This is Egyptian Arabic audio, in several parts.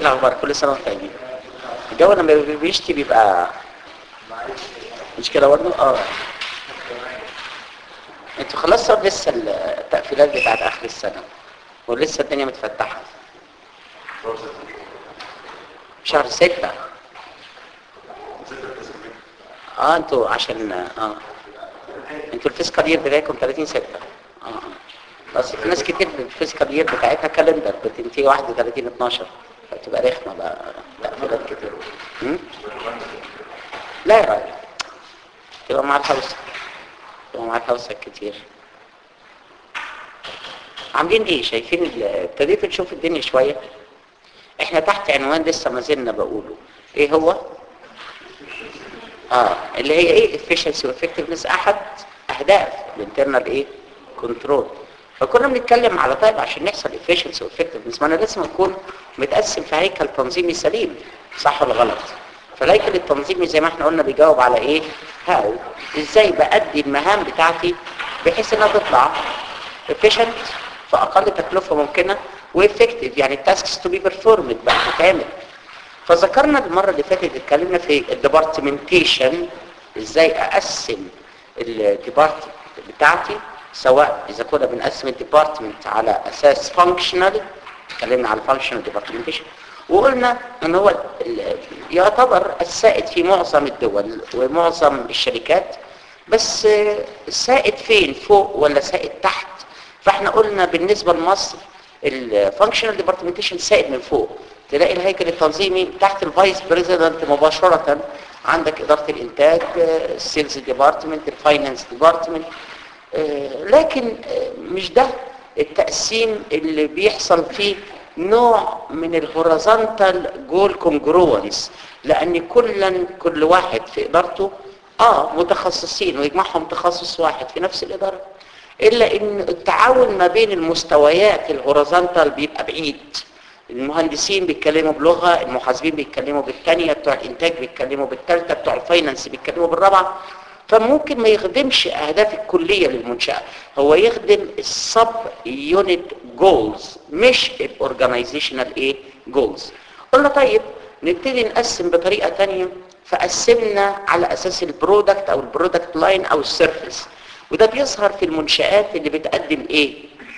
الاخبار كل سنه وانتم طيبين الجو لما بيشتي بيبقى مش كده برضه اه انتوا خلصتوا لسه التقفيلات بتاعت اخر السنه ولسه الدنيا متفتحه شهر ستة اه انتوا عشان اه انتوا الفيسكال يير بتاعكم 30 6 اه اه بس في ناس كتير الفيسكال يير بتاعتها كالندر بتنتهي 31 12 فتبقى رخمه بقى تقفيلات كتير م? لا يا راجل تبقى مع الهوسة تبقى مع الهوسة كتير عاملين ايه شايفين ال- ابتديتوا تشوفوا الدنيا شوية احنا تحت عنوان لسه ما زلنا بقوله ايه هو اه اللي هي ايه efficiency وeffectiveness احد اهداف الانترنال ايه كنترول فكنا بنتكلم على طيب عشان نحصل efficiency وeffectiveness ما انا لازم اكون متقسم في هيكل تنظيمي سليم صح ولا غلط فالهيكل التنظيمي زي ما احنا قلنا بيجاوب على ايه هاو ازاي بأدي المهام بتاعتي بحيث انها تطلع efficient في اقل تكلفة ممكنة وeffective يعني التاسكس تو بي performed بقى تتعمل فذكرنا المرة اللي فاتت اتكلمنا في الديبارتمنتيشن ازاي اقسم الديبارت بتاعتي سواء اذا كنا بنقسم الديبارتمنت على اساس فانكشنال اتكلمنا على فانكشنال ديبارتمنتيشن وقلنا ان هو ال- يعتبر السائد في معظم الدول ومعظم الشركات بس آه، السائد فين فوق ولا سائد تحت فاحنا قلنا بالنسبة لمصر الفانكشنال ديبارتمنتيشن سائد من فوق تلاقي الهيكل التنظيمي تحت الفايس بريزيدنت مباشرة عندك إدارة الإنتاج السيلز ديبارتمنت الفاينانس ديبارتمنت لكن آه، مش ده التقسيم اللي بيحصل فيه نوع من الهوريزونتال جول كونجروانس لان كلا كل واحد في ادارته اه متخصصين ويجمعهم تخصص واحد في نفس الاداره الا ان التعاون ما بين المستويات الهوريزونتال بيبقى بعيد المهندسين بيتكلموا بلغه المحاسبين بيتكلموا بالثانيه بتوع الانتاج بيتكلموا بالثالثه بتوع الفاينانس بيتكلموا بالرابعه فممكن ما يخدمش اهداف الكليه للمنشاه هو يخدم السب يونت جولز مش الاورجنايزيشنال ايه جولز قلنا طيب نبتدي نقسم بطريقه تانية فقسمنا على اساس البرودكت او البرودكت لاين او السيرفيس وده بيظهر في المنشآت اللي بتقدم ايه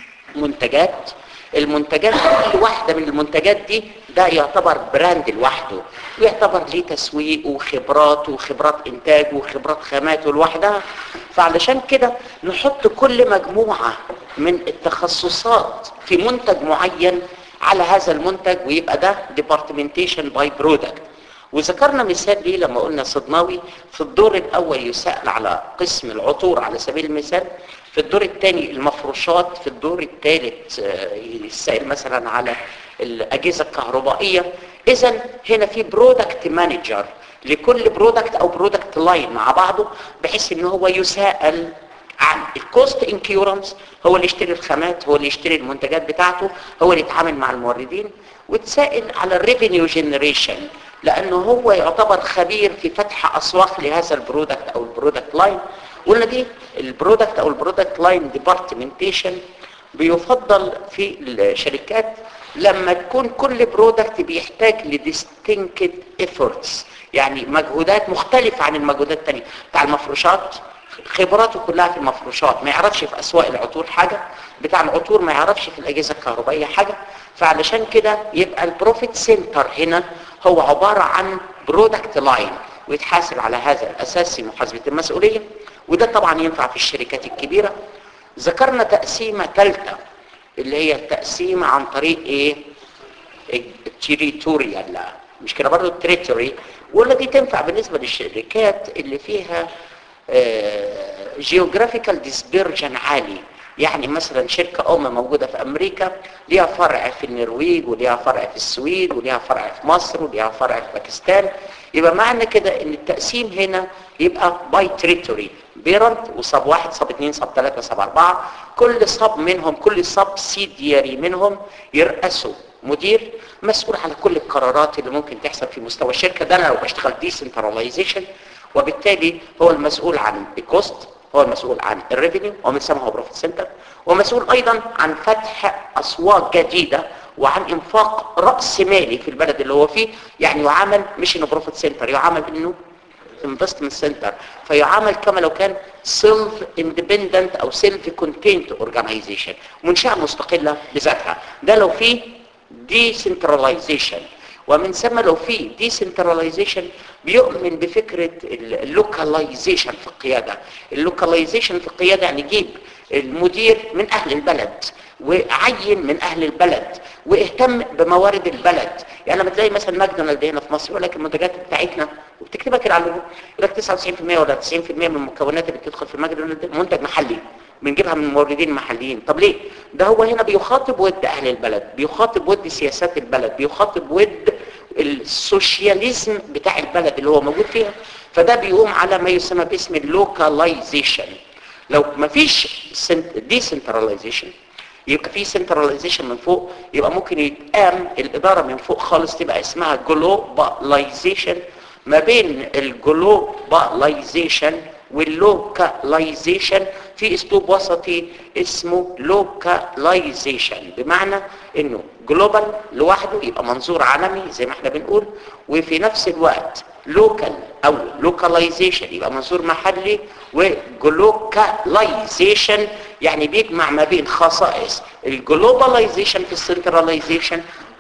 منتجات المنتجات كل واحدة من المنتجات دي ده يعتبر براند لوحده ويعتبر ليه تسويق وخبرات وخبرات انتاج وخبرات خامات لوحدها فعلشان كده نحط كل مجموعة من التخصصات في منتج معين على هذا المنتج ويبقى ده departmentation by product وذكرنا مثال ليه لما قلنا صدناوي في الدور الاول يسأل على قسم العطور على سبيل المثال في الدور الثاني المفروشات في الدور الثالث آه، يسأل مثلا على الاجهزه الكهربائيه اذا هنا في برودكت مانجر لكل برودكت او برودكت لاين مع بعضه بحيث ان هو يسأل عن الكوست انكيورنس هو اللي يشتري الخامات هو اللي يشتري المنتجات بتاعته هو اللي يتعامل مع الموردين وتسائل على الريفينيو جنريشن لانه هو يعتبر خبير في فتح اسواق لهذا البرودكت او البرودكت لاين قلنا دي البرودكت او البرودكت لاين ديبارتمنتيشن بيفضل في الشركات لما تكون كل برودكت بيحتاج لديستنكت efforts يعني مجهودات مختلفة عن المجهودات التانية بتاع المفروشات خبراته كلها في المفروشات ما يعرفش في اسواق العطور حاجة بتاع العطور ما يعرفش في الاجهزة الكهربائية حاجة فعلشان كده يبقى البروفيت سنتر هنا هو عبارة عن برودكت لاين ويتحاسب على هذا الاساس في محاسبة المسؤولية وده طبعا ينفع في الشركات الكبيرة ذكرنا تقسيمة ثالثة اللي هي التقسيمة عن طريق ايه التريتوريال مش كده برضه التريتوري ولا دي تنفع بالنسبة للشركات اللي فيها جيوغرافيكال ديسبيرجن عالي يعني مثلا شركة أم موجودة في أمريكا ليها فرع في النرويج وليها فرع في السويد وليها فرع في مصر وليها فرع في باكستان يبقى معنى كده ان التقسيم هنا يبقى باي تريتوري بيرنت وصب واحد صب اثنين صب ثلاثة صب أربعة كل صب منهم كل صب سيدياري منهم يرأسوا مدير مسؤول على كل القرارات اللي ممكن تحصل في مستوى الشركة ده أنا لو بشتغل ديسنتراليزيشن وبالتالي هو المسؤول عن الكوست هو المسؤول عن الريفينيو ومن ثم هو بروفيت سنتر ومسؤول ايضا عن فتح اسواق جديده وعن انفاق راس مالي في البلد اللي هو فيه يعني يعامل مش انه بروفيت سنتر يعامل انه انفستمنت سنتر فيعامل كما لو كان سيلف اندبندنت او سيلف كونتينت اورجانيزيشن منشاه مستقله بذاتها ده لو في ديسنتراليزيشن ومن ثم لو في ديسنتراليزيشن بيؤمن بفكره اللوكاليزيشن في القياده اللوكاليزيشن في القياده يعني جيب المدير من اهل البلد وعين من اهل البلد واهتم بموارد البلد يعني لما تلاقي مثلا ماكدونالد هنا في مصر يقول لك المنتجات بتاعتنا وبتكتبها كده على اللوجو يقول لك 99% ولا 90% من المكونات اللي بتدخل في ماكدونالد منتج محلي بنجيبها من موردين محليين طب ليه ده هو هنا بيخاطب ود اهل البلد بيخاطب ود سياسات البلد بيخاطب ود السوشياليزم بتاع البلد اللي هو موجود فيها فده بيقوم على ما يسمى باسم اللوكاليزيشن لو ما فيش ديسنتراليزيشن يبقى في سنتراليزيشن من فوق يبقى ممكن يتقام الاداره من فوق خالص تبقى اسمها جلوباليزيشن ما بين الجلوباليزيشن واللوكاليزيشن في اسلوب وسطي اسمه لوكاليزيشن بمعنى انه جلوبال لوحده يبقى منظور عالمي زي ما احنا بنقول وفي نفس الوقت لوكال او لوكاليزيشن يبقى منظور محلي وجلوكاليزيشن يعني بيجمع ما بين خصائص الجلوباليزيشن في السنتراليزيشن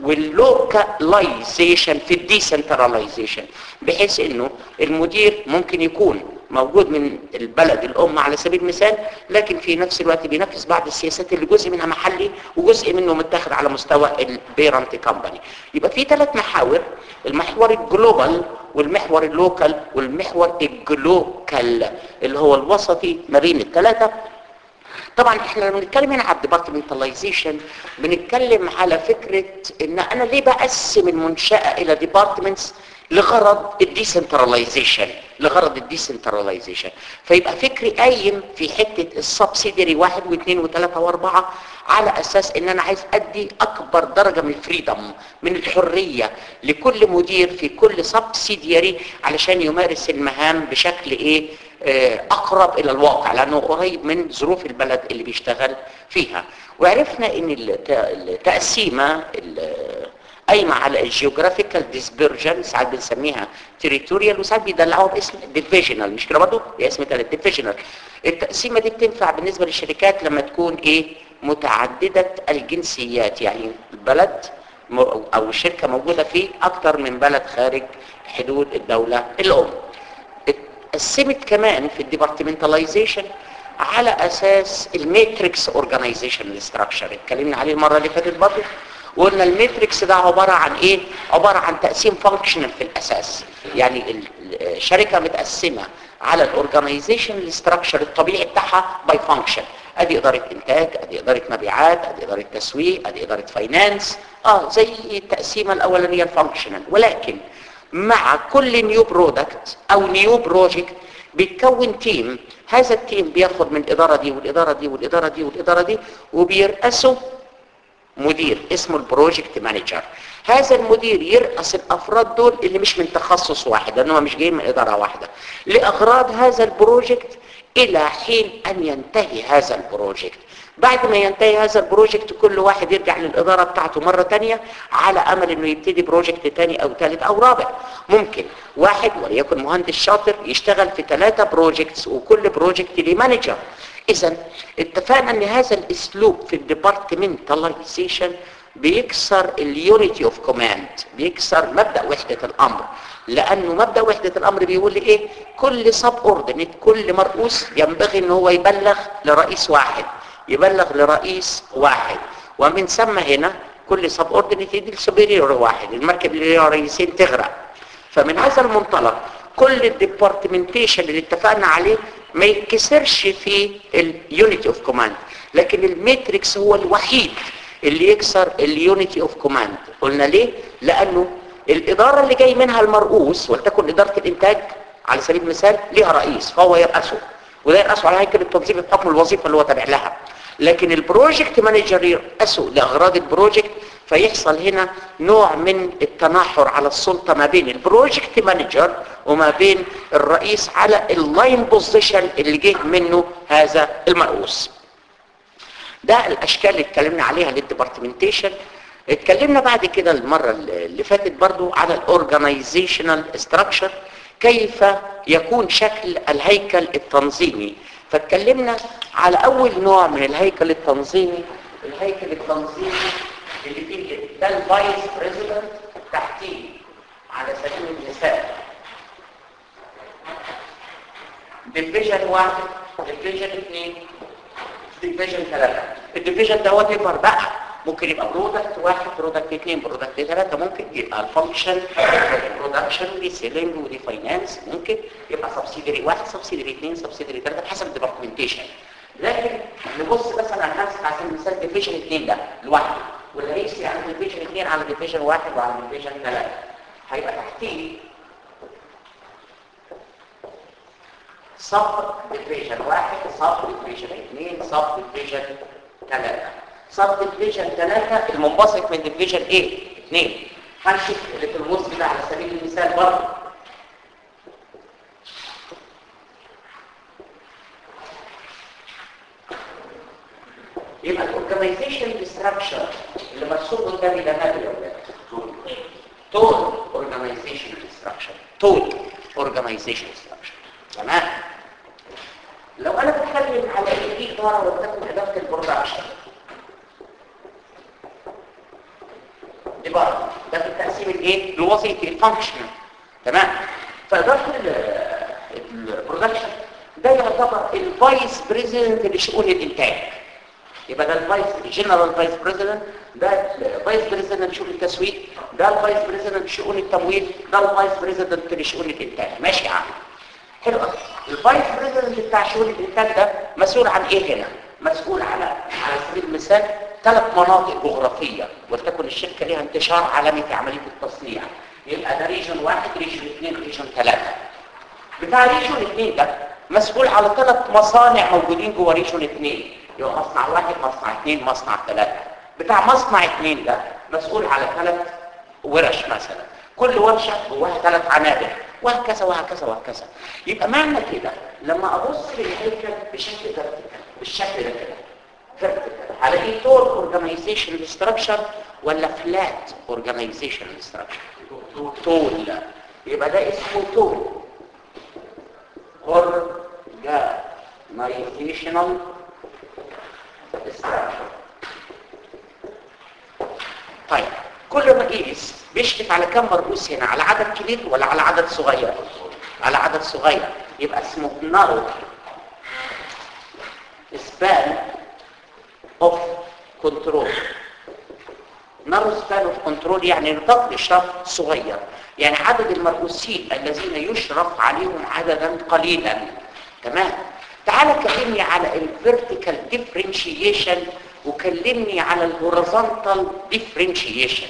واللوكاليزيشن في الديسنتراليزيشن بحيث انه المدير ممكن يكون موجود من البلد الام على سبيل المثال لكن في نفس الوقت بينفذ بعض السياسات اللي جزء منها محلي وجزء منه متاخد على مستوى البيرنت كومباني يبقى في ثلاث محاور المحور الجلوبال والمحور اللوكال والمحور الجلوكال اللي هو الوسطي ما بين الثلاثه طبعا احنا لما بنتكلم هنا على الديبارتمنتاليزيشن بنتكلم على فكره ان انا ليه بقسم المنشاه الى ديبارتمنتس لغرض الديسنتراليزيشن لغرض الديسنتراليزيشن فيبقى فكري قايم في حته السبسيدري واحد واثنين وثلاثه واربعه على اساس ان انا عايز ادي اكبر درجه من الفريدم من الحريه لكل مدير في كل سبسيديري علشان يمارس المهام بشكل ايه آه، اقرب الى الواقع لانه قريب من ظروف البلد اللي بيشتغل فيها وعرفنا ان الت- التقسيمه ال- قايمه على الجيوغرافيكال ديسبرجن ساعات بنسميها تريتوريال وساعات بيدلعوها باسم ديفيجنال مش كده برضه؟ هي اسم ثالث ديفيجنال التقسيمه دي بتنفع بالنسبه للشركات لما تكون ايه متعدده الجنسيات يعني البلد م- او الشركه موجوده في اكتر من بلد خارج حدود الدوله الام اتقسمت كمان في الديبارتمنتاليزيشن على اساس الماتريكس اورجانيزيشن ستراكشر اتكلمنا عليه المره اللي فاتت برضه وقلنا الماتريكس ده عباره عن ايه عباره عن تقسيم فانكشنال في الاساس يعني ال- الشركه متقسمه على الاورجانيزيشن ستراكشر الطبيعي بتاعها باي فانكشن ادي اداره انتاج ادي اداره مبيعات ادي اداره تسويق ادي اداره فاينانس اه زي التقسيمه الاولانيه الفانكشنال ولكن مع كل نيو برودكت او نيو بروجكت بيتكون تيم هذا التيم بياخد من الاداره دي والاداره دي والاداره دي والاداره دي وبيرأسوا مدير اسمه البروجكت مانجر هذا المدير يرأس الافراد دول اللي مش من تخصص واحد لانهم مش جايين من اداره واحده لاغراض هذا البروجكت الى حين ان ينتهي هذا البروجكت بعد ما ينتهي هذا البروجكت كل واحد يرجع للاداره بتاعته مره تانية على امل انه يبتدي بروجكت تاني او ثالث او رابع ممكن واحد وليكن مهندس شاطر يشتغل في ثلاثه بروجكتس وكل بروجكت ليه مانجر اذا اتفقنا ان هذا الاسلوب في الديبارتمنتاليزيشن بيكسر اليونيتي اوف كوماند بيكسر مبدا وحده الامر لانه مبدا وحده الامر بيقول لي ايه كل سب اوردينيت كل مرؤوس ينبغي ان هو يبلغ لرئيس واحد يبلغ لرئيس واحد ومن ثم هنا كل سب اوردينيت يدي لسوبيريور واحد المركب اللي ليها رئيسين تغرق فمن هذا المنطلق كل الديبارتمنتيشن اللي اتفقنا عليه ما يتكسرش في اليونيتي اوف كوماند لكن الماتريكس هو الوحيد اللي يكسر اليونيتي اوف كوماند قلنا ليه لانه الاداره اللي جاي منها المرؤوس ولتكن اداره الانتاج على سبيل المثال ليها رئيس فهو يرأسه وده يرأسه على هيكل التنظيم بحكم الوظيفه اللي هو تابع لها لكن البروجكت مانجر يرأسه لاغراض البروجكت فيحصل هنا نوع من التناحر على السلطه ما بين البروجكت مانجر وما بين الرئيس على اللاين بوزيشن اللي جه منه هذا المرؤوس ده الاشكال اللي اتكلمنا عليها للديبارتمنتيشن اتكلمنا بعد كده المرة اللي فاتت برضو على الاورجانيزيشنال ستراكشر كيف يكون شكل الهيكل التنظيمي فاتكلمنا على اول نوع من الهيكل التنظيمي الهيكل التنظيمي اللي فيه ده الفايس بريزيدنت تحتيه على سبيل المثال ديفيجن واحد ديفيجن اثنين ديفيجن ثلاثة الديفيجن ده هو تكبر بقى ممكن يبقى برودكت واحد برودكت اثنين برودكت ثلاثة ممكن يبقى الفانكشن برودكشن ودي سيلينج ودي فاينانس ممكن يبقى سبسيدري واحد سبسيدري اثنين سبسيدري ثلاثة حسب الديبارتمنتيشن لكن نبص مثلا على نفس على سبيل المثال ديفيجن اثنين ده لوحده واللي هيقسي على ديفيجن اثنين على ديفيجن واحد وعلى ديفيجن ثلاثة هيبقى تحتيه صف ديفيجن واحد صف ديفيجن اثنين صف ديفيجن ثلاثة صف ديفيجن ثلاثة المنبسط من ديفيجن ايه اثنين هنشوف اللي في النص ده على سبيل المثال برضه يبقى الاورجنايزيشن ستراكشر اللي مرسوم قدامي ده نابل يا ولاد تول اورجنايزيشن ستراكشر تول اورجنايزيشن ستراكشر تمام لو انا بتكلم على ان في اداره وتكون اداره البرودكشن دي بره ده في التقسيم الايه الوظيفي الفانكشنال تمام فاداره البرودكشن ده يعتبر الفايس بريزيدنت لشؤون الانتاج يبقى ده الفايس الجنرال فايس بريزيدنت ده الفايس بريزيدنت لشؤون التسويق ده الفايس بريزيدنت لشؤون التمويل ده الفايس بريزيدنت لشؤون الانتاج ماشي يا عم حلو قوي الفايس بريزيدنت بتاع شؤون الانتاج ده مسؤول عن ايه هنا مسؤول على على سبيل المثال ثلاث مناطق جغرافيه ولتكن الشركه ليها انتشار عالمي في عمليه التصنيع يبقى ده ريجن واحد ريجن اثنين ريجن ثلاثه بتاع ريجن اثنين ده مسؤول على ثلاث مصانع موجودين جوه ريجن اثنين يبقى مصنع واحد مصنع اثنين مصنع ثلاثه بتاع مصنع اثنين ده مسؤول على ثلاث ورش مثلا كل ورشه جواها ثلاث عنابر وهكذا وهكذا وهكذا يبقى معنى كده لما ابص للهيكل بشكل فيرتيكال بالشكل ده كده فيرتيكال على ايه تول اورجانيزيشن ستراكشر ولا فلات اورجانيزيشن ستراكشر تول يبقى ده اسمه تول اورجانيزيشنال ستراكشر طيب كل ما قيس بيشرف على كم مرؤوس هنا على عدد كبير ولا على عدد صغير على عدد صغير يبقى اسمه نارو سبان اوف كنترول نارو سبان اوف كنترول يعني نطاق اشراف صغير يعني عدد المرؤوسين الذين يشرف عليهم عددا قليلا تمام تعال كلمني على الفيرتيكال ديفرنشيشن وكلمني على الهوريزونتال ديفرنشيشن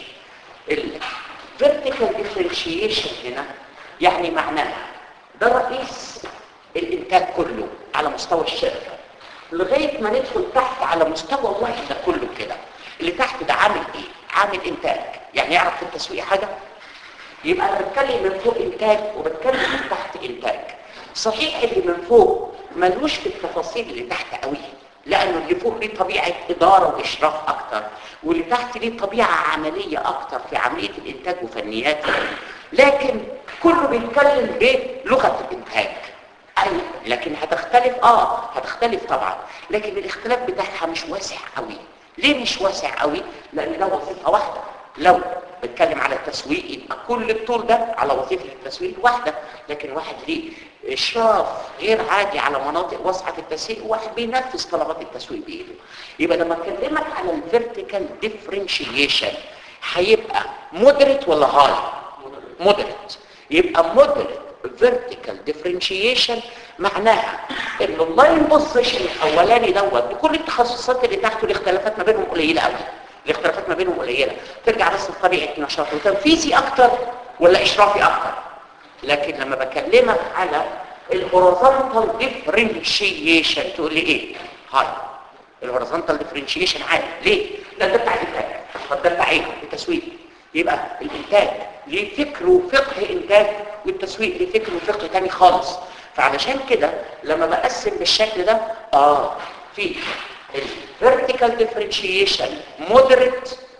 الفيرتيكال ديفرنشيشن هنا يعني معناها ده رئيس الانتاج كله على مستوى الشركه لغايه ما ندخل تحت على مستوى الوحده كله كده اللي تحت ده عامل ايه عامل انتاج يعني يعرف في التسويق حاجه يبقى انا بتكلم من فوق انتاج وبتكلم من تحت انتاج صحيح اللي من فوق ملوش في التفاصيل اللي تحت قوي لانه اللي فوق ليه طبيعه اداره واشراف اكتر واللي تحت ليه طبيعه عمليه اكتر في عمليه الانتاج وفنياته لكن كله بيتكلم بلغه الانتاج ايوه لكن هتختلف اه هتختلف طبعا لكن الاختلاف بتاعها مش واسع قوي ليه مش واسع قوي لان ده وظيفه واحده لو بتكلم على التسويق يبقى كل الطول ده على وظيفه التسويق واحده لكن واحد ليه اشراف غير عادي على مناطق واسعه في التسويق وواحد بينفذ طلبات التسويق بايده يبقى لما اكلمك على الفيرتيكال ديفرنشيشن هيبقى مودريت ولا هاي مودريت يبقى مودريت فيرتيكال ديفرنشيشن معناها ان اللاين بوزيشن الاولاني دوت بكل التخصصات اللي تحته الاختلافات ما بينهم قليله قوي الاختلافات ما بينهم قليله ترجع بس لطبيعه نشاط وتنفيذي اكتر ولا اشرافي اكتر لكن لما بكلمك على الهوريزونتال ديفرنشيشن تقول لي ايه هاي الهوريزونتال ديفرنشيشن عالي ليه ده ده بتاع الانتاج طب ده بتاع ايه التسويق يبقى الانتاج ليه فكر وفقه انتاج والتسويق ليه فكر وفقه تاني خالص فعلشان كده لما بقسم بالشكل ده اه في الفيرتيكال ديفرنشيشن مودريت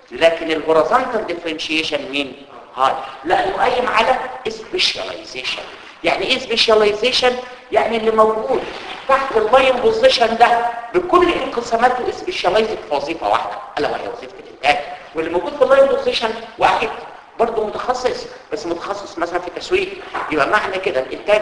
لكن الهوريزونتال ديفرنشيشن مين هاي لانه قايم على سبيشاليزيشن يعني ايه سبيشاليزيشن يعني اللي موجود تحت اللاين بوزيشن ده بكل انقساماته سبيشاليزد في وظيفه واحده الا وهي وظيفه الانتاج واللي موجود في اللاين بوزيشن واحد برضه متخصص بس متخصص مثلا في التسويق يبقى معنى كده الانتاج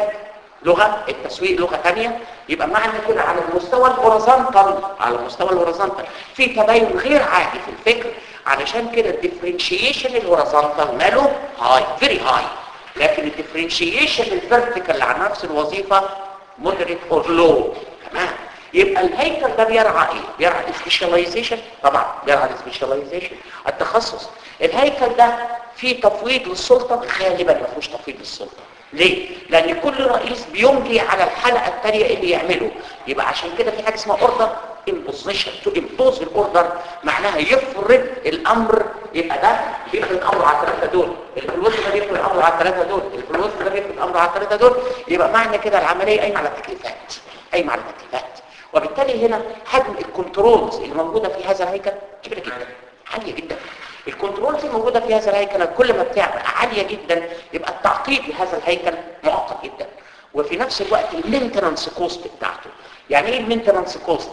لغه التسويق لغه ثانيه يبقى معنى كده على المستوى الهوريزونتال على المستوى الهوريزونتال في تباين غير عادي في الفكر علشان كده الديفرنشيشن الهوريزونتال ماله هاي فيري هاي لكن الديفرنشيشن الفيرتيكال على نفس الوظيفه مودريت اور لو تمام يبقى الهيكل ده بيرعى ايه بيرعى السبيشاليزيشن طبعا بيرعى السبيشاليزيشن التخصص الهيكل ده فيه تفويض للسلطه غالبا ما فيهوش تفويض للسلطه ليه لان كل رئيس بيملي على الحلقه الثانيه اللي يعمله يبقى عشان كده في حاجه اسمها اوردر امبوزيشن تو امبوز الاوردر معناها يفرض الامر يبقى ده بيفرض امره على الثلاثه دول الفلوس ده بيفرض امره على الثلاثه دول الفلوس ده بيفرض امره على الثلاثه دول يبقى معنى كده العمليه قايمه على التكليفات قايمه على التكليفات وبالتالي هنا حجم الكنترولز اللي موجوده في هذا الهيكل كبيره جدا عاليه جدا الكنترولز الموجوده في هذا الهيكل كل ما بتعمل عاليه جدا يبقى التعقيد لهذا الهيكل معقد جدا وفي نفس الوقت المينتنانس كوست بتاعته يعني ايه المينتنانس كوست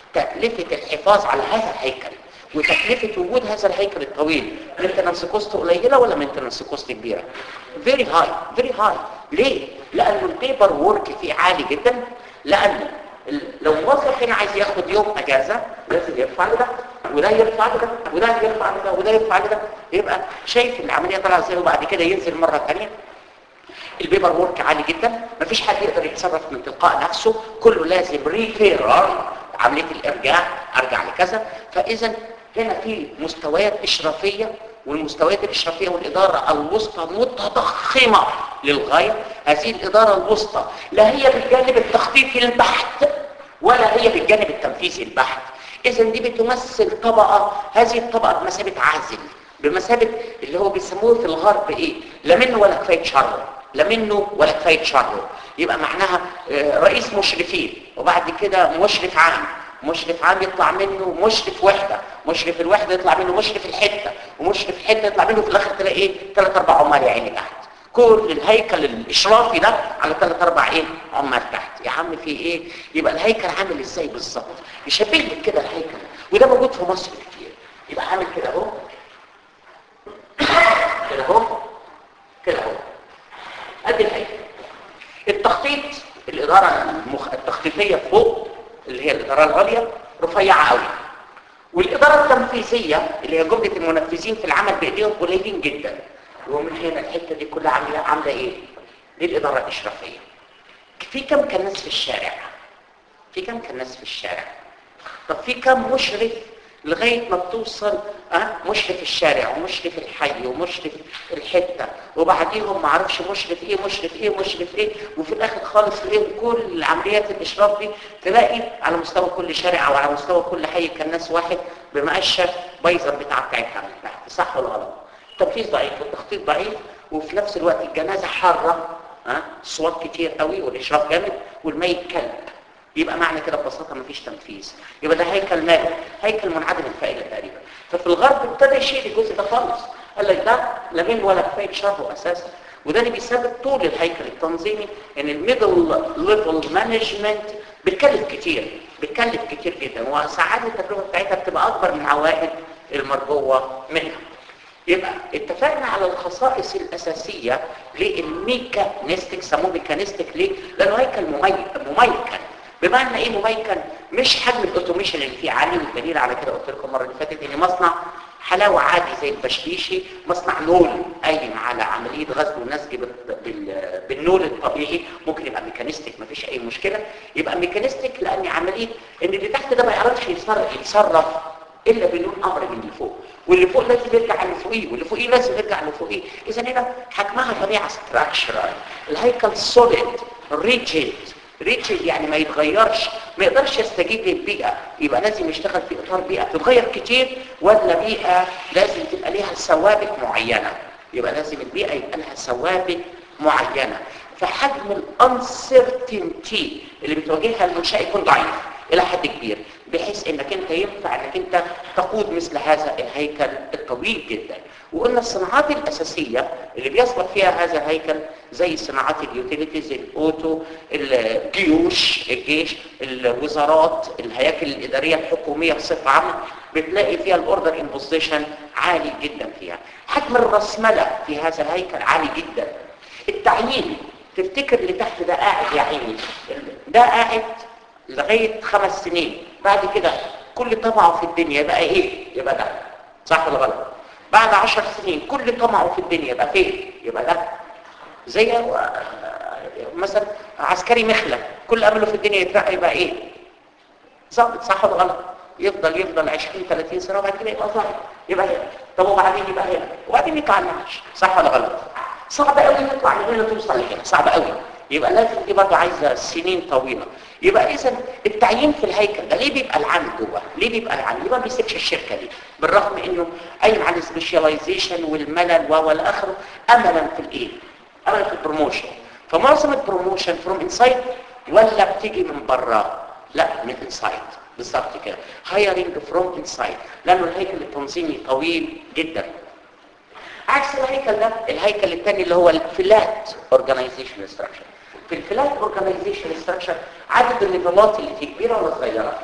تكلفه الحفاظ على هذا الهيكل وتكلفه وجود هذا الهيكل الطويل مينتنانس كوست قليله ولا مينتنانس كوست كبيره فيري هاي فيري هاي ليه لان البيبر وورك فيه عالي جدا لان لو موظف هنا عايز ياخد يوم اجازه لازم يرفع له ده وده يرفع له ده وده يرفع له ده وده يرفع له ده يبقى شايف العمليه طالعه ازاي وبعد كده ينزل مره ثانيه البيبر وورك عالي جدا مفيش حد يقدر يتصرف من تلقاء نفسه كله لازم ريفيرال عمليه الارجاع ارجع لكذا فاذا هنا في مستويات اشرافيه والمستويات الاشرافيه والاداره الوسطى متضخمه للغايه هذه الاداره الوسطى لا هي بالجانب التخطيطي البحت ولا هي بالجانب التنفيذي البحت اذا دي بتمثل طبقه هذه الطبقه بمثابه عازل بمثابه اللي هو بيسموه في الغرب ايه لا منه ولا كفايه شر لا منه ولا كفايه شر يبقى معناها رئيس مشرفين وبعد كده مشرف عام مشرف عام يطلع منه مشرف وحدة مشرف الوحدة يطلع منه مشرف الحتة ومشرف الحتة يطلع منه في الاخر تلاقي ايه ثلاث اربع عمال يا عيني تحت كل الهيكل الاشرافي ده على ثلاث اربع ايه عمال تحت يا عم في ايه يبقى الهيكل عامل ازاي بالظبط يشبه لك كده الهيكل وده موجود في مصر كتير يبقى عامل كده اهو كده اهو كده اهو ادي الهيكل التخطيط الاداره المخ... التخطيطيه فوق اللي هي الإدارة العليا رفيعة قوي والإدارة التنفيذية اللي هي جملة المنفذين في العمل بإيديهم قليلين جدا ومن هنا الحتة دي كلها عاملة عاملة إيه؟ دي الإدارة الإشرافية في كم كناس في الشارع؟ في كم كناس في الشارع؟ طب في كم مشرف لغاية ما بتوصل أه؟ مشرف الشارع ومشرف الحي ومشرف الحتة وبعديهم ما اعرفش مشرف ايه مشرف ايه مشرف ايه وفي الاخر خالص تلاقيهم كل عمليات الاشراف دي تلاقي على مستوى كل شارع او على مستوى كل حي كان ناس واحد بمقشه بايظه بتاع بتاعتها من تحت صح ولا غلط؟ التنفيذ ضعيف والتخطيط ضعيف وفي نفس الوقت الجنازه حاره ها أه؟ صوت كتير قوي والاشراف جامد والميت كلب يبقى معنى كده ببساطه مفيش تنفيذ يبقى ده هيكل مالي هيكل منعدم الفائده تقريبا ففي الغرب ابتدى يشيل الجزء ده خالص قال لك ده لا من ولا كفايه شره اساسا وده اللي بيسبب طول الهيكل التنظيمي ان الميدل ليفل مانجمنت بتكلف كتير بتكلف كتير جدا وساعات التكلفه بتاعتها بتبقى اكبر من عوائد المرجوه منها يبقى اتفقنا على الخصائص الاساسيه للميكانيستيك سموه ميكانيستيك ليه؟ لانه هيكل مميكن بمعنى ايه مميكن مش حجم الاوتوميشن اللي فيه عالي والدليل على كده قلت لكم المره اللي فاتت ان مصنع حلاوه عادي زي البشبيشي مصنع نول قايم على عمليه غزل ونسج بالنول الطبيعي ممكن يبقى ميكانيستيك مفيش اي مشكله يبقى ميكانيستيك لان عمليه ان اللي تحت ده ما يعرفش يتصرف يتصرف الا بدون امر من اللي فوق واللي فوق لازم يرجع اللي فوقيه واللي فوقيه لازم يرجع اللي فوقيه اذا هنا حجمها طبيعه ستراكشرال الهيكل سوليد ريجيد ريتشل يعني ما يتغيرش ما يقدرش يستجيب للبيئة يبقى لازم يشتغل في اطار بيئة تتغير كتير ولا بيئة لازم تبقى ليها ثوابت معينة يبقى لازم البيئة يبقى لها ثوابت معينة فحجم الانسرتينتي اللي بتواجهها المنشأ يكون ضعيف الى حد كبير بحيث انك انت ينفع انك انت تقود مثل هذا الهيكل الطويل جدا وقلنا الصناعات الاساسيه اللي بيصلح فيها هذا الهيكل زي صناعات اليوتيليتيز الاوتو الجيوش الجيش الوزارات الهياكل الاداريه الحكوميه بصفه عامه بتلاقي فيها الاوردر امبوزيشن عالي جدا فيها حجم الرسمله في هذا الهيكل عالي جدا التعيين تفتكر اللي تحت ده قاعد يا عيني ده قاعد لغايه خمس سنين بعد كده كل طمعه في الدنيا يبقى ايه يبقى ده صح ولا غلط بعد عشر سنين كل طمعه في الدنيا يبقى فين يبقى ده زي مثلا عسكري مخلة كل امله في الدنيا يترقى يبقى ايه ظابط صح ولا غلط يفضل يفضل 20 30 سنه وبعد كده يبقى ظابط يبقى هنا طب وبعدين يبقى هنا وبعدين يطلع المعاش صح ولا غلط صعب قوي تطلع من هنا توصل لهنا صعب قوي يبقى لازم دي برضه عايزه سنين طويله يبقى اذا التعيين في الهيكل ده ليه بيبقى العام جوه ليه بيبقى العام ليه ما بيسيبش الشركه دي بالرغم انه قايم على السبيشاليزيشن والملل والى اخره املا في الايه املا في البروموشن فمعظم البروموشن فروم انسايد ولا بتيجي من بره لا من انسايد بالظبط كده هايرنج فروم انسايد لانه الهيكل التنظيمي طويل جدا عكس الهيكل ده الهيكل الثاني اللي هو الفلات اورجانيزيشن ستراكشر في الفلات اورجانيزيشن ستراكشر عدد الليفلات اللي فيه كبيره ولا صغيره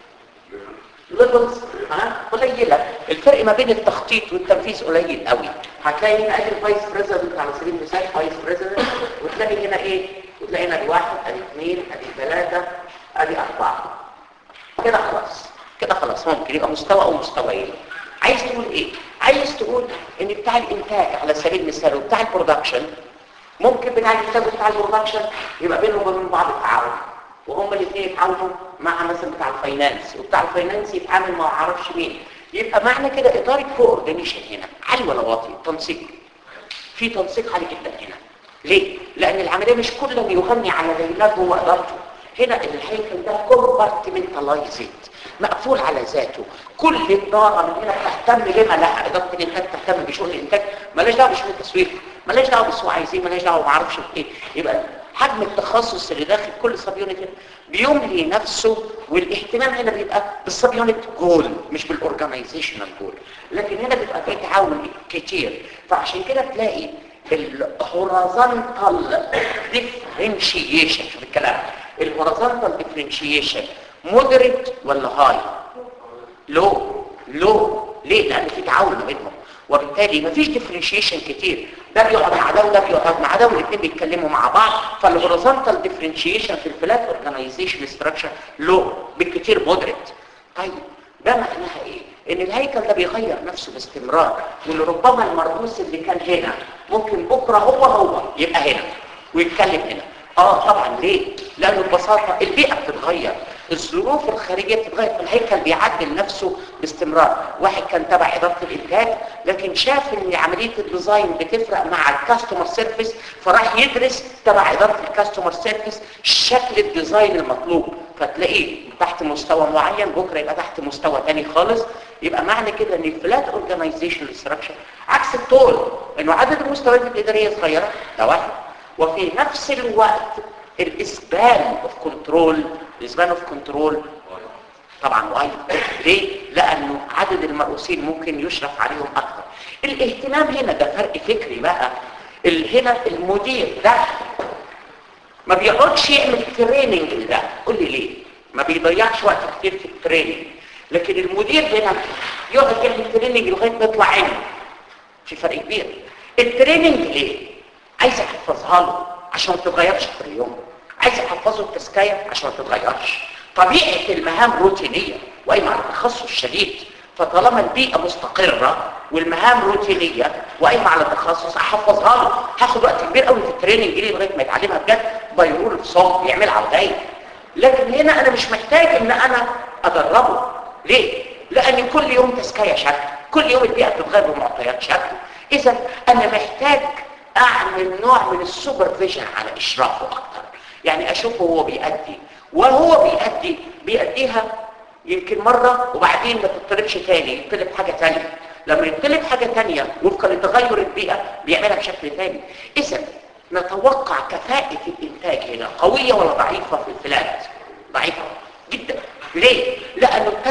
ليفلز ها قليله الفرق ما بين التخطيط والتنفيذ قليل قوي هتلاقي هنا ادي الفايس بريزيدنت على سبيل المثال فايس بريزيدنت وتلاقي هنا ايه وتلاقي هنا ادي واحد ادي اثنين ادي ثلاثه ادي اربعه كده خلاص كده خلاص ممكن يبقى مستوى او مستويين عايز تقول ايه عايز تقول ان بتاع الانتاج على سبيل المثال وبتاع البرودكشن ممكن بتاع الانتاج وبتاع البرودكشن يبقى بينهم وبين بعض تعاون وهم الاثنين يتعاونوا مع مثلا بتاع الفاينانس وبتاع الفاينانس يتعامل مع عرفش مين يبقى معنى كده اداره كوردينيشن هنا عالي ولا واطي تنسيق في تنسيق عالي جدا هنا ليه لان العمليه مش كل يغني على ليلات هو ادارته هنا الهيكل ده كومبارتمنتالايزد مقفول على ذاته كل إدارة من هنا تهتم بما لها إدارة الإنتاج تهتم بشؤون الإنتاج ملاش دعوة بشؤون التسويق ملاش دعوة بالسوق عايزين ملاش دعوة معرفش بإيه يبقى حجم التخصص اللي داخل كل سب يونت هنا بيملي نفسه والاهتمام هنا بيبقى بالسب يونت جول مش بالاورجنايزيشنال جول لكن هنا بيبقى في تعاون كتير فعشان كده تلاقي الهورازونتال ديفرنشيشن في الكلام الهورازونتال ديفرنشيشن مودريت ولا هاي لو لو ليه لان في تعاون ما بينهم وبالتالي مفيش ديفرنشيشن كتير ده بيقعد مع ده وده بيقعد مع ده والاثنين بيتكلموا مع بعض فالهوريزونتال ديفرنشيشن في الفلات اورجانيزيشن ستراكشر لو بالكتير مودريت طيب ده معناها ايه ان الهيكل ده بيغير نفسه باستمرار ولربما المرموز اللي كان هنا ممكن بكره هو هو يبقى هنا ويتكلم هنا اه طبعا ليه لانه ببساطه البيئه بتتغير الظروف الخارجيه بتتغير فالهيكل بيعدل نفسه باستمرار واحد كان تبع اداره الانتاج لكن شاف ان عمليه الديزاين بتفرق مع الكاستمر سيرفيس فراح يدرس تبع اداره الكاستمر سيرفيس شكل الديزاين المطلوب فتلاقيه تحت مستوى معين بكره يبقى تحت مستوى تاني خالص يبقى معنى كده ان الفلات اورجانيزيشن ستراكشر عكس الطول انه عدد المستويات الاداريه صغيره ده واحد وفي نفس الوقت الاسبان اوف كنترول الاسبان اوف كنترول طبعا وايد ليه لانه عدد المرؤوسين ممكن يشرف عليهم اكثر الاهتمام هنا ده فرق فكري بقى هنا المدير ده ما بيقعدش يعمل تريننج لده قول لي ليه ما بيضيعش وقت كتير في التريننج لكن المدير هنا يقعد يعمل تريننج لغايه ما يطلع عينه في فرق كبير التريننج ليه عايز احفظها له عشان ما تتغيرش في اليوم عايز احفظه التسكايه عشان ما تتغيرش طبيعه المهام روتينيه وقايمه على تخصص شديد فطالما البيئه مستقره والمهام روتينيه وقايمه على تخصص احفظها له هاخد وقت كبير قوي في التريننج دي لغايه ما يتعلمها بجد بايرول صوت يعملها على الغايه لكن هنا انا مش محتاج ان انا ادربه ليه لان كل يوم تسكايه شكل كل يوم البيئه بتتغير بمعطيات شكل اذا انا محتاج اعمل نوع من السوبرفيجن على اشرافه اكتر يعني اشوفه هو بيأدي وهو بيأدي بيأديها يمكن مرة وبعدين ما تطلبش تاني يطلب حاجة تانية لما يطلب حاجة تانية وفقا لتغير البيئة بيعملها بشكل تاني اذا نتوقع كفاءة الانتاج هنا قوية ولا ضعيفة في الفلات ضعيفة جدا ليه؟ لأن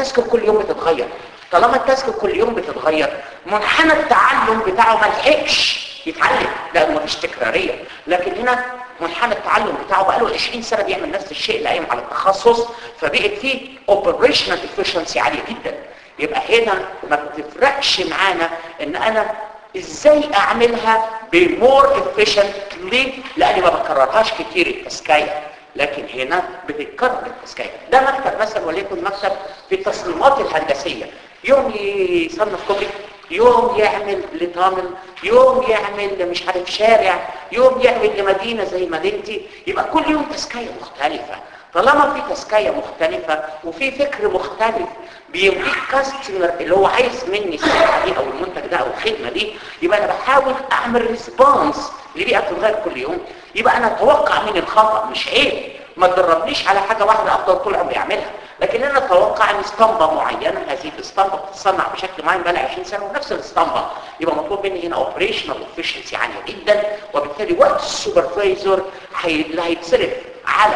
التاسك كل يوم بتتغير طالما التاسك كل يوم بتتغير منحنى التعلم بتاعه ما لحقش يتعلم لانه مفيش تكراريه لكن هنا منحنى التعلم بتاعه بقى له 20 سنه بيعمل نفس الشيء اللي قايم على التخصص فبقت فيه اوبريشنال افشنسي عاليه جدا يبقى هنا ما بتفرقش معانا ان انا ازاي اعملها بمور افيشنتلي لاني ما بكررهاش كتير التسكايه لكن هنا بتتكرر التسكايه ده مكتب مثلا وليكن مكتب في التصميمات الهندسيه يوم يصنف كوبري يوم يعمل لطامل يوم يعمل مش عارف شارع يوم يعمل لمدينة زي مدينتي يبقى كل يوم تسكاية مختلفة طالما في تسكاية مختلفة وفي فكر مختلف بيمليك كاستمر اللي هو عايز مني السلعة دي او المنتج ده او الخدمة دي يبقى انا بحاول اعمل ريسبونس لبيئة بتتغير كل يوم يبقى انا اتوقع من الخطأ مش عيب ما تدربنيش على حاجة واحدة افضل طول عمري اعملها لكن انا اتوقع ان اسطمبة معينة هذه الاسطمبة بتتصنع بشكل معين بقى 20 سنة ونفس الاسطمبة يبقى مطلوب مني هنا اوبريشنال افشنسي عالية جدا وبالتالي وقت السوبرفايزر اللي هيتصرف على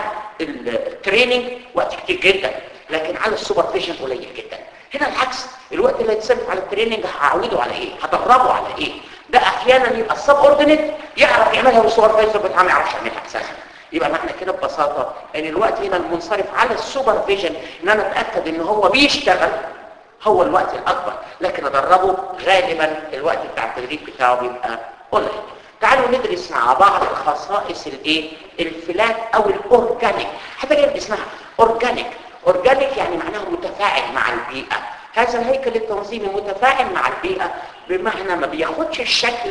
التريننج وقت كتير جدا لكن على السوبرفيجن قليل جدا هنا العكس الوقت اللي هيتصرف على التريننج هعوده على ايه هدربه على ايه ده احيانا يبقى السب اوردينيت يعرف يعملها والسوبرفايزر بتاعه ما يعرفش يعملها اساسا يبقى معنى كده ببساطة ان الوقت هنا المنصرف على السوبرفيجن ان انا اتأكد ان هو بيشتغل هو الوقت الاكبر لكن ادربه غالبا الوقت بتاع التدريب بتاعه بيبقى قليل تعالوا ندرس مع بعض خصائص الايه الفلات او الاورجانيك حتى جايب اسمها اورجانيك اورجانيك يعني معناه متفاعل مع البيئة هذا الهيكل التنظيمي متفاعل مع البيئة بمعنى ما بياخدش الشكل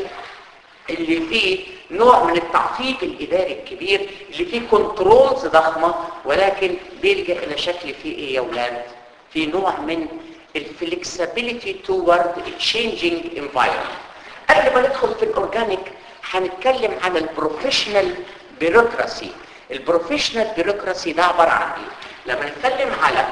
اللي فيه نوع من التعقيد الإداري الكبير اللي فيه كنترولز ضخمة ولكن بيلجأ إلى شكل فيه إيه يا ولاد؟ في نوع من الفلكسبيليتي توورد changing environment قبل ما ندخل في الأورجانيك هنتكلم عن البروفيشنال بيروقراسي البروفيشنال بيروقراسي ده عبارة عن ايه؟ لما نتكلم على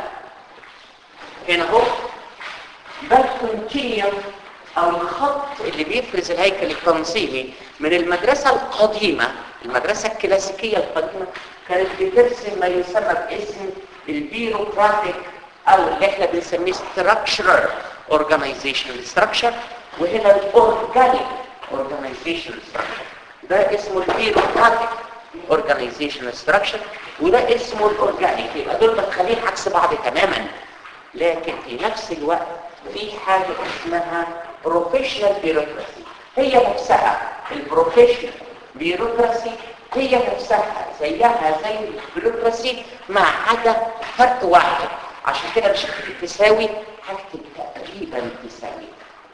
هنا اهو ده الكونتينيوم او الخط اللي بيفرز الهيكل التنظيمي من المدرسة القديمة المدرسة الكلاسيكية القديمة كانت بترسم ما يسمى باسم البيروقراطيك او اللي احنا بنسميه structural organizational structure وهنا الاورجانيك organizational structure ده اسمه البيروقراطيك organizational structure وده اسمه الاورجانيك يبقى دول متخلين عكس بعض تماما لكن في نفس الوقت في حاجة اسمها بروفيشنال بيروقراسي هي نفسها البروفيشنال بيروقراسي هي نفسها زيها زي البيروقراسي ما عدا فرق واحد عشان كده مش هكتب تساوي هكتب تقريبا تساوي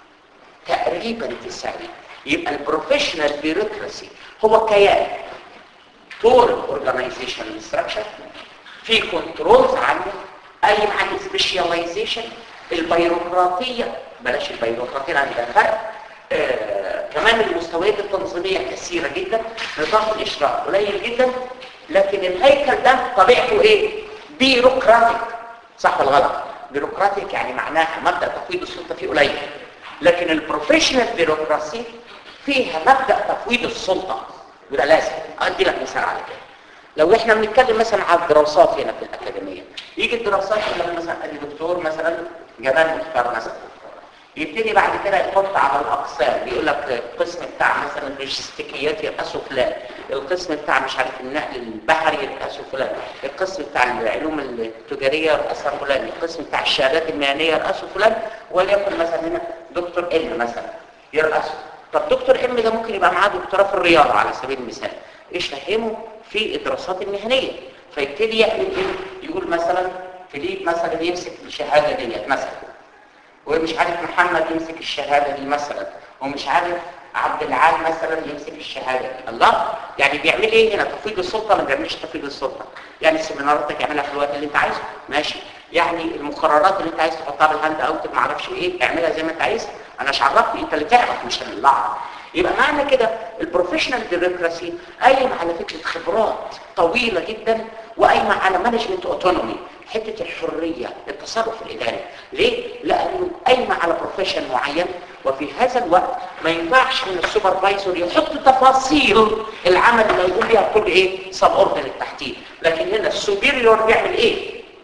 تقريبا تساوي يبقى البروفيشنال بيروقراسي هو كيان طول الاورجنايزيشن ستراكشر في كنترولز عنه قايم عن سبيشاليزيشن البيروقراطيه بلاش البيروقراطيه لان ده فرق آه كمان المستويات التنظيميه كثيره جدا نظام الاشراف قليل جدا لكن الهيكل ده طبيعته ايه بيروقراطيك صح ولا غلط بيروقراطيك يعني معناها مبدا تفويض السلطه فيه قليل لكن البروفيشنال بيروقراسي فيها مبدا تفويض السلطه وده لازم ادي لك مثال على كده لو احنا بنتكلم مثلا على الدراسات هنا في الاكاديميه يجي الدراسات لما مثلا الدكتور مثلا جمال مختار مثلا يبتدي بعد كده يحط على الاقسام بيقول لك القسم بتاع مثلا اللوجستيكيات يرأسه فلان القسم بتاع مش عارف النقل البحري يرأسه فلان القسم بتاع العلوم التجاريه يرأسه فلان القسم بتاع الشهادات المهنيه يرأسه فلان وليكن مثلا هنا دكتور ام مثلا يرأسه طب دكتور ام ده ممكن يبقى معاه دكتوراه في الرياضه على سبيل المثال ايش فهمه في الدراسات المهنيه فيبتدي يعمل ايه يقول مثلا فيليب مثلا يمسك الشهاده ديت مثلا ومش عارف محمد يمسك الشهاده دي مثلا ومش عارف عبد العال مثلا يمسك الشهاده دي الله يعني بيعمل ايه هنا تفويض السلطه ما بيعملش تفويض السلطه يعني السيمينارات يعملها في الوقت اللي انت عايزه ماشي يعني المقررات اللي انت عايز تحطها بالهاند اوت ما اعرفش ايه اعملها زي ما انت عايز انا مش عرفني انت اللي تعرف مش انا اللي اعرف يبقى معنى كده البروفيشنال بيروقراسي قايم على فكره خبرات طويله جدا وقايمه على مانجمنت اوتونومي حته الحريه التصرف الاداري ليه لانه قايمه على بروفيشن معين وفي هذا الوقت ما ينفعش ان السوبرفايزر يحط تفاصيل العمل اللي هيقوم بيها كل ايه سب اوردن التحتيه لكن هنا السوبيريور بيعمل ايه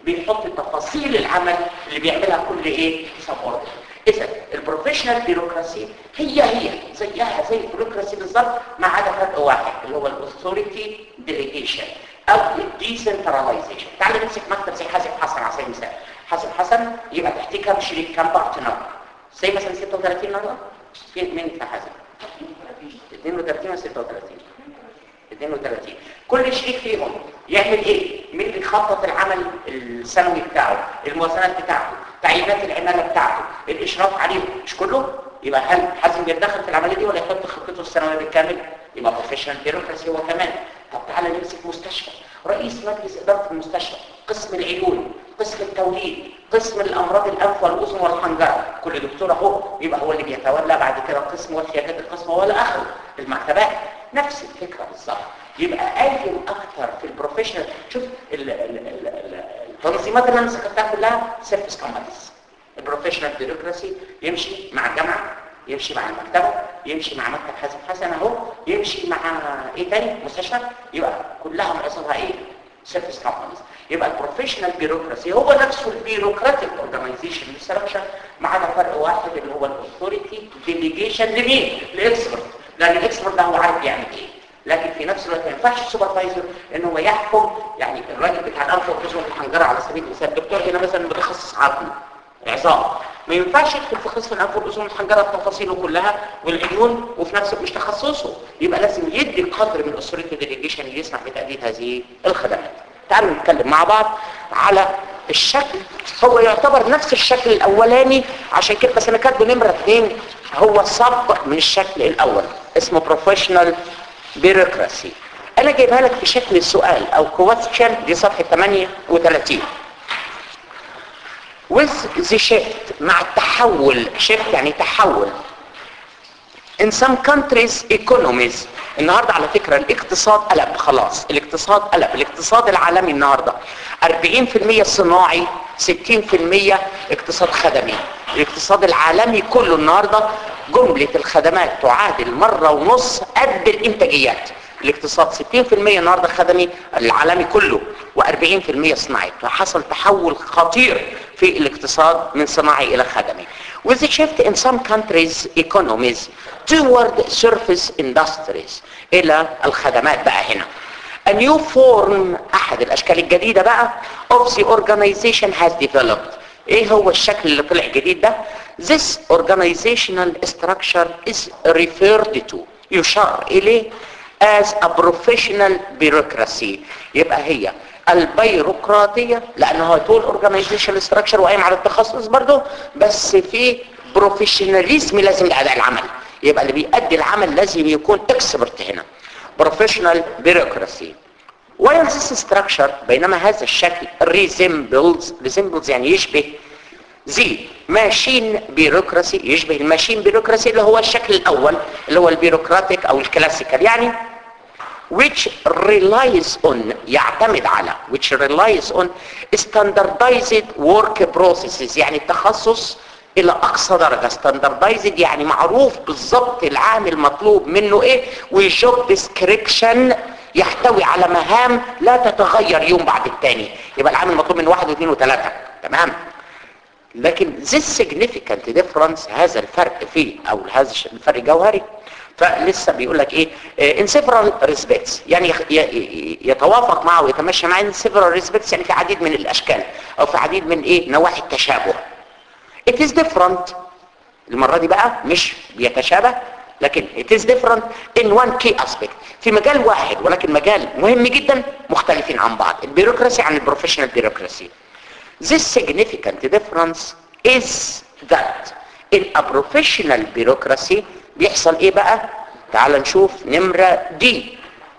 بيحط تفاصيل العمل اللي بيعملها كل ايه سبورت اذا البروفيشنال بيروقراسي هي هي زيها زي البيروقراسي بالظبط ما عدا فرق واحد اللي هو الاثوريتي ديليجيشن او الديسنتراليزيشن تعال نمسك مكتب زي حازم حسن على سبيل المثال حازم حسن يبقى تحتيه كام شريك كام بارتنر زي مثلا 36 نهارده في مين في حازم 32 و 36 32 كل شريك فيهم يعمل ايه مين اللي يخطط العمل السنوي بتاعه الموازنات بتاعته تعيينات العماله بتاعته الاشراف عليهم مش كله يبقى هل حازم بيتدخل في العمليه دي ولا يحط خطته السنويه بالكامل يبقى بروفيشنال بيروقراسي هو كمان طب تعالى نمسك مستشفى رئيس مجلس اداره المستشفى قسم العيون قسم التوليد قسم الامراض الانف والاذن والحنجره كل دكتور اهو يبقى هو اللي بيتولى بعد كده قسم واحتياجات القسم هو اخره المكتبات نفس الفكره بالظبط يبقى قايم اكتر في البروفيشنال شوف ال- ال- ال- ال- التنظيمات اللي انا ذكرتها كلها سيرفيس كومبانيز البروفيشنال بيروقراسي يمشي مع الجامعه يمشي مع المكتبه يمشي مع مكتب حازم حسن اهو يمشي مع ايه تاني مستشفى يبقى كلها معظمها ايه سيرفيس كومبانيز يبقى البروفيشنال بيروقراسي هو نفسه البيروقراطيك اورجانيزيشن ستراكشر ما عدا فرق واحد اللي هو الاثوريتي ديليجيشن لمين؟ لاكسبرت لان الاكسبرت ده هو عارف يعمل ايه لكن في نفس الوقت ما ينفعش السوبرفايزر ان هو يحكم يعني الراجل بتاع الانف والاذن والحنجره على سبيل المثال الدكتور هنا مثلا متخصص عظم عظام ما ينفعش يدخل في قسم الانف والاذن والحنجره بتفاصيله كلها والعيون وفي نفس الوقت مش تخصصه يبقى لازم يدي قدر من الاثوريتي ديليجيشن اللي يسمح بتاديه هذه الخدمات تعالوا نتكلم مع بعض على الشكل هو يعتبر نفس الشكل الاولاني عشان كده بس انا كاتبه نمره اثنين هو صب من الشكل الاول اسمه بروفيشنال بيروقراسي انا جايبها لك في شكل سؤال او كويستشن دي صفحه 38 with the shift مع التحول shift يعني تحول in some countries economies النهاردة على فكرة الاقتصاد قلب خلاص الاقتصاد قلب الاقتصاد العالمي النهاردة 40% صناعي 60% اقتصاد خدمي الاقتصاد العالمي كله النهاردة جملة الخدمات تعادل مرة ونص قد الانتاجيات الاقتصاد 60% النهاردة خدمي العالمي كله و40% صناعي فحصل تحول خطير في الاقتصاد من صناعي إلى خدمي with the shift in some countries economies toward surface industries إلى الخدمات بقى هنا a new form أحد الأشكال الجديدة بقى of the organization has developed ايه هو الشكل اللي طلع جديد ده this organizational structure is referred to يشار إليه as a professional bureaucracy يبقى هي البيروقراطية لأنها طول organizational structure وقايم على التخصص برضه بس في بروفيشناليزم لازم لأداء العمل يبقى اللي بيأدي العمل لازم يكون اكسبرت هنا professional bureaucracy while this structure بينما هذا الشكل resembles resembles يعني يشبه زي ماشين بيروقراسي يشبه الماشين بيروقراسي اللي هو الشكل الاول اللي هو البيروقراطيك او الكلاسيكال يعني which relies on يعتمد على which relies on standardized work processes يعني التخصص الى اقصى درجة standardized يعني معروف بالظبط العامل مطلوب منه ايه وجوب ديسكريبشن يحتوي على مهام لا تتغير يوم بعد التاني يبقى العامل مطلوب منه واحد واثنين وثلاثة تمام لكن this significant difference هذا الفرق فيه او هذا الفرق جوهري فلسه بيقول لك ايه in several respects يعني يتوافق معه ويتمشى معه in several respects يعني في عديد من الاشكال او في عديد من ايه نواحي التشابه it is different المرة دي بقى مش بيتشابه لكن it is different in one key aspect في مجال واحد ولكن مجال مهم جدا مختلفين عن بعض البيروقراسي عن البروفيشنال بيروقراسي This significant difference is that in a professional bureaucracy بيحصل ايه بقى تعال نشوف نمرة دي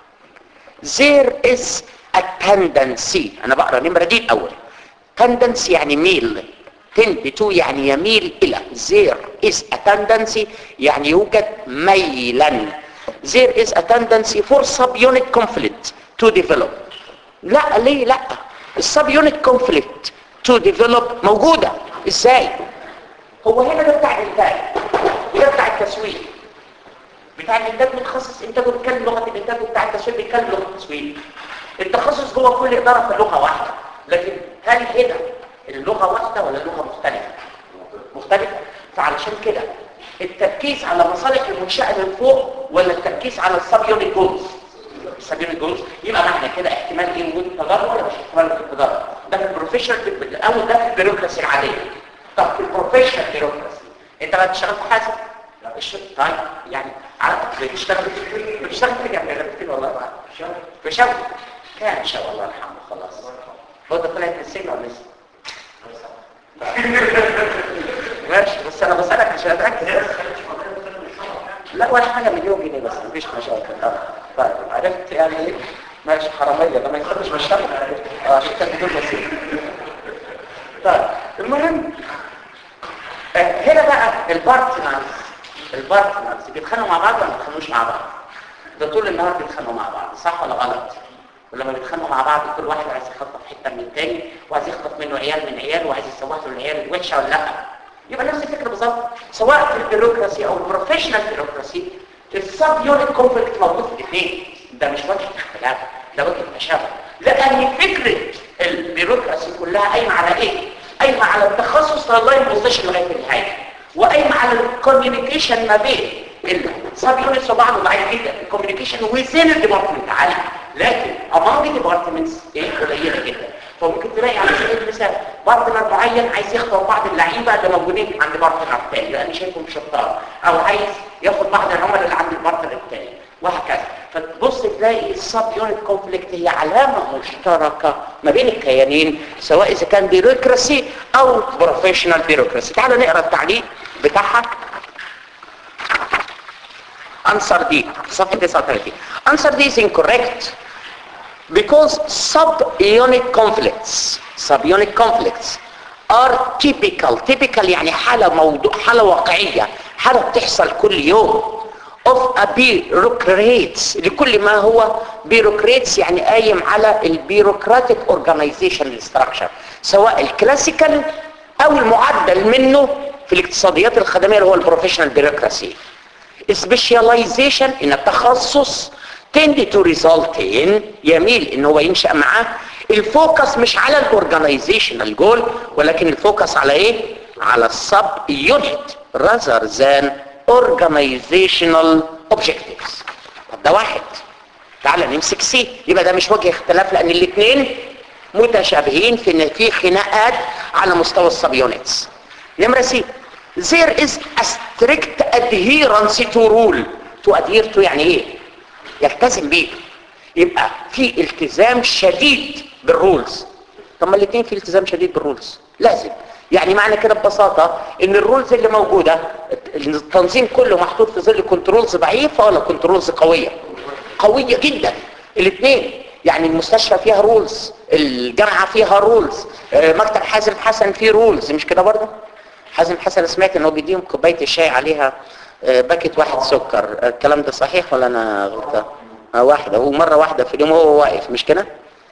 there is a tendency انا بقرا نمرة دي الاول tendency يعني ميل tend to يعني يميل الى there is a tendency يعني يوجد ميلا there is a tendency for subunit conflict to develop لا ليه لا السب يونت conflict to develop موجودة ازاي هو هنا ده بتاع الانتاج وده بتاع التسويق بتاع الانتاج متخصص انتاجه بيتكلم لغه الانتاج وبتاع التسويق بيتكلم لغه التسويق التخصص جوه كل اداره في لغه واحده لكن هل هنا اللغه واحده ولا اللغه مختلفه مختلفه فعلشان كده التركيز على مصالح المنشاه من فوق ولا التركيز على السب يونت جولز السب يونت جولز يبقى معنى كده احتمال ايه وجود تضرر ولا مش احتمال وجود تضرر ده في البروفيشنال او ده في البيروقراسي العاديه طب في البروفيشنال بيروقراسي انت بقى بتشتغل في حاسب الشغل طيب يعني على فكره بتشتغل بتشتغل في جنب كده والله بقى في شغل كان ان شاء الله الحمد خلاص هو ده طلعت من السجن ولا لسه ماشي بس انا بسالك عشان اتاكد لا ولا حاجه مليون جنيه بس مفيش مشاكل اه طيب عرفت يعني ايه ماشي حراميه ده ما يخرجش من الشغل اه عشان كده بدون بسيط طيب المهم آه هنا بقى البارتنرز البارتنرز بيتخانقوا مع بعض ولا ما بيتخانقوش مع بعض ده طول النهار بيتخانقوا مع بعض صح ولا غلط ولما بيتخانقوا مع بعض كل واحد عايز يخطف حته من التاني وعايز يخطف منه عيال من عيال وعايز يسوح له العيال الوحشه ولا لا يبقى نفس الفكره بالظبط سواء في البيروقراسي او البروفيشنال بيروقراسي السب يونت كونفليكت موجود في الاثنين ده مش وجه اختلاف ده وجه تشابه لان فكره البيروقراسي كلها قايمه على ايه قايمه على التخصص لللاين بوزيشن لغايه النهايه وقايمه على الكوميونيكيشن ما بين السب يونتس وبعض ضعيف جدا الكوميونيكيشن وزين الديبارتمنت عالي لكن among ديبارتمنتس ايه قليله جدا فممكن تلاقي على سبيل المثال بارتنر معين عايز يخطف بعض اللعيبه اللي موجودين عند بارتنر الثاني لان شايفهم شطار او عايز ياخد بعض العملاء اللي عند البارتنر الثاني وهكذا فتبص تلاقي السب يونت كونفليكت هي علامه مشتركه ما بين الكيانين سواء اذا كان بيروقراسي او بروفيشنال بيروقراسي تعال نقرا التعليق بتاعها answer D صفحه 39 answer D is incorrect because sub-unit conflicts sub-unit conflicts are typical typical يعني حالة موضوع حالة واقعية حالة بتحصل كل يوم of a bureaucrates لكل ما هو bureaucrates يعني قايم على البيروقراطيك organization structure سواء الكلاسيكال او المعدل منه في الاقتصاديات الخدمية اللي هو البروفيشنال بيروقراسي specialization ان التخصص tend to result in يميل ان هو ينشأ معاه الفوكس مش على الاورجانيزيشنال جول ولكن الفوكس على ايه على السب يونت rather than organizational objectives طب ده واحد تعال نمسك سي يبقى ده مش وجه اختلاف لان الاثنين متشابهين في ان في خناقات على مستوى السب يونتس نمره سي there is a strict adherence to rule to adhere to يعني ايه يلتزم بيه يبقى في التزام شديد بالرولز طب ما الاثنين في التزام شديد بالرولز لازم يعني معنى كده ببساطة ان الرولز اللي موجودة التنظيم كله محطوط في ظل كنترولز ضعيفة ولا كنترولز قوية قوية جدا الاثنين يعني المستشفى فيها رولز الجامعة فيها رولز مكتب حازم حسن فيه رولز مش كده برضه حازم حسن سمعت انه بيديهم كوبايه الشاي عليها باكت واحد سكر الكلام ده صحيح ولا انا غلطان اه واحده هو مره واحده في اليوم هو واقف مش كده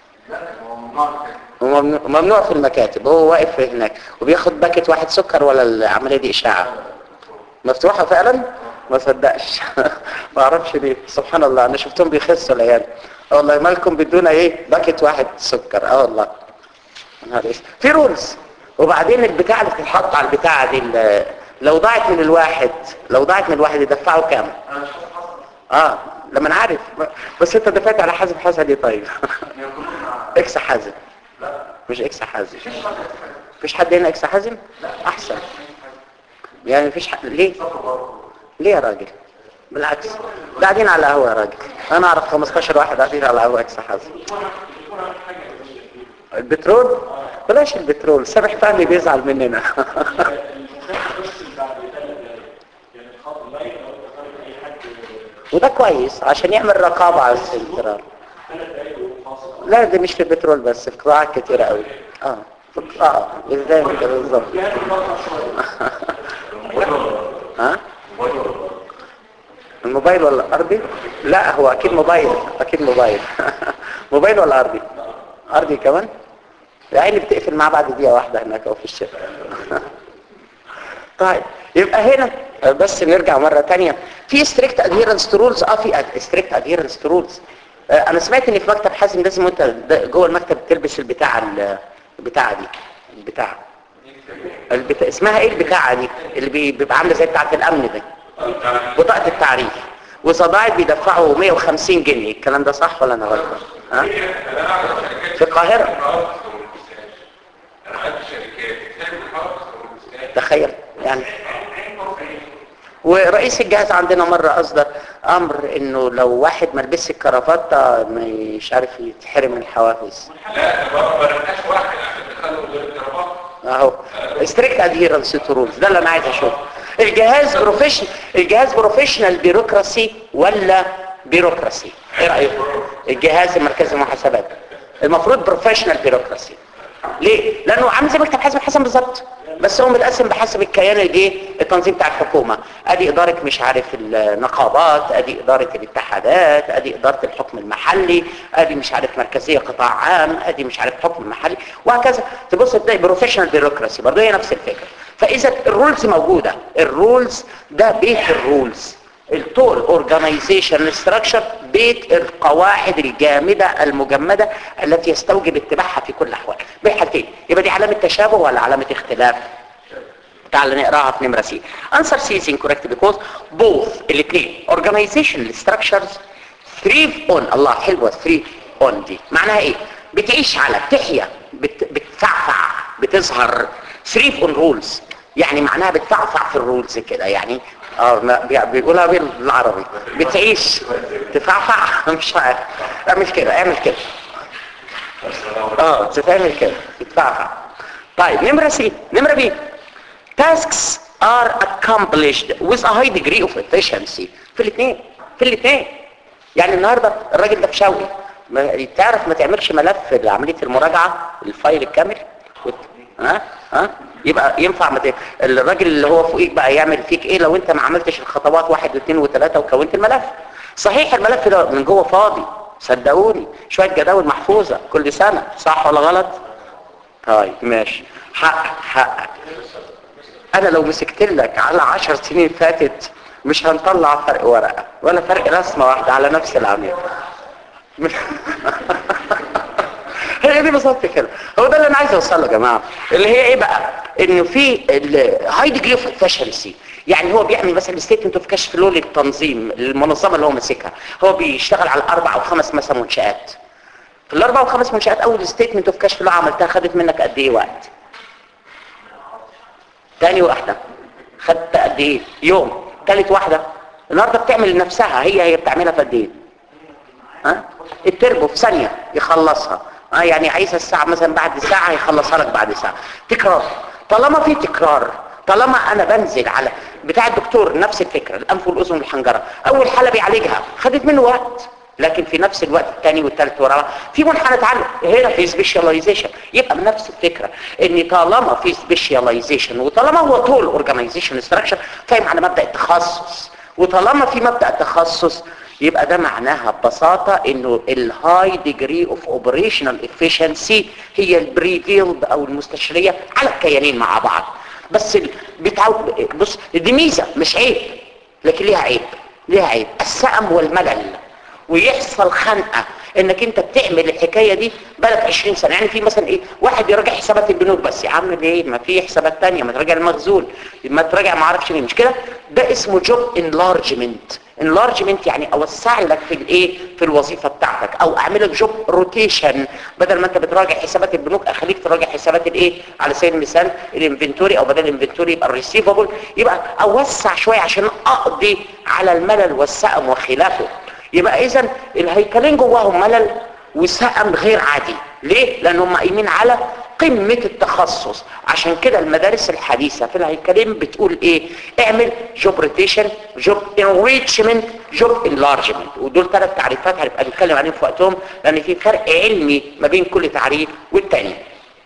هو ممنوع في المكاتب هو واقف هناك وبياخد باكت واحد سكر ولا العمليه دي اشاعه مفتوحه فعلا ما صدقش ما اعرفش ليه سبحان الله انا شفتهم بيخسوا العيال اه والله مالكم بدون ايه باكت واحد سكر اه والله في رولز وبعدين البتاع اللي بتتحط على البتاعه دي لو ضاعت من الواحد لو ضاعت من الواحد يدفعه كام اه لما انا عارف بس انت دفعت على حازم حسني طيب اكس حازم مش اكس حازم مفيش حد هنا اكس حازم احسن يعني مفيش حد ليه ليه يا راجل بالعكس قاعدين على قهوه يا راجل انا اعرف 15 واحد قاعدين على قهوه اكس حازم البترول بلاش البترول سامح فهمي بيزعل مننا وده كويس عشان يعمل رقابة على الاستقرار لا ده مش في البترول بس في قطاعات كتيرة قوي اه في اه ازاي كده بالظبط ها الموبايل ولا ارضي لا هو اكيد موبايل اكيد موبايل موبايل ولا ارضي ارضي كمان العين بتقفل معاه بعد دقيقه واحده هناك او في الشارع طيب يبقى هنا بس نرجع مره ثانيه في ستريكت ادهيرنس تو رولز اه في ستريكت ادهيرنس تو رولز انا سمعت ان في مكتب حازم لازم وانت جوه المكتب تلبس البتاع البتاعه دي البتاعه البتا... اسمها ايه البتاعه دي اللي بي- بيبقى عامله زي بتاعه الامن دي بطاقه التعريف وصداعي بيدفعوا 150 جنيه الكلام ده صح ولا انا غلطان ها في القاهره تخيل يعني ورئيس الجهاز عندنا مرة أصدر أمر إنه لو واحد ما لبسش الكرافتة مش عارف يتحرم من الحوافز لا ما بلغناش واحد عشان تخلوا غير الكرافات اهو ستريكت ادهيرنس تو رولز ده اللي انا عايز اشوفه الجهاز بروفيشنال الجهاز بروفيشنال بيروقراسي ولا بيروقراسي ايه رايكم الجهاز المركزي للمحاسبات المفروض بروفيشنال بيروقراسي ليه لانه عامل زي مكتب حسب حسن بالظبط بس هو متقسم بحسب الكيان الايه التنظيم بتاع الحكومه ادي اداره مش عارف النقابات ادي اداره الاتحادات ادي اداره الحكم المحلي ادي مش عارف مركزيه قطاع عام ادي مش عارف حكم محلي وهكذا تبص تلاقي بروفيشنال بيروقراسي برضه هي نفس الفكره فاذا الرولز موجوده الرولز ده بيت الرولز التول اورجانيزيشن ستراكشر بيت القواعد الجامده المجمده التي يستوجب اتباعها في كل الاحوال بحالتين يبقى دي علامه تشابه ولا علامه اختلاف تعال نقراها في نمره سي answer C is incorrect because both الاثنين organizational structures thrive on الله حلوه thrive on دي معناها ايه بتعيش على بتحيا بت بتفعفع بتظهر thrive on rules يعني معناها بتفعفع في الرولز كده يعني اه ما بي- بيقولها بالعربي بتعيش تفعفع مش عارف اعمل كده اعمل كده اه تتعمل كده تتفعفع طيب نمرة سي نمرة بي tasks are accomplished with a high degree of efficiency في الاثنين في الاثنين يعني النهارده الراجل ده فشاوي ما تعرف ما تعملش ملف لعمليه المراجعه الفايل الكامل وت... ها ها يبقى ينفع ما ت... الراجل اللي هو فوقيك بقى يعمل فيك ايه لو انت ما عملتش الخطوات واحد واثنين وثلاثه وكونت الملف صحيح الملف ده من جوه فاضي صدقوني شويه جداول محفوظه كل سنه صح ولا غلط طيب ماشي حقك حقك انا لو مسكت لك على عشر سنين فاتت مش هنطلع فرق ورقة ولا فرق رسمة واحدة على نفس العميل هي دي بالظبط كده هو ده اللي انا عايز اوصله يا جماعه اللي هي ايه بقى انه في الهاي ديجري اوف افشنسي يعني هو بيعمل مثلا ستيتمنت اوف كاش فلو للتنظيم المنظمه اللي هو ماسكها هو بيشتغل على اربع او خمس مثلا منشات في الاربع او خمس منشات اول ستيتمنت اوف كاش فلو عملتها خدت منك قد ايه وقت تاني واحدة خدت قد ايه يوم تالت واحدة النهاردة بتعمل لنفسها هي هي بتعملها في قد ايه ها التربو في ثانية يخلصها اه يعني عايزة الساعة مثلا بعد ساعة يخلصها لك بعد ساعة تكرار طالما في تكرار طالما انا بنزل على بتاع الدكتور نفس الفكرة الانف والاذن والحنجرة اول حالة بيعالجها خدت منه وقت لكن في نفس الوقت الثاني والثالث ورابع في منحنى اتعلم هنا في سبيشاليزيشن يبقى بنفس الفكره ان طالما في سبيشاليزيشن وطالما هو طول اورجانيزيشن ستراكشر فاهم على مبدا التخصص وطالما في مبدا التخصص يبقى ده معناها ببساطه انه الهاي ديجري اوف اوبريشنال افيشنسي هي البريفيلد او المستشريه على الكيانين مع بعض بس ال- بتعود بص دي ميزه مش عيب لكن ليها عيب ليها عيب السأم والملل ويحصل خنقه انك انت بتعمل الحكايه دي بقالك 20 سنه يعني في مثلا ايه واحد يراجع حسابات البنوك بس يا عم ليه ما في حسابات تانية ما تراجع المخزون ما تراجع ما اعرفش مين مش كده ده اسمه جوب انلارجمنت انلارجمنت يعني اوسع لك في الايه في الوظيفه بتاعتك او اعمل لك جوب روتيشن بدل ما انت بتراجع حسابات البنوك اخليك تراجع حسابات الايه على سبيل المثال الانفنتوري او بدل الانفنتوري يبقى الريسيفبل يبقى اوسع شويه عشان اقضي على الملل والسقم وخلافه يبقى اذا الهيكلين جواهم ملل وسقم غير عادي ليه لان هم قايمين على قمة التخصص عشان كده المدارس الحديثة في الهيكلين بتقول ايه اعمل جوب روتيشن جوب انريتشمنت جوب انلارجمنت ودول ثلاث تعريفات هنبقى نتكلم عليهم في وقتهم لان في فرق علمي ما بين كل تعريف والتاني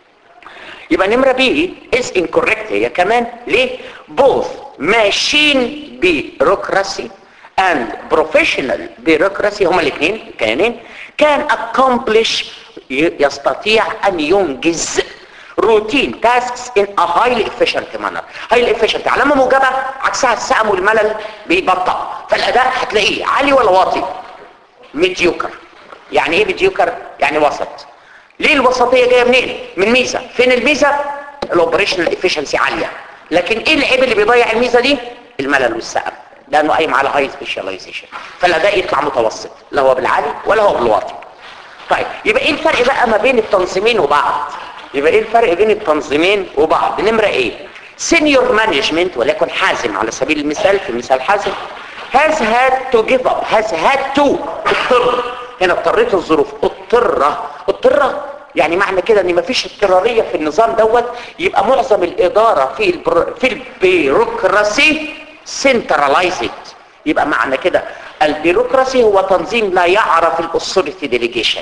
يبقى نمرة بي is incorrect هي كمان ليه both machine bureaucracy and professional bureaucracy هما الاثنين كيانين can accomplish ي- يستطيع ان ينجز routine tasks in a highly efficient manner highly efficient علامة موجبة عكسها السقم والملل بيبطأ فالاداء هتلاقيه عالي ولا واطي ميديوكر يعني ايه ميديوكر يعني وسط ليه الوسطيه جايه منين من ميزه فين الميزه الاوبريشنال افشنسي عاليه لكن ايه العيب اللي بيضيع الميزه دي الملل والسقم لانه قايم على هاي سبيشاليزيشن فالاداء يطلع متوسط لا هو بالعالي ولا هو بالواطي طيب يبقى ايه الفرق بقى ما بين التنظيمين وبعض يبقى ايه الفرق بين التنظيمين وبعض نمره ايه سينيور مانجمنت وليكن حازم على سبيل المثال في مثال حازم has had to give up has had to اضطر هنا اضطريت الظروف اضطر اضطر يعني معنى كده ان مفيش اضطراريه في النظام دوت يبقى معظم الاداره في البر... في البيروقراسي سنتراليزد يبقى معنى كده البيروقراسي هو تنظيم لا يعرف الاثوريتي ديليجيشن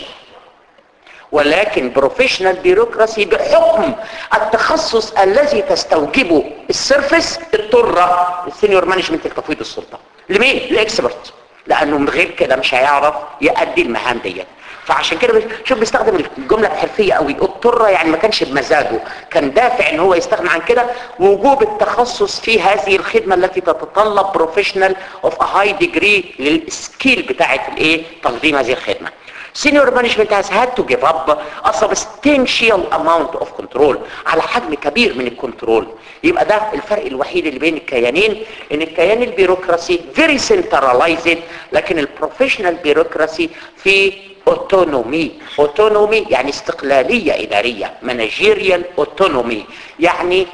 ولكن بروفيشنال بيروقراسي بحكم التخصص الذي تستوجبه السيرفس اضطر السينيور مانجمنت لتفويض السلطه لمين لاكسبرت لانه من غير كده مش هيعرف يؤدي المهام ديت فعشان كده شوف بيستخدم الجمله الحرفيه قوي اضطر يعني ما كانش بمزاجه كان دافع ان هو يستغنى عن كده وجوب التخصص في هذه الخدمه التي تتطلب بروفيشنال اوف ا هاي ديجري للسكيل بتاعه الايه تقديم هذه الخدمه senior management has had to give up a substantial amount of control على حجم كبير من الكنترول يبقى ده الفرق الوحيد اللي بين الكيانين ان الكيان البيروقراسي very centralized لكن البروفيشنال بيروقراسي في اوتونومي اوتونومي يعني استقلالية ادارية managerial autonomy يعني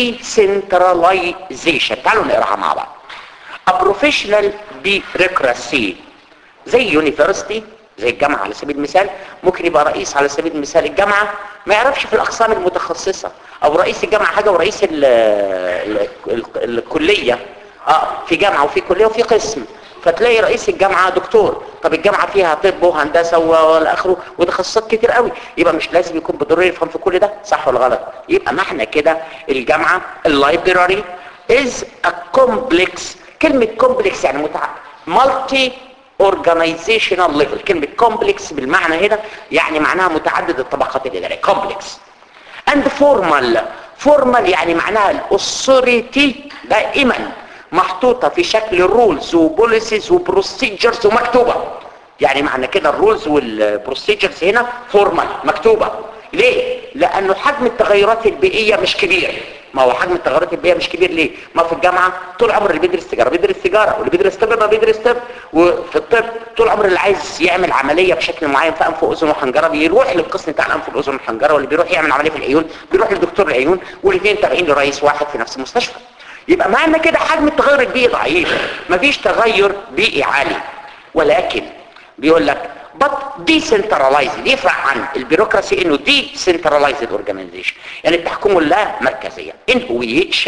decentralization تعالوا نقراها مع بعض a professional bureaucracy زي يونيفرسيتي زي الجامعة على سبيل المثال ممكن يبقى رئيس على سبيل المثال الجامعة ما يعرفش في الأقسام المتخصصة أو رئيس الجامعة حاجة ورئيس ال ال ال الكلية آه في جامعة وفي كلية وفي قسم فتلاقي رئيس الجامعة دكتور طب الجامعة فيها طب وهندسة والى اخره وتخصصات كتير قوي يبقى مش لازم يكون بضروري يفهم في كل ده صح ولا غلط يبقى معنى كده الجامعة اللايبراري از ا كومبلكس كلمة كومبلكس يعني متع مالتي organizational level كلمة complex بالمعنى هنا يعني معناها متعدد الطبقات الإدارية complex and formal formal يعني معناها الأثوريتي دائما محطوطة في شكل رولز وبوليسيز وبروسيجرز ومكتوبة يعني معنى كده الرولز والبروسيجرز هنا فورمال مكتوبة ليه؟ لأنه حجم التغيرات البيئية مش كبير ما هو حجم التغيرات البيئيه مش كبير ليه ما في الجامعه طول عمر اللي بيدرس تجاره بيدرس تجاره واللي بيدرس طب ما بيدرس طب وفي الطب طول عمر اللي عايز يعمل عمليه بشكل معين في انف واذن وحنجره بيروح للقسم بتاع الانف والاذن والحنجره واللي بيروح يعمل عمليه في العيون بيروح لدكتور العيون والاثنين تابعين لرئيس واحد في نفس المستشفى يبقى معنى كده حجم التغير البيئي ضعيف مفيش تغير بيئي عالي ولكن بيقول لك but decentralized يفرق عن البيروقراسي انه decentralized organization يعني التحكم لا مركزية in which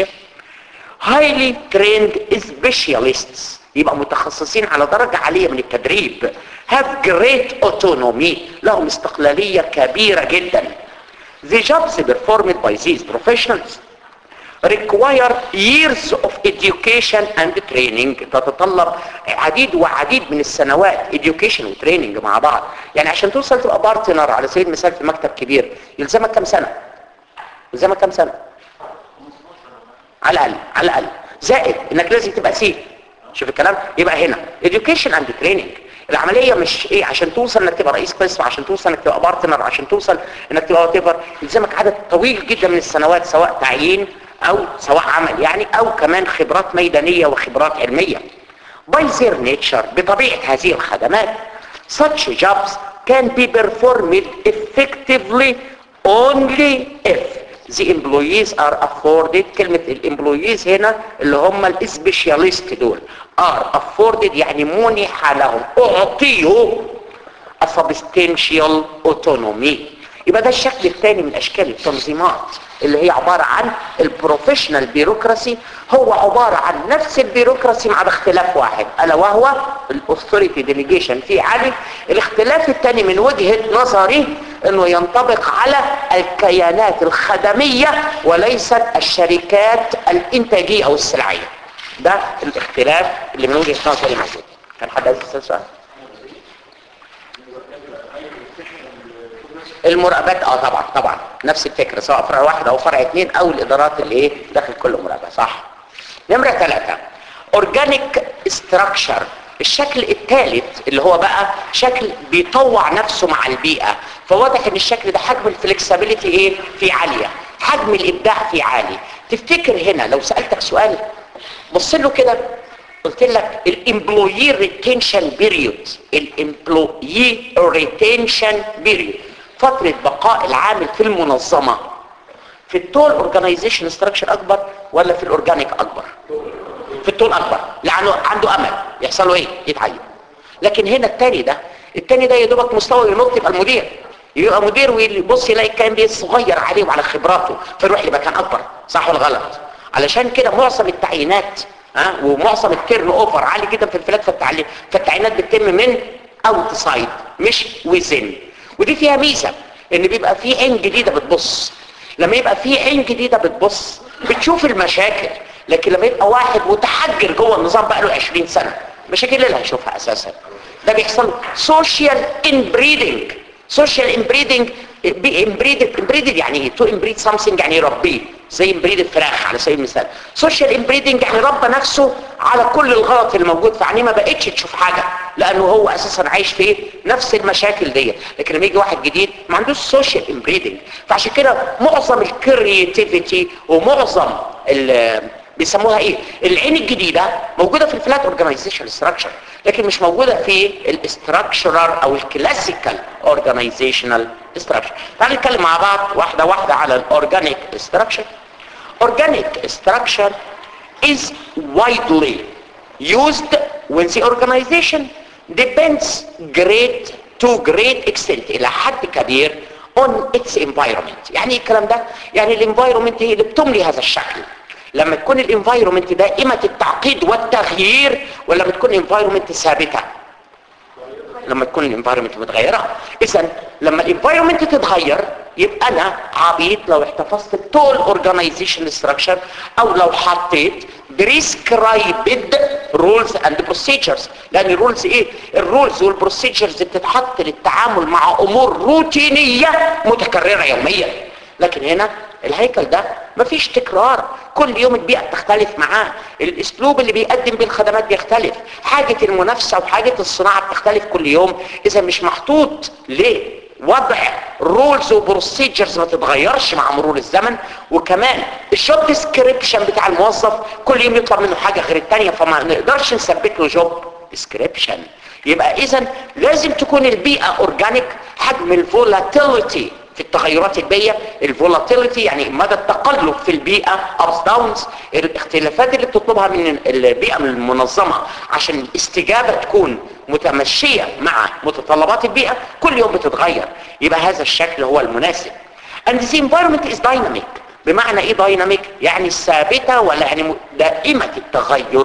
highly trained specialists يبقى متخصصين على درجة عالية من التدريب have great autonomy لهم استقلالية كبيرة جدا the jobs performed by these professionals require years of education and training تتطلب عديد وعديد من السنوات education وتريننج مع بعض يعني عشان توصل تبقى بارتنر على سبيل المثال في مكتب كبير يلزمك كم سنة يلزمك كم سنة على الأقل على الأقل زائد انك لازم تبقى سي شوف الكلام يبقى هنا education and training العمليه مش ايه عشان توصل انك تبقى رئيس قسم عشان توصل انك تبقى بارتنر عشان توصل انك تبقى وات يلزمك عدد طويل جدا من السنوات سواء تعيين او سواء عمل يعني او كمان خبرات ميدانية وخبرات علمية by their nature بطبيعة هذه الخدمات such jobs can be performed effectively only if the employees are afforded كلمة الامبلويز هنا اللي هم الاسبيشاليست دول are afforded يعني منح لهم اعطيوا a substantial autonomy يبقى ده الشكل الثاني من اشكال التنظيمات اللي هي عبارة عن البروفيشنال بيروقراسي هو عبارة عن نفس البيروقراسي مع اختلاف واحد الا وهو الاثوريتي ديليجيشن في عالي الاختلاف الثاني من وجهة نظري انه ينطبق على الكيانات الخدمية وليست الشركات الانتاجية او السلعية ده الاختلاف اللي من وجهة نظري موجود كان حد عايز يسأل سؤال المراقبات اه طبعا طبعا نفس الفكرة سواء فرع واحد او فرع اثنين او الادارات اللي ايه داخل كل مراقبة صح نمرة ثلاثة اورجانيك ستراكشر الشكل الثالث اللي هو بقى شكل بيطوع نفسه مع البيئة فواضح ان الشكل ده حجم الفلكسبيليتي ايه في عاليه حجم الابداع في عالي تفتكر هنا لو سالتك سؤال بص له كده قلت لك الامبلويي ريتنشن بيريود الامبلويي ريتنشن بيريود فتره بقاء العامل في المنظمه في التول اورجانيزيشن ستراكشر اكبر ولا في الاورجانيك اكبر في التول اكبر لانه عنده امل يحصل له ايه يتعين لكن هنا التاني ده التاني ده يا دوبك مستوى ينط يبقى المدير يبقى مدير ويبص يلاقي الكلام ده صغير عليه وعلى خبراته فيروح لمكان اكبر صح ولا غلط علشان كده معظم التعيينات ها ومعظم التيرن اوفر عالي جدا في الفلات فالتعليم فالتعيينات بتتم من اوت سايد مش ويزن ودي فيها ميزه ان بيبقى في عين جديده بتبص لما يبقى في عين جديده بتبص بتشوف المشاكل لكن لما يبقى واحد متحجر جوه النظام بقى له 20 سنه مشاكل اللي هيشوفها اساسا ده بيحصل سوشيال انبريدنج سوشيال انبريدنج امبريدد امبريدد يعني ايه تو امبريد سامثينج يعني يربيه زي امبريد الفراخ على سبيل المثال سوشيال امبريدنج يعني ربى نفسه على كل الغلط اللي موجود في عينيه ما بقتش تشوف حاجه لانه هو اساسا عايش في نفس المشاكل دي لكن لما يجي واحد جديد ما عندوش سوشيال امبريدنج فعشان كده معظم الكرياتيفيتي ومعظم بيسموها ايه العين الجديدة موجودة في الفلات اورجانيزيشن ستراكشر لكن مش موجودة في الاستراكشرال او الكلاسيكال اورجانيزيشنال ستراكشر تعالوا نتكلم مع بعض واحدة واحدة على الاورجانيك ستراكشر organic structure is widely used when the organization depends great to great extent الى حد كبير on its environment يعني ايه الكلام ده يعني الانفايرومنت هي اللي بتملي هذا الشكل لما تكون الانفايرومنت دائمة التعقيد والتغيير ولا لما تكون الانفايرومنت ثابتة لما تكون الانفايرومنت متغيرة اذا لما الانفايرومنت تتغير يبقى انا عبيط لو احتفظت بتول اورجانيزيشن ستراكشر او لو حطيت بريسكرايبد رولز اند بروسيجرز لان الرولز ايه الرولز والبروسيجرز بتتحط للتعامل مع امور روتينيه متكرره يوميا لكن هنا الهيكل ده مفيش تكرار كل يوم البيئة بتختلف معاه الاسلوب اللي بيقدم بيه الخدمات بيختلف حاجة المنافسة وحاجة الصناعة بتختلف كل يوم اذا مش محطوط ليه وضع رولز وبروسيجرز ما تتغيرش مع مرور الزمن وكمان الجوب ديسكريبشن بتاع الموظف كل يوم يطلب منه حاجة غير التانية فما نقدرش نثبت له جوب ديسكريبشن يبقى اذا لازم تكون البيئة اورجانيك حجم الفولاتيليتي في التغيرات البيئة الفولاتيليتي يعني مدى التقلب في البيئة ups downs الاختلافات اللي بتطلبها من البيئة من المنظمة عشان الاستجابة تكون متمشية مع متطلبات البيئة كل يوم بتتغير يبقى هذا الشكل هو المناسب and the environment is dynamic بمعنى ايه دايناميك يعني ثابتة ولا يعني دائمة التغير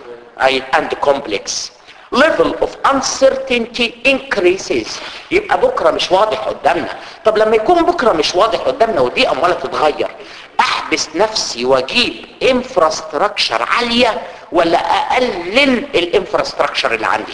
أي and complex level of uncertainty increases يبقى بكرة مش واضح قدامنا طب لما يكون بكرة مش واضح قدامنا ودي اموالها تتغير احبس نفسي واجيب انفراستراكشر عالية ولا اقلل الانفراستراكشر اللي عندي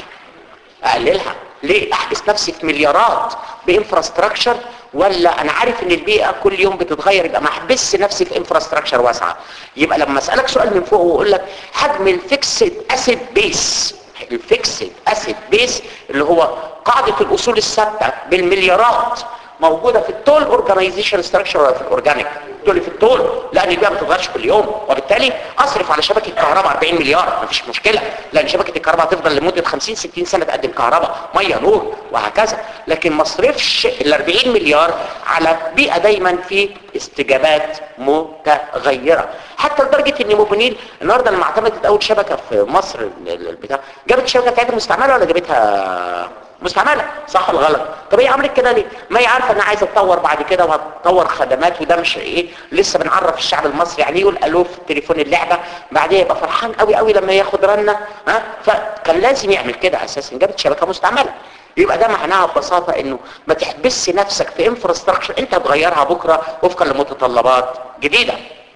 اقللها ليه احبس نفسي في مليارات بانفراستراكشر ولا انا عارف ان البيئة كل يوم بتتغير يبقى ما احبسش نفسي في انفراستراكشر واسعة يبقى لما اسألك سؤال من فوق واقول لك حجم الفيكسد اسيد بيس الفيكسد اسيد بيس اللي هو قاعدة الاصول الثابتة بالمليارات موجودة في التول اورجانيزيشن ستراكشر ولا في الاورجانيك تقول لي في التول لان البيئة ما بتتغيرش كل يوم وبالتالي اصرف على شبكة كهرباء 40 مليار مفيش مشكلة لان شبكة الكهرباء هتفضل لمدة 50 60 سنة تقدم كهرباء مية نور وهكذا لكن ما اصرفش ال 40 مليار على بيئة دايما في استجابات متغيرة حتى لدرجة ان موبينيل النهارده لما اعتمدت اول شبكة في مصر البتاع جابت الشبكة بتاعتها مستعملة ولا جابتها مستعملة صح ولا غلط طب هي عملت كده ليه ما هي عارفه انها عايزه تطور بعد كده وهتطور خدمات وده مش ايه لسه بنعرف الشعب المصري يعني يقول الو في التليفون اللعبه بعدين يبقى فرحان قوي قوي لما ياخد رنه ها فكان لازم يعمل كده اساسا جابت شبكه مستعمله يبقى ده معناها ببساطه انه ما تحبسش نفسك في انفراستراكشر انت هتغيرها بكره وفقا لمتطلبات جديده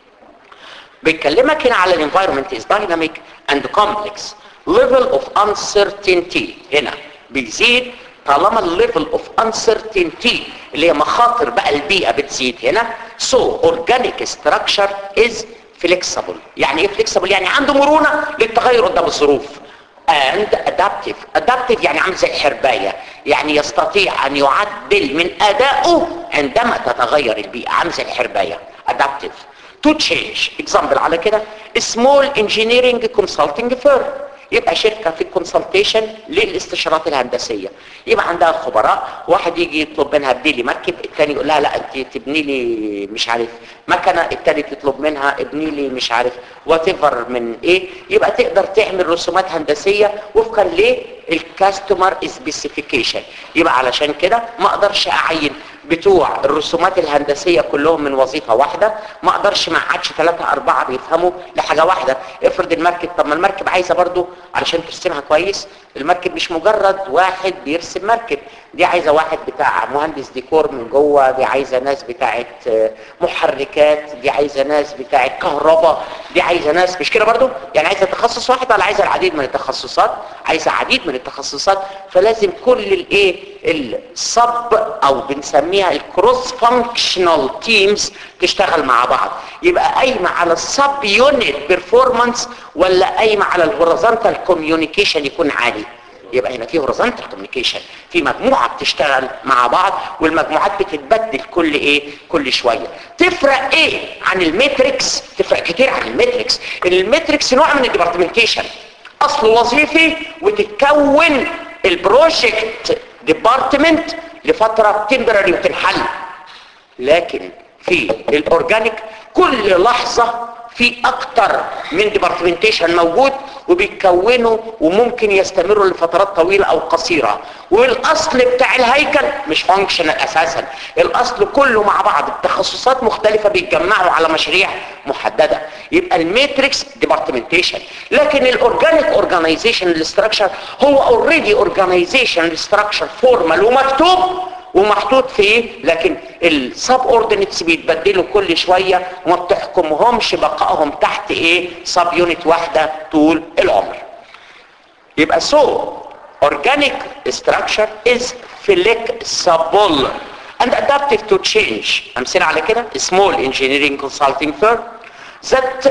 بيكلمك هنا على الانفايرمنت از دايناميك اند كومبلكس level of uncertainty هنا بيزيد طالما الليفل اوف uncertainty اللي هي مخاطر بقى البيئة بتزيد هنا so organic structure is flexible يعني ايه flexible يعني عنده مرونة للتغير قدام الظروف and adaptive adaptive يعني عامل زي الحرباية يعني يستطيع ان يعدل من ادائه عندما تتغير البيئة عامل زي الحرباية adaptive to change example على كده small engineering consulting firm يبقى شركة في الكونسلتيشن للاستشارات الهندسية يبقى عندها خبراء واحد يجي يطلب منها ابني لي مركب التاني يقول لها لا انت تبني لي مش عارف مكنة التالت يطلب منها ابني لي مش عارف وات من ايه يبقى تقدر تعمل رسومات هندسية وفقا للكاستمر سبيسيفيكيشن يبقى علشان كده ما اقدرش اعين بتوع الرسومات الهندسية كلهم من وظيفة واحدة ما اقدرش ما عادش ثلاثة اربعة بيفهموا لحاجة واحدة افرض المركب طب ما المركب عايزة برضو علشان ترسمها كويس المركب مش مجرد واحد بيرسم مركب دي عايزة واحد بتاع مهندس ديكور من جوه دي عايزة ناس بتاعت محركات دي عايزة ناس بتاعت كهرباء دي عايزة ناس مش كده برضو يعني عايزة تخصص واحد ولا عايزة العديد من التخصصات عايزة عديد من التخصصات فلازم كل الايه الصب او بنسميها الكروس فانكشنال تيمز تشتغل مع بعض يبقى قايمه على السب يونت بيرفورمانس ولا قايمه على الهوريزونتال كوميونيكيشن يكون عالي يبقى هنا في هوريزونتال كوميونيكيشن في مجموعه بتشتغل مع بعض والمجموعات بتتبدل كل ايه كل شويه تفرق ايه عن الماتريكس تفرق كتير عن الماتريكس الماتريكس نوع من الديبارتمنتيشن اصل وظيفي وتتكون البروجكت ديبارتمنت لفتره تمبرري وتنحل لكن في الاورجانيك كل لحظه في اكتر من ديبارتمنتيشن موجود وبيتكونوا وممكن يستمروا لفترات طويله او قصيره والاصل بتاع الهيكل مش فانكشنال اساسا الاصل كله مع بعض التخصصات مختلفه بيتجمعوا على مشاريع محدده يبقى الماتريكس ديبارتمنتيشن لكن الاورجانيك اورجانيزيشن الاستراكشر هو اوريدي اورجانيزيشن الاستراكشر فورمال ومكتوب ومحطوط فيه لكن السب اوردينتس بيتبدلوا كل شويه وما بتحكمهمش بقائهم تحت ايه سب يونت واحده طول العمر يبقى سو organic structure is flexible and adaptive to change امثله على كده small engineering consulting firm that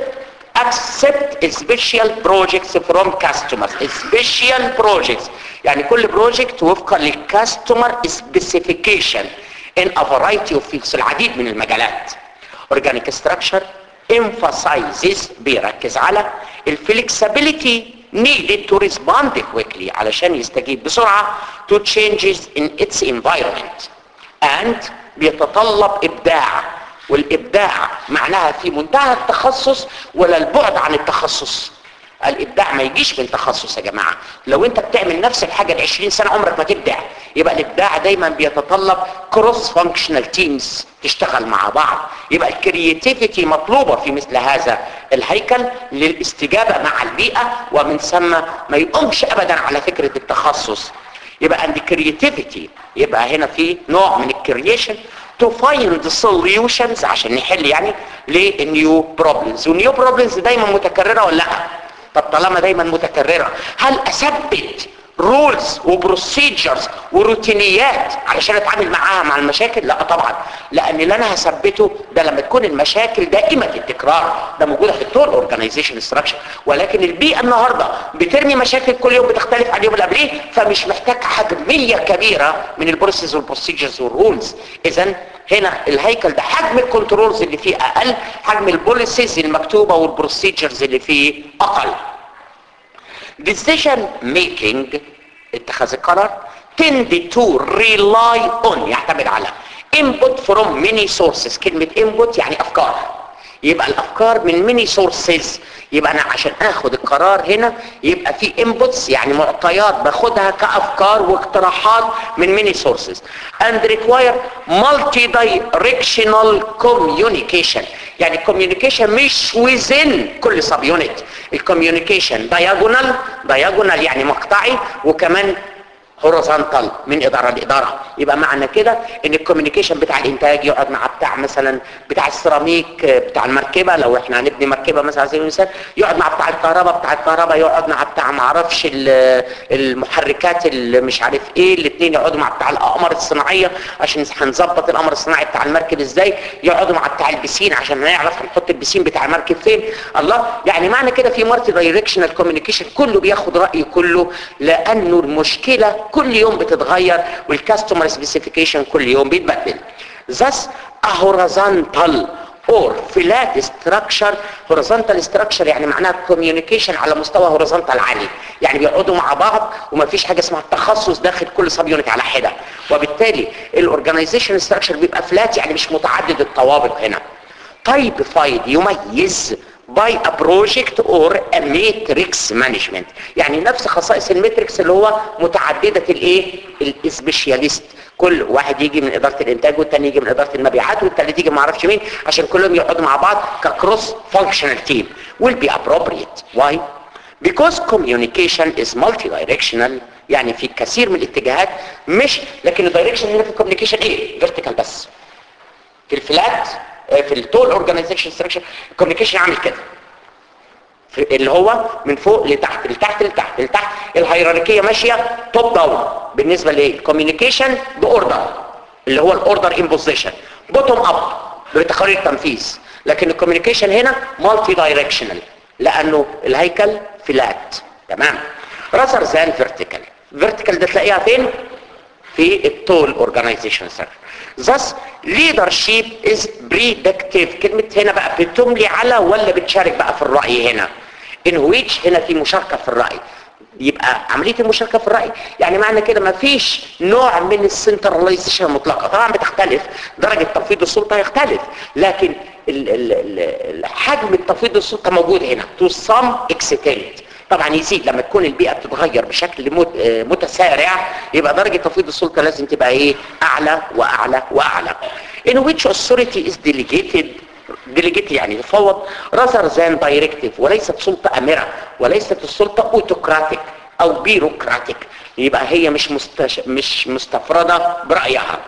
accept special projects from customers special projects يعني كل بروجكت وفقا للكاستمر سبيسيفيكيشن in a variety of fields العديد من المجالات organic structure emphasizes بيركز على الفلكسبيليتي needed to respond quickly علشان يستجيب بسرعة to changes in its environment and بيتطلب إبداع والإبداع معناها في منتهى التخصص ولا البعد عن التخصص الابداع ما يجيش من تخصص يا جماعه لو انت بتعمل نفس الحاجه ل 20 سنه عمرك ما تبدع يبقى الابداع دايما بيتطلب كروس فانكشنال تيمز تشتغل مع بعض يبقى الكرياتيفيتي مطلوبه في مثل هذا الهيكل للاستجابه مع البيئه ومن ثم ما يقومش ابدا على فكره التخصص يبقى عند كرياتيفيتي يبقى هنا في نوع من الكرييشن to find solutions عشان نحل يعني لنيو بروبلمز ونيو بروبلمز دايما متكرره ولا لا طب طالما دايما متكرره هل اثبت رولز وبروسيجرز وروتينيات علشان اتعامل معاها مع المشاكل لا طبعا لان اللي انا هثبته ده لما تكون المشاكل دائمه التكرار ده موجوده في الطول اورجانيزيشن ستراكشر ولكن البيئه النهارده بترمي مشاكل كل يوم بتختلف عن اليوم اللي قبليه فمش محتاج حجميه كبيره من البروسيس والبروسيجرز والرولز اذا هنا الهيكل ده حجم الكنترولز اللي فيه اقل حجم البوليسيز المكتوبه والبروسيجرز اللي فيه اقل decision making اتخاذ القرار tend to rely on يعتمد على input from many sources كلمة input يعني افكار يبقى الافكار من many sources يبقى انا عشان اخد القرار هنا يبقى في inputs يعني معطيات باخدها كافكار واقتراحات من many sources and require multi-directional communication يعني communication مش within كل sub unit الكوميونيكيشن diagonal diagonal يعني مقطعي وكمان هوريزونتال من اداره لاداره يبقى معنى كده ان الكوميونيكيشن بتاع الانتاج يقعد مع بتاع مثلا بتاع السيراميك بتاع المركبه لو احنا هنبني مركبه مركبه مثلا على سبيل المثال يقعد مع بتاع الكهرباء بتاع الكهرباء يقعد مع بتاع ما اعرفش ال- المحركات اللي مش عارف ايه الاثنين يقعدوا مع بتاع الاقمار الصناعيه عشان هنظبط القمر الصناعي بتاع المركب ازاي يقعدوا مع بتاع البسين عشان نعرف نحط البسين بتاع المركب فين الله يعني معنى كده في مالتي دايركشنال كوميونيكيشن كله بياخد راي كله لانه المشكله كل يوم بتتغير والكاستمر سبيسيفيكيشن كل يوم بيتبدل thus a horizontal or flat structure horizontal structure يعني معناها communication على مستوى horizontal عالي يعني بيقعدوا مع بعض وما فيش حاجه اسمها التخصص داخل كل سب يونت على حده وبالتالي الاورجنايزيشن structure بيبقى فلات يعني مش متعدد الطوابق هنا typified يميز by a project or a matrix management يعني نفس خصائص الماتريكس اللي هو متعددة الايه السبيشاليست كل واحد يجي من اداره الانتاج والتاني يجي من اداره المبيعات والتالت يجي ما اعرفش مين عشان كلهم يقعدوا مع بعض ككروس فانكشنال تيم will be appropriate why because communication is multi-directional يعني في كثير من الاتجاهات مش لكن الدايركشن هنا في الكوميونيكيشن ايه فيرتيكال بس في الفلات آه، في التول اورجانيزيشن ستراكشر الكوميونيكيشن عامل كده في- اللي هو من فوق لتحت لتحت لتحت لتحت الهيراركيه ماشيه توب داون بالنسبه للكوميونيكيشن باوردر اللي هو الاوردر ان بوزيشن بوتوم اب بتقارير التنفيذ لكن الكوميونيكيشن هنا مالتي دايركشنال لانه الهيكل فلات تمام راسر زان فيرتيكال فيرتيكال ده تلاقيها فين في التول اورجانيزيشن thus leadership is predictive كلمة هنا بقى بتملي على ولا بتشارك بقى في الرأي هنا in which هنا في مشاركة في الرأي يبقى عملية المشاركة في الرأي يعني معنى كده ما فيش نوع من السنتراليزيشن المطلقة طبعا بتختلف درجة تفويض السلطة يختلف لكن ال- ال- ال- حجم التفويض السلطة موجود هنا to some extent طبعا يزيد لما تكون البيئة بتتغير بشكل مت- آه، متسارع يبقى درجة تفويض السلطة لازم تبقى ايه اعلى واعلى واعلى in which authority is delegated ديليجيت يعني تفوض rather than directive وليست سلطة أمرة وليست السلطة اوتوكراتيك أو بيروقراطيك يبقى هي مش مستش... مش مستفردة برأيها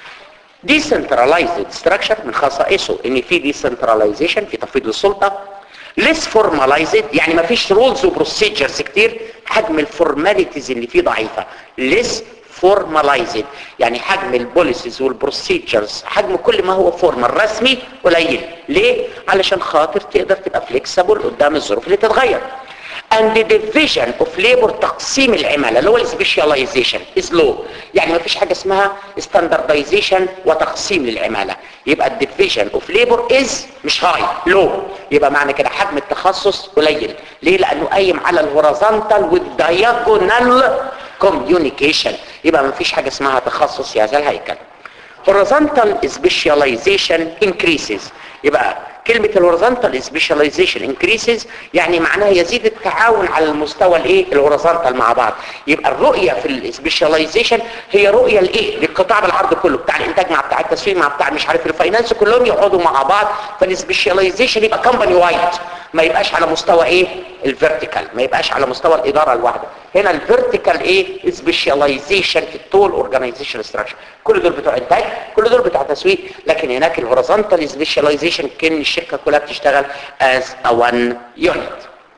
decentralized structure من خصائصه ان في decentralization في تفويض السلطة less formalized يعني ما فيش rules وبروسيجرز كتير حجم الفورماليتيز اللي فيه ضعيفة less formalized يعني حجم البوليسيز والبروسيجرز حجم كل ما هو فورمال رسمي قليل ليه؟ علشان خاطر تقدر تبقى فليكسبل قدام الظروف اللي تتغير and the division of labor تقسيم العمالة اللي هو السبيشاليزيشن is low يعني ما فيش حاجة اسمها standardization وتقسيم للعمالة يبقى الديفيجن اوف ليبر از مش هاي لو يبقى معنى كده حجم التخصص قليل ليه لانه قايم على الهوريزونتال والدياجونال كوميونيكيشن يبقى ما فيش حاجة اسمها تخصص في هذا الهيكل horizontal specialization increases يبقى كلمة الهوريزونتال specialization increases يعني معناها يزيد التعاون على المستوى الايه الهوريزونتال مع بعض يبقى الرؤية في السبيشاليزيشن هي رؤية لايه للقطاع بالعرض كله بتاع الانتاج مع بتاع التسويق مع بتاع مش عارف الفاينانس كلهم يقعدوا مع بعض فالسبيشاليزيشن يبقى كومباني وايد ما يبقاش على مستوى ايه الفيرتيكال ما يبقاش على مستوى الاداره الواحده هنا الفيرتيكال ايه سبيشاليزيشن في التول اورجانيزيشن ستراكشر كل دول بتوع انتاج كل دول بتوع تسويق لكن هناك الهوريزونتال سبيشاليزيشن كان الشركه كلها بتشتغل as a one unit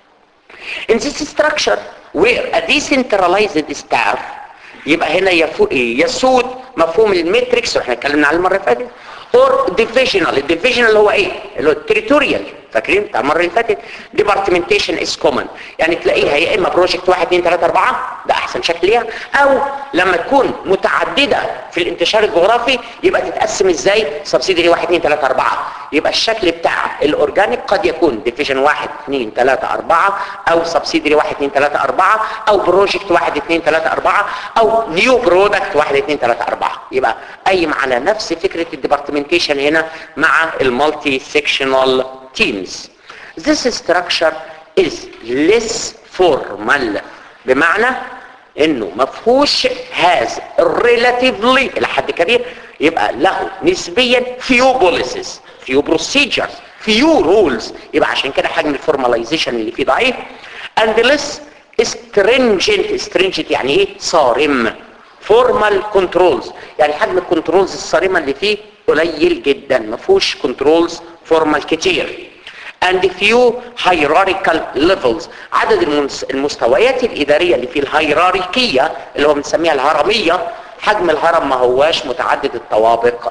in this structure where a decentralized staff يبقى هنا يفو... يسود مفهوم الماتريكس واحنا اتكلمنا عليه المره اللي فاتت اور ديفيجنال الديفيجنال اللي هو ايه اللي هو التريتوريال فاكرين بتاع المره اللي فاتت ديبارتمنتيشن از كومن يعني تلاقيها يا اما بروجكت 1 2 3 4 ده احسن شكل ليها او لما تكون متعدده في الانتشار الجغرافي يبقى تتقسم ازاي سبسيدري 1 2 3 4 يبقى الشكل بتاع الاورجانيك قد يكون ديفيجن 1 2 3 4 او سبسيدري 1 2 3 4 او بروجكت 1 2 3 4 او نيو برودكت 1 2 3 4 يبقى قايم على نفس فكره الديبارتمنتيشن هنا مع المالتي سيكشنال teams. This structure is less formal بمعنى انه مفهوش has relatively الى حد كبير يبقى له نسبيا few policies few procedures few rules يبقى عشان كده حجم الفورماليزيشن اللي فيه ضعيف and less stringent stringent يعني ايه صارم فورمال كنترولز يعني حجم الكنترولز الصارمه اللي فيه قليل جدا ما فيهوش كنترولز فورمال كتير and few hierarchical levels عدد المنس- المستويات الإدارية اللي في الهيراركية اللي هو بنسميها الهرمية حجم الهرم ما هواش متعدد الطوابق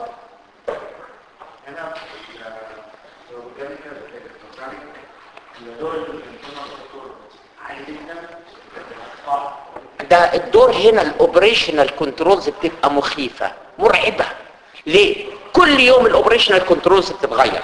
هنا لو جالي كده الالكترونيك اللي دول عالي جدا صعب ده الدور هنا الاوبريشنال كنترولز بتبقى مخيفة مرعبة ليه كل يوم الاوبريشنال كنترولز بتتغير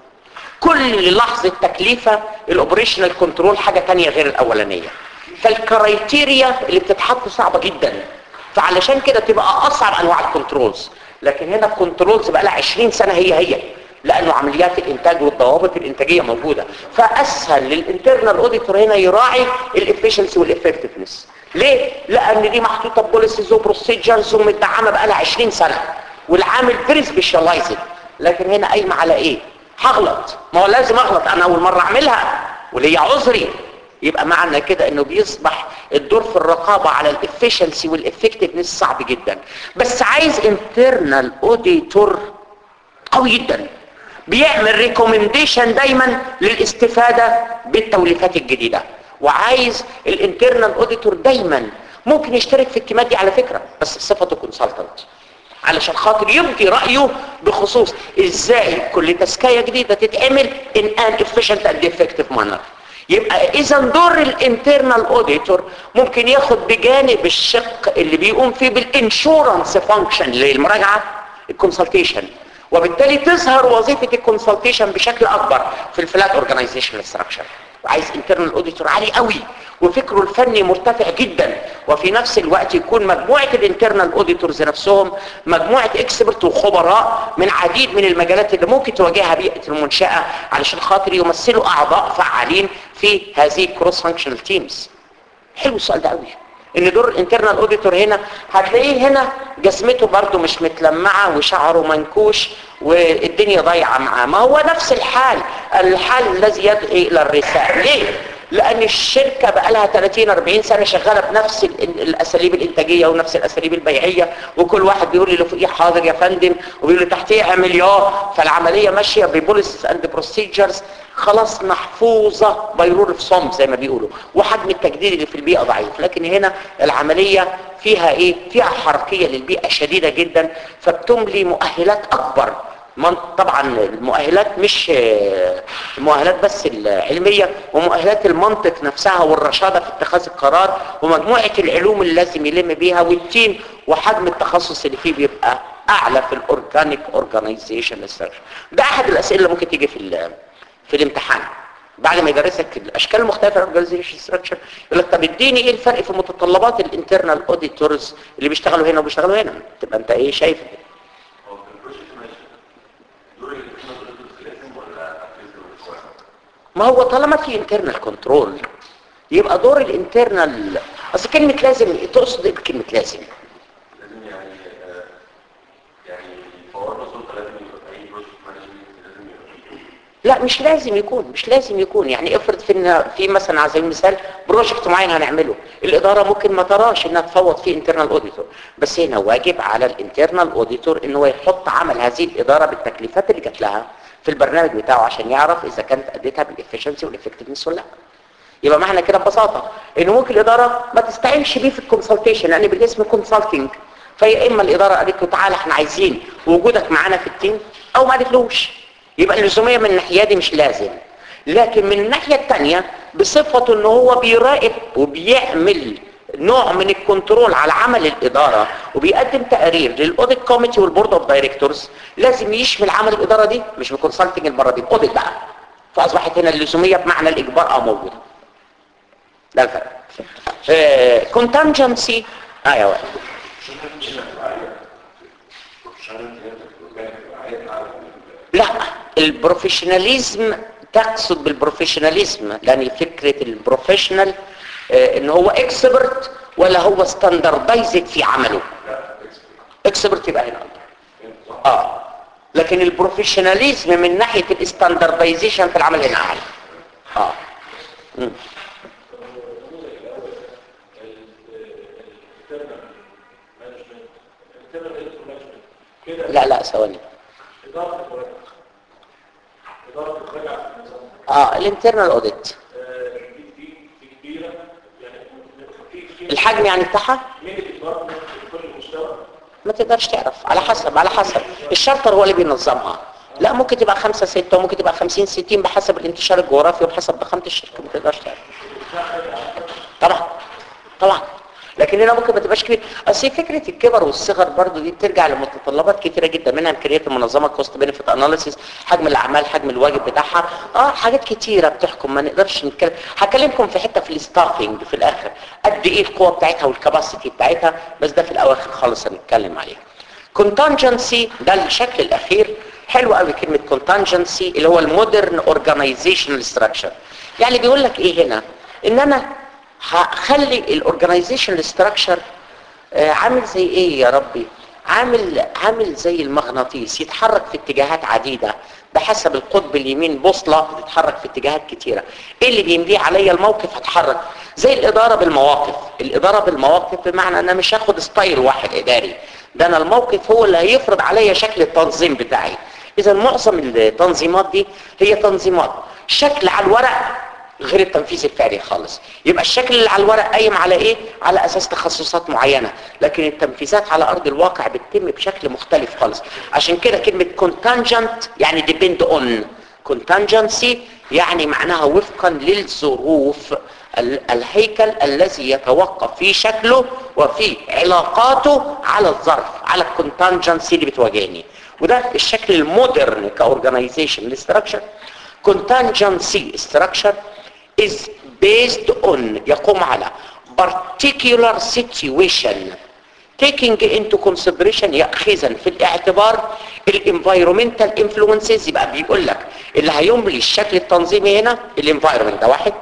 كل لحظة تكليفة الاوبريشنال كنترول حاجة تانية غير الاولانية فالكرايتيريا اللي بتتحط صعبة جدا فعلشان كده تبقى اصعب انواع الكنترولز لكن هنا الكنترولز بقى لها 20 سنة هي هي لانه عمليات الانتاج والضوابط الانتاجيه موجوده فاسهل للانترنال اوديتور هنا يراعي الافشنسي والافكتفنس ليه لان دي محطوطه بوليسيز وبروسيجرز ومدعمه بقى لها 20 سنه والعامل فيري سبيشاليزد لكن هنا قايمه على ايه هغلط ما هو لازم اغلط انا اول مره اعملها وليا عذري يبقى معنى كده انه بيصبح الدور في الرقابه على الافشنسي والافكتفنس صعب جدا بس عايز انترنال اوديتور قوي جدا بيعمل ريكومنديشن دايما للاستفادة بالتوليفات الجديدة وعايز الانترنال اوديتور دايما ممكن يشترك في التيمات دي على فكرة بس بصفته كونسلتنت علشان خاطر يبدي رأيه بخصوص ازاي كل تسكاية جديدة تتعمل in an efficient and effective manner يبقى اذا دور الانترنال اوديتور ممكن ياخد بجانب الشق اللي بيقوم فيه بالانشورنس فانكشن للمراجعه الكونسلتيشن وبالتالي تظهر وظيفه الكونسلتيشن بشكل اكبر في الفلات اورجانيزيشن ستراكشر وعايز انترنال اوديتور عالي قوي وفكره الفني مرتفع جدا وفي نفس الوقت يكون مجموعه الانترنال اوديتورز نفسهم مجموعه اكسبرت وخبراء من عديد من المجالات اللي ممكن تواجهها بيئه المنشاه علشان خاطر يمثلوا اعضاء فعالين في هذه كروس فانكشنال تيمز حلو السؤال ده قوي ان دور الانترنال اوديتور هنا هتلاقيه هنا جسمته برضو مش متلمعه وشعره منكوش والدنيا ضايعه معاه ما هو نفس الحال الحال الذي يدعي الى الرثاء ليه لان الشركه بقى لها 30 40 سنه شغاله بنفس ال- ال- الاساليب الانتاجيه ونفس الاساليب البيعيه وكل واحد بيقول لي فوقيه حاضر يا فندم وبيقول لي تحتيه اعمل ياه فالعمليه ماشيه ببوليسز اند بروسيجرز خلاص محفوظه بيرور في صم زي ما بيقولوا وحجم التجديد اللي في البيئه ضعيف لكن هنا العمليه فيها ايه فيها حركيه للبيئه شديده جدا فبتملي مؤهلات اكبر من طبعا المؤهلات مش آه، المؤهلات بس العلمية ومؤهلات المنطق نفسها والرشادة في اتخاذ القرار ومجموعة العلوم اللي لازم يلم بيها والتيم وحجم التخصص اللي فيه بيبقى اعلى في الاورجانيك اورجانيزيشن ده احد الاسئله اللي ممكن تيجي في ال- في الامتحان بعد ما يدرسك الاشكال المختلفه الاورجانيزيشن ستراكشر يقول لك طب اديني ايه الفرق في متطلبات الانترنال اوديتورز اللي بيشتغلوا هنا وبيشتغلوا هنا تبقى انت ايه شايف هو في البروجكت ماشي دور الاثنين دول لازم ولا تنفيذ ولا ما هو طالما في انترنال كنترول يبقى دور الانترنال اصل كلمه لازم تقصد ايه بكلمه لازم لازم يعني آه، يعني فورنا سلطه لازم يبقى في اي بروجكت مانجمنت لازم يبقى فيه لا مش لازم يكون مش لازم يكون يعني افرض في إن في مثلا على سبيل المثال بروجكت معين هنعمله الاداره ممكن ما تراش انها تفوض فيه انترنال اوديتور بس هنا واجب على الانترنال اوديتور ان هو يحط عمل هذه الاداره بالتكليفات اللي جات لها في البرنامج بتاعه عشان يعرف اذا كانت اديتها بالافشنسي والافكتفنس ولا لا يبقى معنى كده ببساطه ان ممكن الاداره ما تستعينش بيه في الكونسلتيشن لان بالاسم كونسلتنج فيا اما الاداره قالت له تعالى احنا عايزين وجودك معانا في التيم او ما قالتلوش يبقى اللزوميه من الناحيه دي مش لازم لكن من الناحيه الثانيه بصفته ان هو بيراقب وبيعمل نوع من الكنترول على عمل الاداره وبيقدم تقارير للاوديت كوميتي والبورد اوف دايركتورز لازم يشمل عمل الاداره دي مش بكونسلتنج المره دي اوديت بقى فاصبحت هنا اللزوميه بمعنى الاجبار اه موجوده ده الفرق كونتنجنسي اه يا وائل لا البروفيشناليزم تقصد بالبروفيشناليزم لان فكره البروفيشنال آه، ان هو اكسبرت ولا هو ستاندردايزد في عمله اكسبرت يبقى هنا اه لكن البروفيشناليزم من ناحيه الاستاندردايزيشن في العمل هنا اعلى اه مم. لا لا ثواني إدارة الوقت إدارة الرجعة في النظام اه الانترنال اوديت دي دي كبيره يعني في في الحجم يعني بتاعها من الديبارتمنت في كل مستوى ما تقدرش تعرف على حسب على حسب الشارتر هو اللي بينظمها لا ممكن تبقى خمسة ستة وممكن تبقى خمسين ستين بحسب الانتشار الجغرافي وبحسب ضخامة الشركة ما تقدرش تعرف طبعا طبعا لكن هنا ممكن ما تبقاش كبير اصل فكره الكبر والصغر برضو دي بترجع لمتطلبات كتيره جدا منها امكانيات المنظمه كوست بنفيت اناليسيس حجم الاعمال حجم الواجب بتاعها اه حاجات كتيره بتحكم ما نقدرش نتكلم هكلمكم في حته في الستافنج في الاخر قد ايه القوه بتاعتها والكباسيتي بتاعتها بس ده في الاواخر خالص هنتكلم عليه contingency ده الشكل الاخير حلو قوي كلمه contingency اللي هو المودرن اورجانيزيشنال ستراكشر يعني بيقول لك ايه هنا ان انا هخلي الاورجانيزيشنال ستراكشر عامل زي ايه يا ربي عامل عامل زي المغناطيس يتحرك في اتجاهات عديده بحسب القطب اليمين بوصله بتتحرك في اتجاهات كتيره ايه اللي بيمليه عليا الموقف هتحرك زي الاداره بالمواقف الاداره بالمواقف بمعنى ان انا مش هاخد ستايل واحد اداري ده انا الموقف هو اللي هيفرض عليا شكل التنظيم بتاعي اذا معظم التنظيمات دي هي تنظيمات شكل على الورق غير التنفيذ الفعلي خالص يبقى الشكل اللي على الورق قايم على ايه على اساس تخصصات معينه لكن التنفيذات على ارض الواقع بتتم بشكل مختلف خالص عشان كده كلمه contingent يعني depend on contingency يعني معناها وفقا للظروف ال- الهيكل الذي يتوقف في شكله وفي علاقاته على الظرف على الكونتنجنسي اللي بتواجهني وده الشكل المودرن كاورجنايزيشن ستراكشر contingency structure is based on يقوم على particular situation taking into consideration يأخذا في الاعتبار الانفيرومنتال انفلونسز يبقى بيقول لك اللي هيملي الشكل التنظيمي هنا الانفيرومنت ده واحد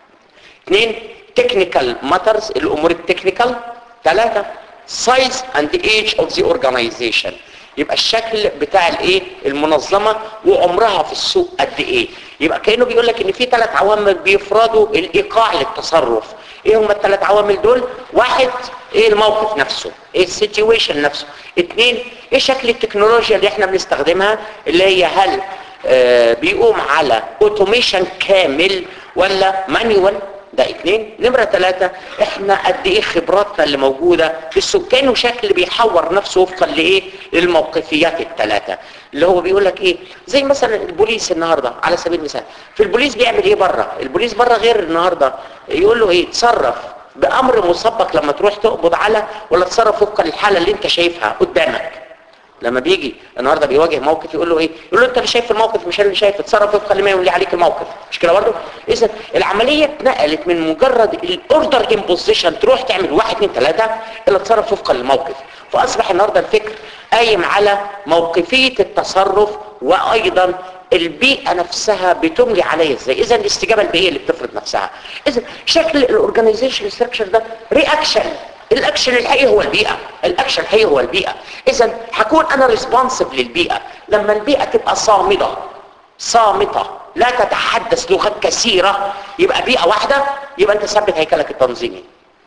اثنين تكنيكال ماترز الامور التكنيكال ثلاثة سايز اند ايج اوف ذا اورجانيزيشن يبقى الشكل بتاع الايه المنظمه وعمرها في السوق قد ايه يبقى كانه بيقول لك ان في ثلاث عوامل بيفرضوا الايقاع للتصرف ايه هم الثلاث عوامل دول واحد ايه الموقف نفسه ايه السيتويشن نفسه اثنين ايه شكل التكنولوجيا اللي احنا بنستخدمها اللي هي هل آه بيقوم على اوتوميشن كامل ولا مانيوال ده اثنين نمرة ثلاثة احنا قد ايه خبراتنا اللي موجودة في السكان وشكل بيحور نفسه وفقا لايه للموقفيات الثلاثة اللي هو بيقول لك ايه زي مثلا البوليس النهاردة على سبيل المثال في البوليس بيعمل ايه بره البوليس بره غير النهاردة يقول له ايه تصرف بامر مسبق لما تروح تقبض على ولا تصرف وفقا للحالة اللي انت شايفها قدامك لما بيجي النهارده بيواجه موقف يقول له ايه يقول له انت اللي شايف الموقف مش انا اللي شايف اتصرف وفقا لما يولي عليك الموقف مش كده برضه اذا العمليه اتنقلت من مجرد الاوردر امبوزيشن تروح تعمل واحد اثنين ثلاثه الى تصرف وفقا للموقف فاصبح النهارده الفكر قايم على موقفيه التصرف وايضا البيئة نفسها بتملي عليها ازاي اذا الاستجابة البيئية اللي بتفرض نفسها اذا شكل الاورجانيزيشن ستراكشر ده رياكشن الاكشن الحقيقي هو البيئة الاكشن الحقيقي هو البيئة اذا هكون انا ريسبونسيف للبيئة لما البيئة تبقى صامدة صامتة لا تتحدث لغات كثيرة يبقى بيئة واحدة يبقى انت ثبت هيكلك التنظيمي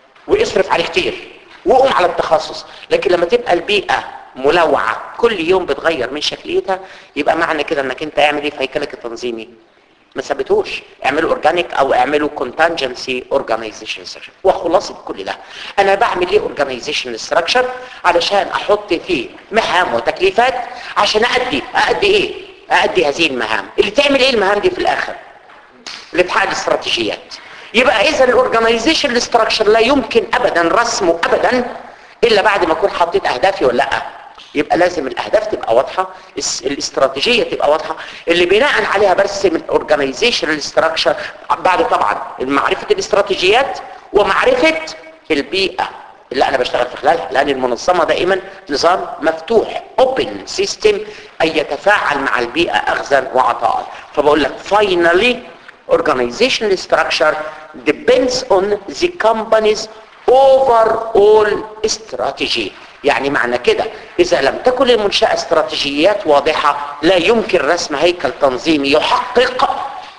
واصرف عليه كتير وقوم على التخصص لكن لما تبقى البيئة ملوعة كل يوم بتغير من شكليتها يبقى معنى كده انك انت اعمل ايه في هيكلك التنظيمي ما ثبتوش اعملوا اورجانيك او اعملوا كونتنجنسي اورجانيزيشن ستراكشر وخلاصه كل ده انا بعمل ايه اورجانيزيشن ستراكشر علشان احط فيه مهام وتكليفات عشان ادي ادي ايه ادي هذه المهام اللي تعمل ايه المهام دي في الاخر اللي تحقق الاستراتيجيات يبقى اذا الاورجانيزيشن ستراكشر لا يمكن ابدا رسمه ابدا الا بعد ما اكون حطيت اهدافي ولا لا يبقى لازم الاهداف تبقى واضحه الس- الاستراتيجيه تبقى واضحه اللي بناء عليها برسم الاورجانيزيشن ستراكشر بعد طبعا معرفه الاستراتيجيات ومعرفه البيئه اللي انا بشتغل في خلالها لان المنظمه دائما نظام مفتوح اوبن سيستم ان يتفاعل مع البيئه اخذا وعطاء فبقول لك finally organizational structure depends on the company's overall strategy يعني معنى كده اذا لم تكن للمنشأة استراتيجيات واضحة لا يمكن رسم هيكل تنظيمي يحقق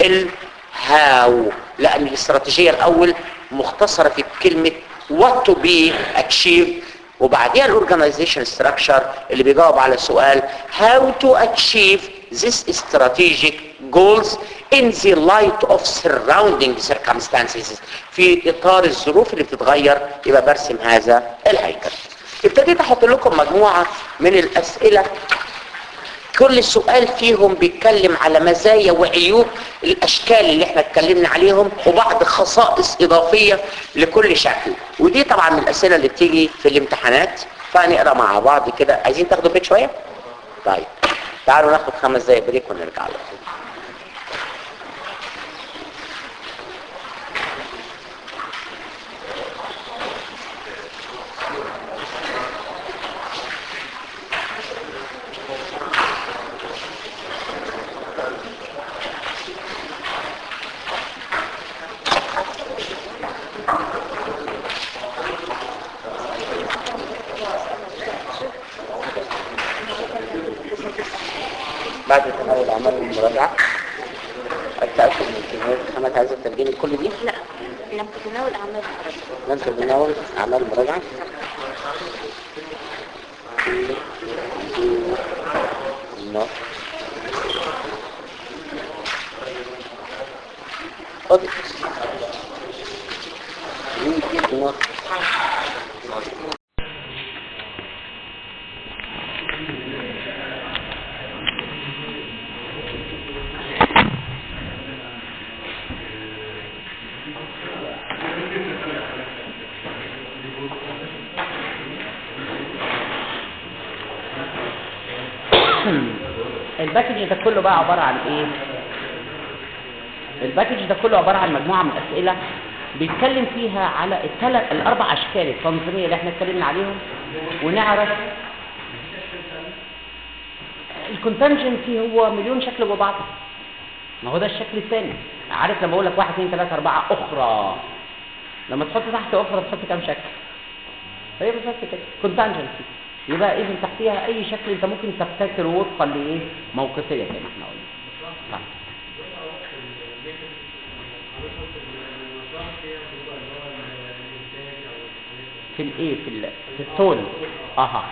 الهاو لان الاستراتيجية الاول مختصرة في كلمة what to be achieved وبعديها الاورجنايزيشن ستراكشر اللي بيجاوب على سؤال how to achieve this strategic goals in the light of surrounding circumstances في اطار الظروف اللي بتتغير يبقى برسم هذا الهيكل ابتديت احط لكم مجموعة من الاسئلة كل سؤال فيهم بيتكلم على مزايا وعيوب الاشكال اللي احنا اتكلمنا عليهم وبعض خصائص اضافية لكل شكل ودي طبعا من الاسئلة اللي بتيجي في الامتحانات فنقرا مع بعض كده عايزين تاخدوا بريك شوية طيب تعالوا ناخد خمس دقايق بريك ونرجع على طول بعد تناول اعمال المراجعه التاكد من كميه الخامات عايزه ترجمي كل دي لا لم تتناول أعمال الحرج ننزل بناول اعمال المراجعه No. خد No. الباكج ده كله بقى عبارة عن ايه الباكج ده كله عبارة عن مجموعة من الاسئلة بيتكلم فيها على الثلاث الاربع اشكال التنظيمية اللي احنا اتكلمنا عليهم ونعرف الكونتنجنسي هو مليون شكل جوا بعض ما هو ده الشكل الثاني عارف لما اقول لك واحد اثنين ثلاثة اربعة اخرى لما تحط تحت اخرى تحط كام شكل هي بالظبط كده كونتنجنسي يبقى اذا تحتيها اي شكل انت ممكن تبتكره وفقا لايه موقفيه زي ما احنا قلنا صح. في الايه في ال- في التون اها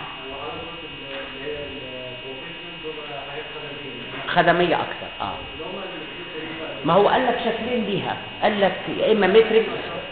خدميه اكثر اه ما هو قال لك شكلين ليها قال لك يا اما ماتريكس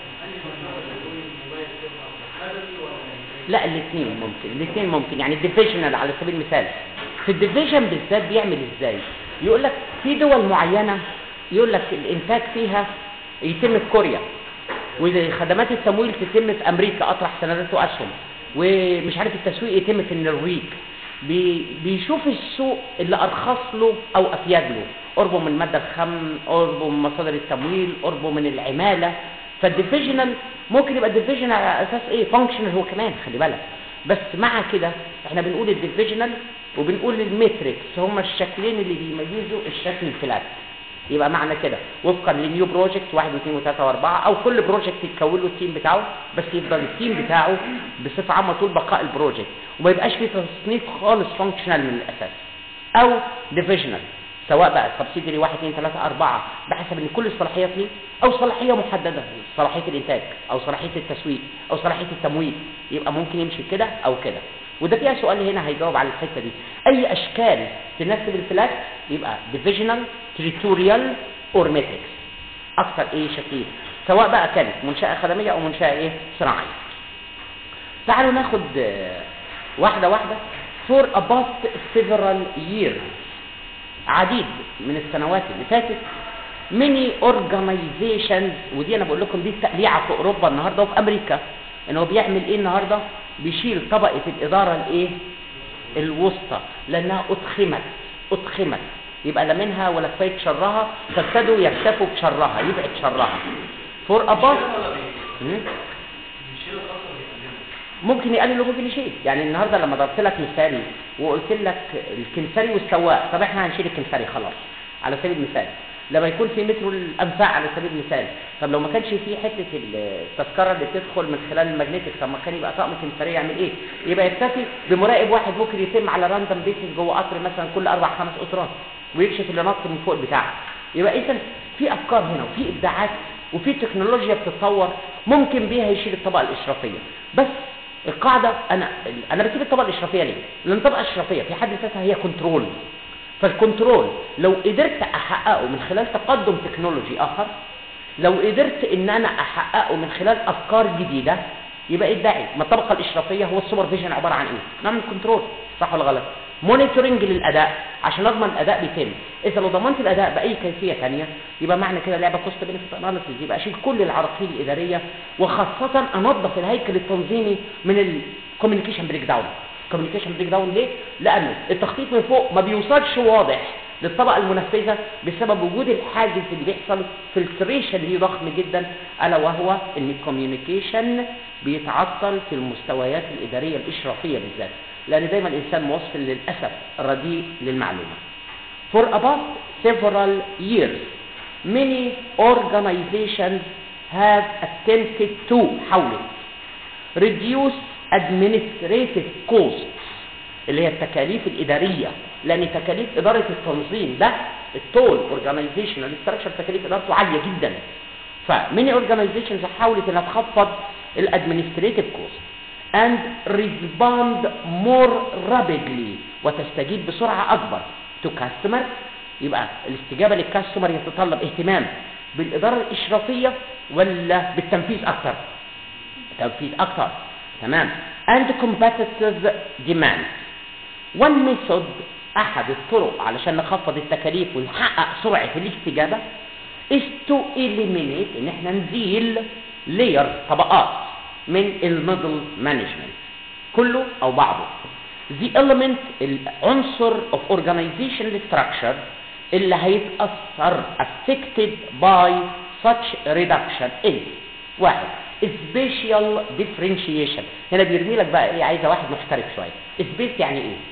لا الاثنين ممكن الاثنين ممكن يعني الديفيجنال على سبيل المثال في الديفيجن بالذات بيعمل ازاي يقول لك في دول معينه يقول لك الانتاج فيها يتم في كوريا وخدمات التمويل تتم في امريكا اطرح سندات واسهم ومش عارف التسويق يتم في النرويج بي بيشوف السوق اللي ارخص له او افيد له قربه من الماده الخام قربه من مصادر التمويل قربه من العماله فالديفيجنال ممكن يبقى الديفيجنال على اساس ايه فانكشنال هو كمان خلي بالك بس مع كده احنا بنقول الديفيجنال وبنقول الميتريكس هما الشكلين اللي بيميزوا الشكل الفلات يبقى معنى كده وفقا لنيو بروجكت واحد واثنين وثلاثه واربعه او كل بروجكت يتكون له التيم بتاعه بس يفضل التيم بتاعه بصفه عامه طول بقاء البروجكت وما يبقاش فيه تصنيف خالص فانكشنال من الاساس او ديفيجنال سواء بقى سبسيدري 1 2 3 4 بحسب ان كل الصلاحيات ليه او صلاحيه محدده صلاحيه الانتاج او صلاحيه التسويق او صلاحيه التمويل يبقى ممكن يمشي كده او كده وده فيها سؤال هنا هيجاوب على الحته دي اي اشكال تناسب الفلات يبقى ديفيجنال تريتوريال اور ماتريكس اكثر ايه شكلين سواء بقى كانت منشاه خدميه او منشاه ايه صناعيه تعالوا ناخد آه، واحده واحده for about several years عديد من السنوات اللي فاتت ميني اورجانيزيشنز ودي انا بقول لكم دي التقليعه في اوروبا النهارده وفي امريكا ان هو بيعمل ايه النهارده بيشيل طبقه الاداره الايه الوسطى لانها اتخمت اتخمت يبقى لا منها ولا كفايه شرها فابتدوا يكتفوا بشرها يبعد شرها فور اباس ممكن يقلل وممكن يشيل يعني النهارده لما ضربت لك مثال وقلت لك الكمثري والسواق طب احنا هنشيل الكمثري خلاص على سبيل المثال لما يكون في مترو الانفاق على سبيل المثال طب لو ما كانش في حته التذكره اللي بتدخل من خلال الماجنتيك طب ما كان يبقى طقم كمثري يعمل ايه يبقى يكتفي بمراقب واحد ممكن يتم على راندم بيسز جوه قطر مثلا كل اربع خمس قطرات ويكشف اللي نط من فوق البتاع يبقى اذا في افكار هنا وفي ابداعات وفي تكنولوجيا بتتطور ممكن بيها يشيل الطبقه الاشرافيه بس القاعده انا انا بسيب الطبقه الاشرافيه ليه؟ لان الطبقه الاشرافيه في حد ذاتها هي كنترول فالكنترول لو قدرت احققه من خلال تقدم تكنولوجي اخر لو قدرت ان انا احققه من خلال افكار جديده يبقى ايه الداعي ما الطبقه الاشرافيه هو السوبرفيجن عباره عن ايه نعمل كنترول صح ولا غلط مونيتورنج للاداء عشان اضمن الاداء بيتم اذا لو ضمنت الاداء باي كيفيه ثانيه يبقى معنى كده لعبه كوست بنفيت اناليسيز يبقى اشيل كل العراقيل الاداريه وخاصه انظف الهيكل التنظيمي من الكوميونيكيشن بريك داون كوميونيكيشن بريك داون ليه لان التخطيط من فوق ما بيوصلش واضح للطبقه المنفذه بسبب وجود الحاجز اللي بيحصل فلتريشن ليه ضخم جدا الا وهو ان الكوميونيكيشن بيتعطل في المستويات الاداريه الاشرافيه بالذات لان دايما الانسان موصل للاسف رديء للمعلومه For about several years many organizations have attempted to حاولت reduce administrative costs اللي هي التكاليف الإدارية لأن تكاليف إدارة التنظيم ده التول اورجانيزيشنال ستراكشر تكاليف إدارته عالية جدا فميني اورجانيزيشنز حاولت انها تخفض الادمنستريتيف كوست and respond more rapidly وتستجيب بسرعة أكبر to customer يبقى الاستجابة للكاستمر يتطلب اهتمام بالإدارة الإشرافية ولا بالتنفيذ أكتر تنفيذ أكتر تمام and competitive demand one method أحد الطرق علشان نخفض التكاليف ونحقق سرعة الاستجابة is to eliminate ان احنا نزيل layers طبقات من الميدل مانجمنت كله او بعضه the element العنصر of organizational structure اللي هيتأثر affected by such reduction is واحد spatial differentiation هنا بيرمي لك بقى ايه عايزه واحد محترف شويه space يعني ايه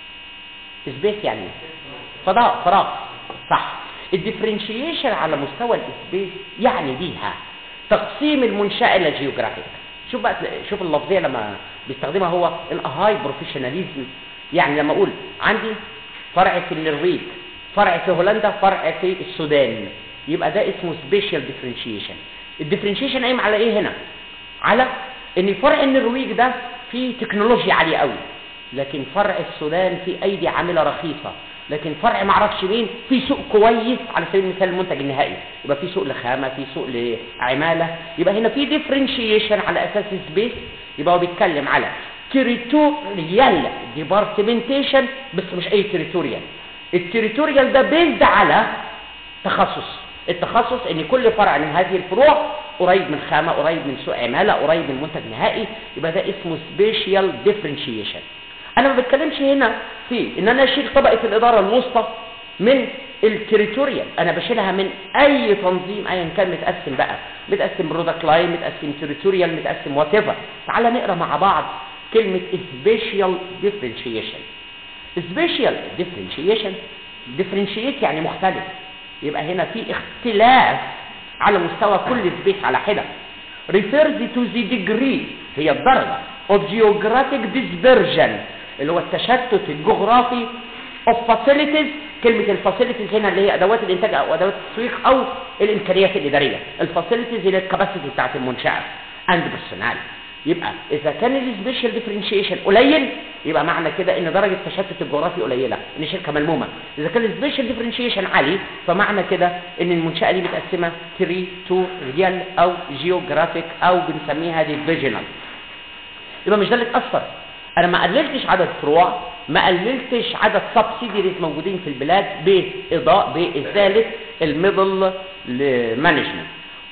space يعني ايه فضاء فراغ صح الديفرنشيشن على مستوى الاسبيس يعني بيها تقسيم المنشأة الى جيوغرافيك شوف بقى شوف اللفظية لما بيستخدمها هو الهاي بروفيشناليزم يعني لما اقول عندي فرع في النرويج فرع في هولندا فرع في السودان يبقى ده اسمه سبيشال ديفرنشيشن الديفرنشيشن قايم على ايه هنا على ان فرع النرويج ده فيه تكنولوجيا عاليه قوي لكن فرع السودان فيه ايدي عامله رخيصه لكن فرع ما اعرفش مين في سوق كويس على سبيل المثال المنتج النهائي يبقى في سوق لخامه في سوق لعماله يبقى هنا في ديفرنشيشن على اساس سبيس يبقى هو بيتكلم على تريتوريال ديبارتمنتيشن بس مش اي تريتوريال التريتوريال ده بيزد على تخصص التخصص ان كل فرع من هذه الفروع قريب من خامه قريب من سوق عماله قريب من منتج نهائي يبقى ده اسمه سبيشال ديفرنشيشن انا ما بتكلمش هنا في ان انا اشيل طبقه الاداره الوسطى من التريتوريال انا بشيلها من اي تنظيم ايا كان متقسم بقى متقسم برودكت لاين متقسم تريتوريال متقسم وات ايفر تعال نقرا مع بعض كلمه سبيشال ديفرنشيشن سبيشال ديفرنشيشن ديفرنشيت يعني مختلف يبقى هنا في اختلاف على مستوى كل سبيس على حده refers to the degree هي الدرجه of geographic dispersion اللي هو التشتت الجغرافي of facilities كلمة الفاسيلتيز هنا اللي هي أدوات الإنتاج أو أدوات التسويق أو الإمكانيات الإدارية الفاسيلتيز اللي الكباسيتي بتاعت المنشأة and personnel يبقى إذا كان السبيشال ديفرنشيشن قليل يبقى معنى كده إن درجة التشتت الجغرافي قليلة إن الشركة ملمومة إذا كان السبيشال ديفرنشيشن عالي فمعنى كده إن المنشأة دي متقسمة تريتوريال أو جيوغرافيك أو بنسميها ديفيجنال يبقى مش ده اللي اتأثر انا ما قللتش عدد فروع ما قللتش عدد سبسيديريز موجودين في البلاد باضاء بازاله الميدل مانجمنت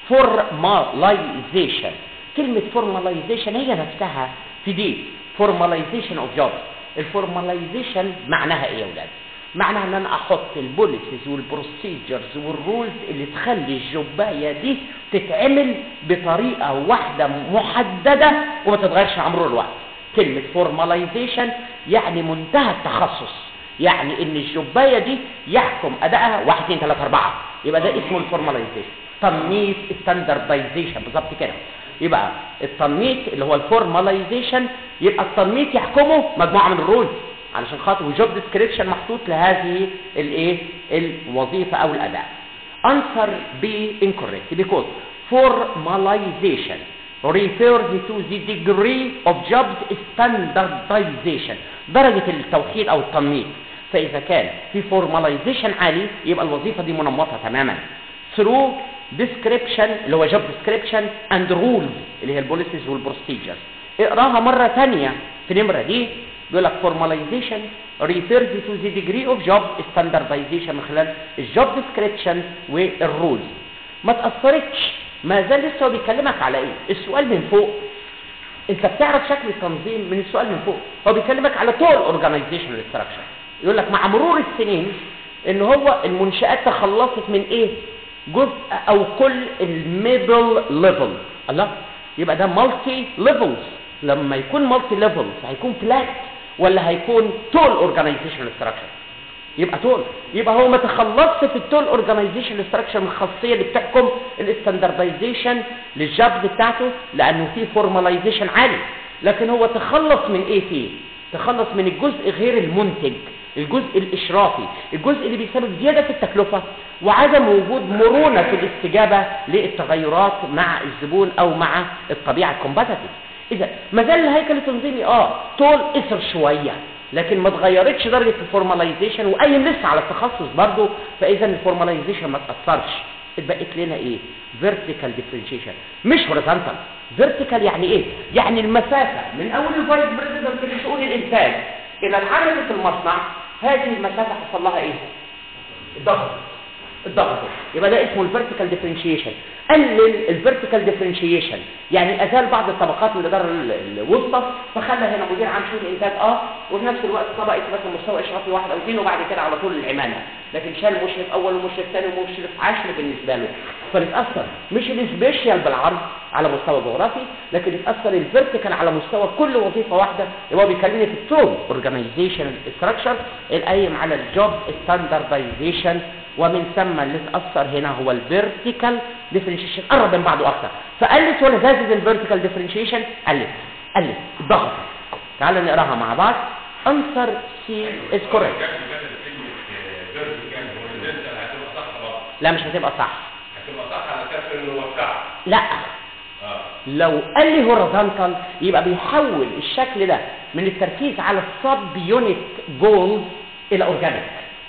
فورماليزيشن كلمه فورماليزيشن هي نفسها في دي فورماليزيشن اوف جوب الفورماليزيشن معناها ايه يا اولاد معناها ان انا احط البوليسيز والبروسيجرز والرولز اللي تخلي الجبايه دي تتعمل بطريقه واحده محدده وما تتغيرش على مرور الوقت كلمه فورماليزيشن يعني منتهى التخصص يعني ان الجبايه دي يحكم ادائها 1 2 3 4 يبقى ده اسمه الفورماليزيشن تنميط ستاندردايزيشن بالظبط كده يبقى التنميط اللي هو الفورماليزيشن يبقى التنميط يحكمه مجموعه من الرولز علشان خاطر وجوب ديسكريبشن محطوط لهذه الايه الوظيفه او الاداء answer B incorrect because formalization refers to the degree of jobs standardization درجة التوحيد او التنميط فاذا كان في فورماليزيشن عالي يبقى الوظيفه دي منمطه تماما through description اللي هو job description and rules اللي هي البوليسيز والبروسيجرز اقراها مره ثانيه في نمره دي بيقول لك formalization refers to the degree of job standardization من خلال الجوب description والرولز ما تاثرتش ما زال لسه هو بيكلمك على ايه السؤال من فوق انت بتعرف شكل التنظيم من السؤال من فوق هو بيكلمك على طول اورجانيزيشن ستراكشر يقول لك مع مرور السنين ان هو المنشات تخلصت من ايه جزء او كل الميدل ليفل الله يبقى ده مالتي ليفلز لما يكون مالتي ليفلز هيكون فلات ولا هيكون تول اورجانيزيشن ستراكشر يبقى تول يبقى هو ما تخلصش في التول اورجانيزيشن ستراكشر من الخاصيه اللي بتحكم الاستاندردايزيشن للجابز بتاعته لانه في فورماليزيشن عالي لكن هو تخلص من ايه فيه تخلص من الجزء غير المنتج الجزء الاشرافي الجزء اللي بيسبب زياده في التكلفه وعدم وجود مرونه في الاستجابه للتغيرات مع الزبون او مع الطبيعه الكومباتيتيف اذا ما زال الهيكل التنظيمي اه طول اثر شويه لكن ما اتغيرتش درجه الفورماليزيشن وقايم لسه على التخصص برضه فاذا الفورماليزيشن ما تاثرش اتبقت لنا ايه فيرتيكال ديفرنشيشن مش هوريزونتال فيرتيكال يعني ايه يعني المسافه من اول الفايس بريزيدنت في شؤون الانتاج الى العامل في المصنع هذه المسافه حصل لها ايه الضغط الضغط يبقى ده اسمه الفيرتيكال ديفرنشيشن قلل الفيرتيكال ديفرنشيشن يعني ازال بعض الطبقات من الاداره ال- الوسطى فخلى هنا مدير عام شؤون الانتاج اه وفي نفس الوقت طبقه مثلا مستوى اشرافي واحد او اثنين وبعد كده على طول العماله لكن شال مشرف اول ومشرف ثاني ومشرف عاشر بالنسبه له فنتاثر مش السبيشال بالعرض على مستوى جغرافي لكن اتاثر الفيرتيكال على مستوى كل وظيفه واحده اللي هو بيكلمني في التول اورجانيزيشن ستراكشر القايم على الجوب ستاندردايزيشن ومن ثم اللي اتاثر هنا هو الفيرتيكال ديفرنشيشن قرب من بعضه اكتر فقلت ولا زادت الفيرتيكال ديفرنشيشن قلت قلت ضغط تعالوا نقراها مع بعض انسر سي از كوريكت لا مش هتبقى صح لا لو قال لي هوريزونتال يبقى بيحول الشكل ده من التركيز على السب يونت جولز الى اورجانيك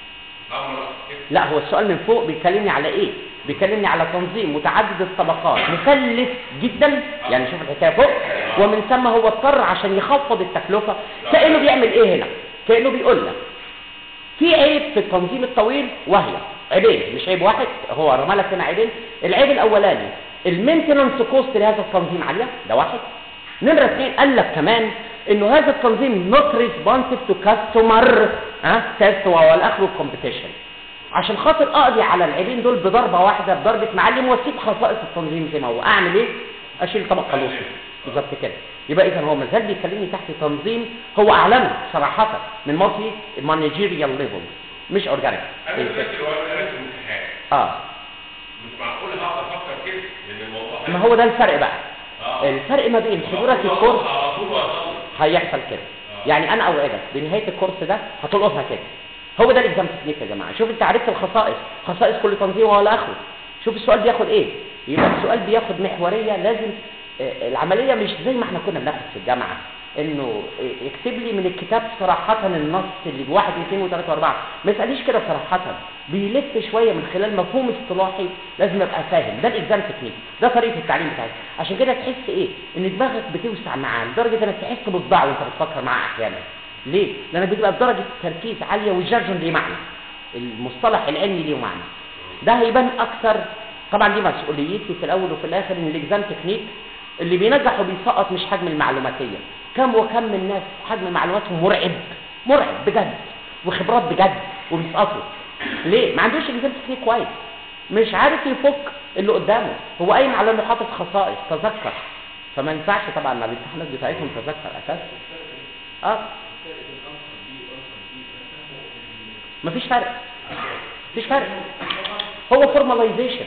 لا هو السؤال من فوق بيكلمني على ايه بيكلمني على تنظيم متعدد الطبقات مكلف جدا يعني شوف الحكايه فوق ومن ثم هو اضطر عشان يخفض التكلفه كانه بيعمل ايه هنا كانه بيقول لك في عيب في التنظيم الطويل وهي عيبين مش عيب واحد هو رمى لك هنا عيبين العيب الاولاني المينتننس كوست لهذا التنظيم عاليه ده واحد نمره اثنين قال لك كمان انه هذا التنظيم نوت ريسبونسيف تو كاستمر ها تيست والاخر الكومبيتيشن عشان خاطر اقضي على العيبين دول بضربه واحده بضربه معلم واسيب خصائص التنظيم زي ما هو اعمل ايه اشيل طبقه لوسي بالظبط كده يبقى اذا هو مازال بيكلمني تحت تنظيم هو اعلنه صراحه من مالتي مانجيريال ليفل مش اورجانيك انا دلوقتي لو انا قريت الامتحان اه مش معقول هقعد افكر كده لان الموضوع ما هو ده الفرق بقى آه. الفرق ما بين حضورك الكورس على طول وأخلص. هيحصل كده يعني انا اوعدك بنهايه الكورس ده هتلقطها كده هو ده الاكزام تكنيك يا جماعه شوف انت عرفت الخصائص خصائص كل تنظيم ولا اخره شوف السؤال بياخد ايه يبقى السؤال بياخد محوريه لازم آه، العمليه مش زي ما احنا كنا بناخد في الجامعه انه آه، اكتب لي من الكتاب صراحه النص اللي بواحد واثنين وثلاثه واربعه ما يساليش كده صراحه بيلف شويه من خلال مفهوم اصطلاحي لازم ابقى فاهم ده الاكزام تكنيك ده طريقه التعليم بتاعتي عشان كده تحس ايه ان دماغك بتوسع معاه لدرجه انك تحس بصداع وانت بتفكر معاه احيانا ليه؟ لانك بتبقى بدرجه تركيز عاليه والجرجن ليه معنى المصطلح العلمي ليه معنى ده هيبان اكثر طبعا دي مسؤوليتي في الاول وفي الاخر ان الاكزام تكنيك اللي بينجح وبيسقط مش حجم المعلوماتيه كم وكم من ناس حجم معلوماتهم مرعب مرعب بجد وخبرات بجد وبيسقطوا ليه ما عندوش اكزام تكنيك كويس مش عارف يفك اللي قدامه هو قايم على انه حاطط خصائص تذكر فما ينفعش طبعا مع الامتحانات بتاعتهم تذكر اساسا اه مفيش فرق مفيش فرق هو فورماليزيشن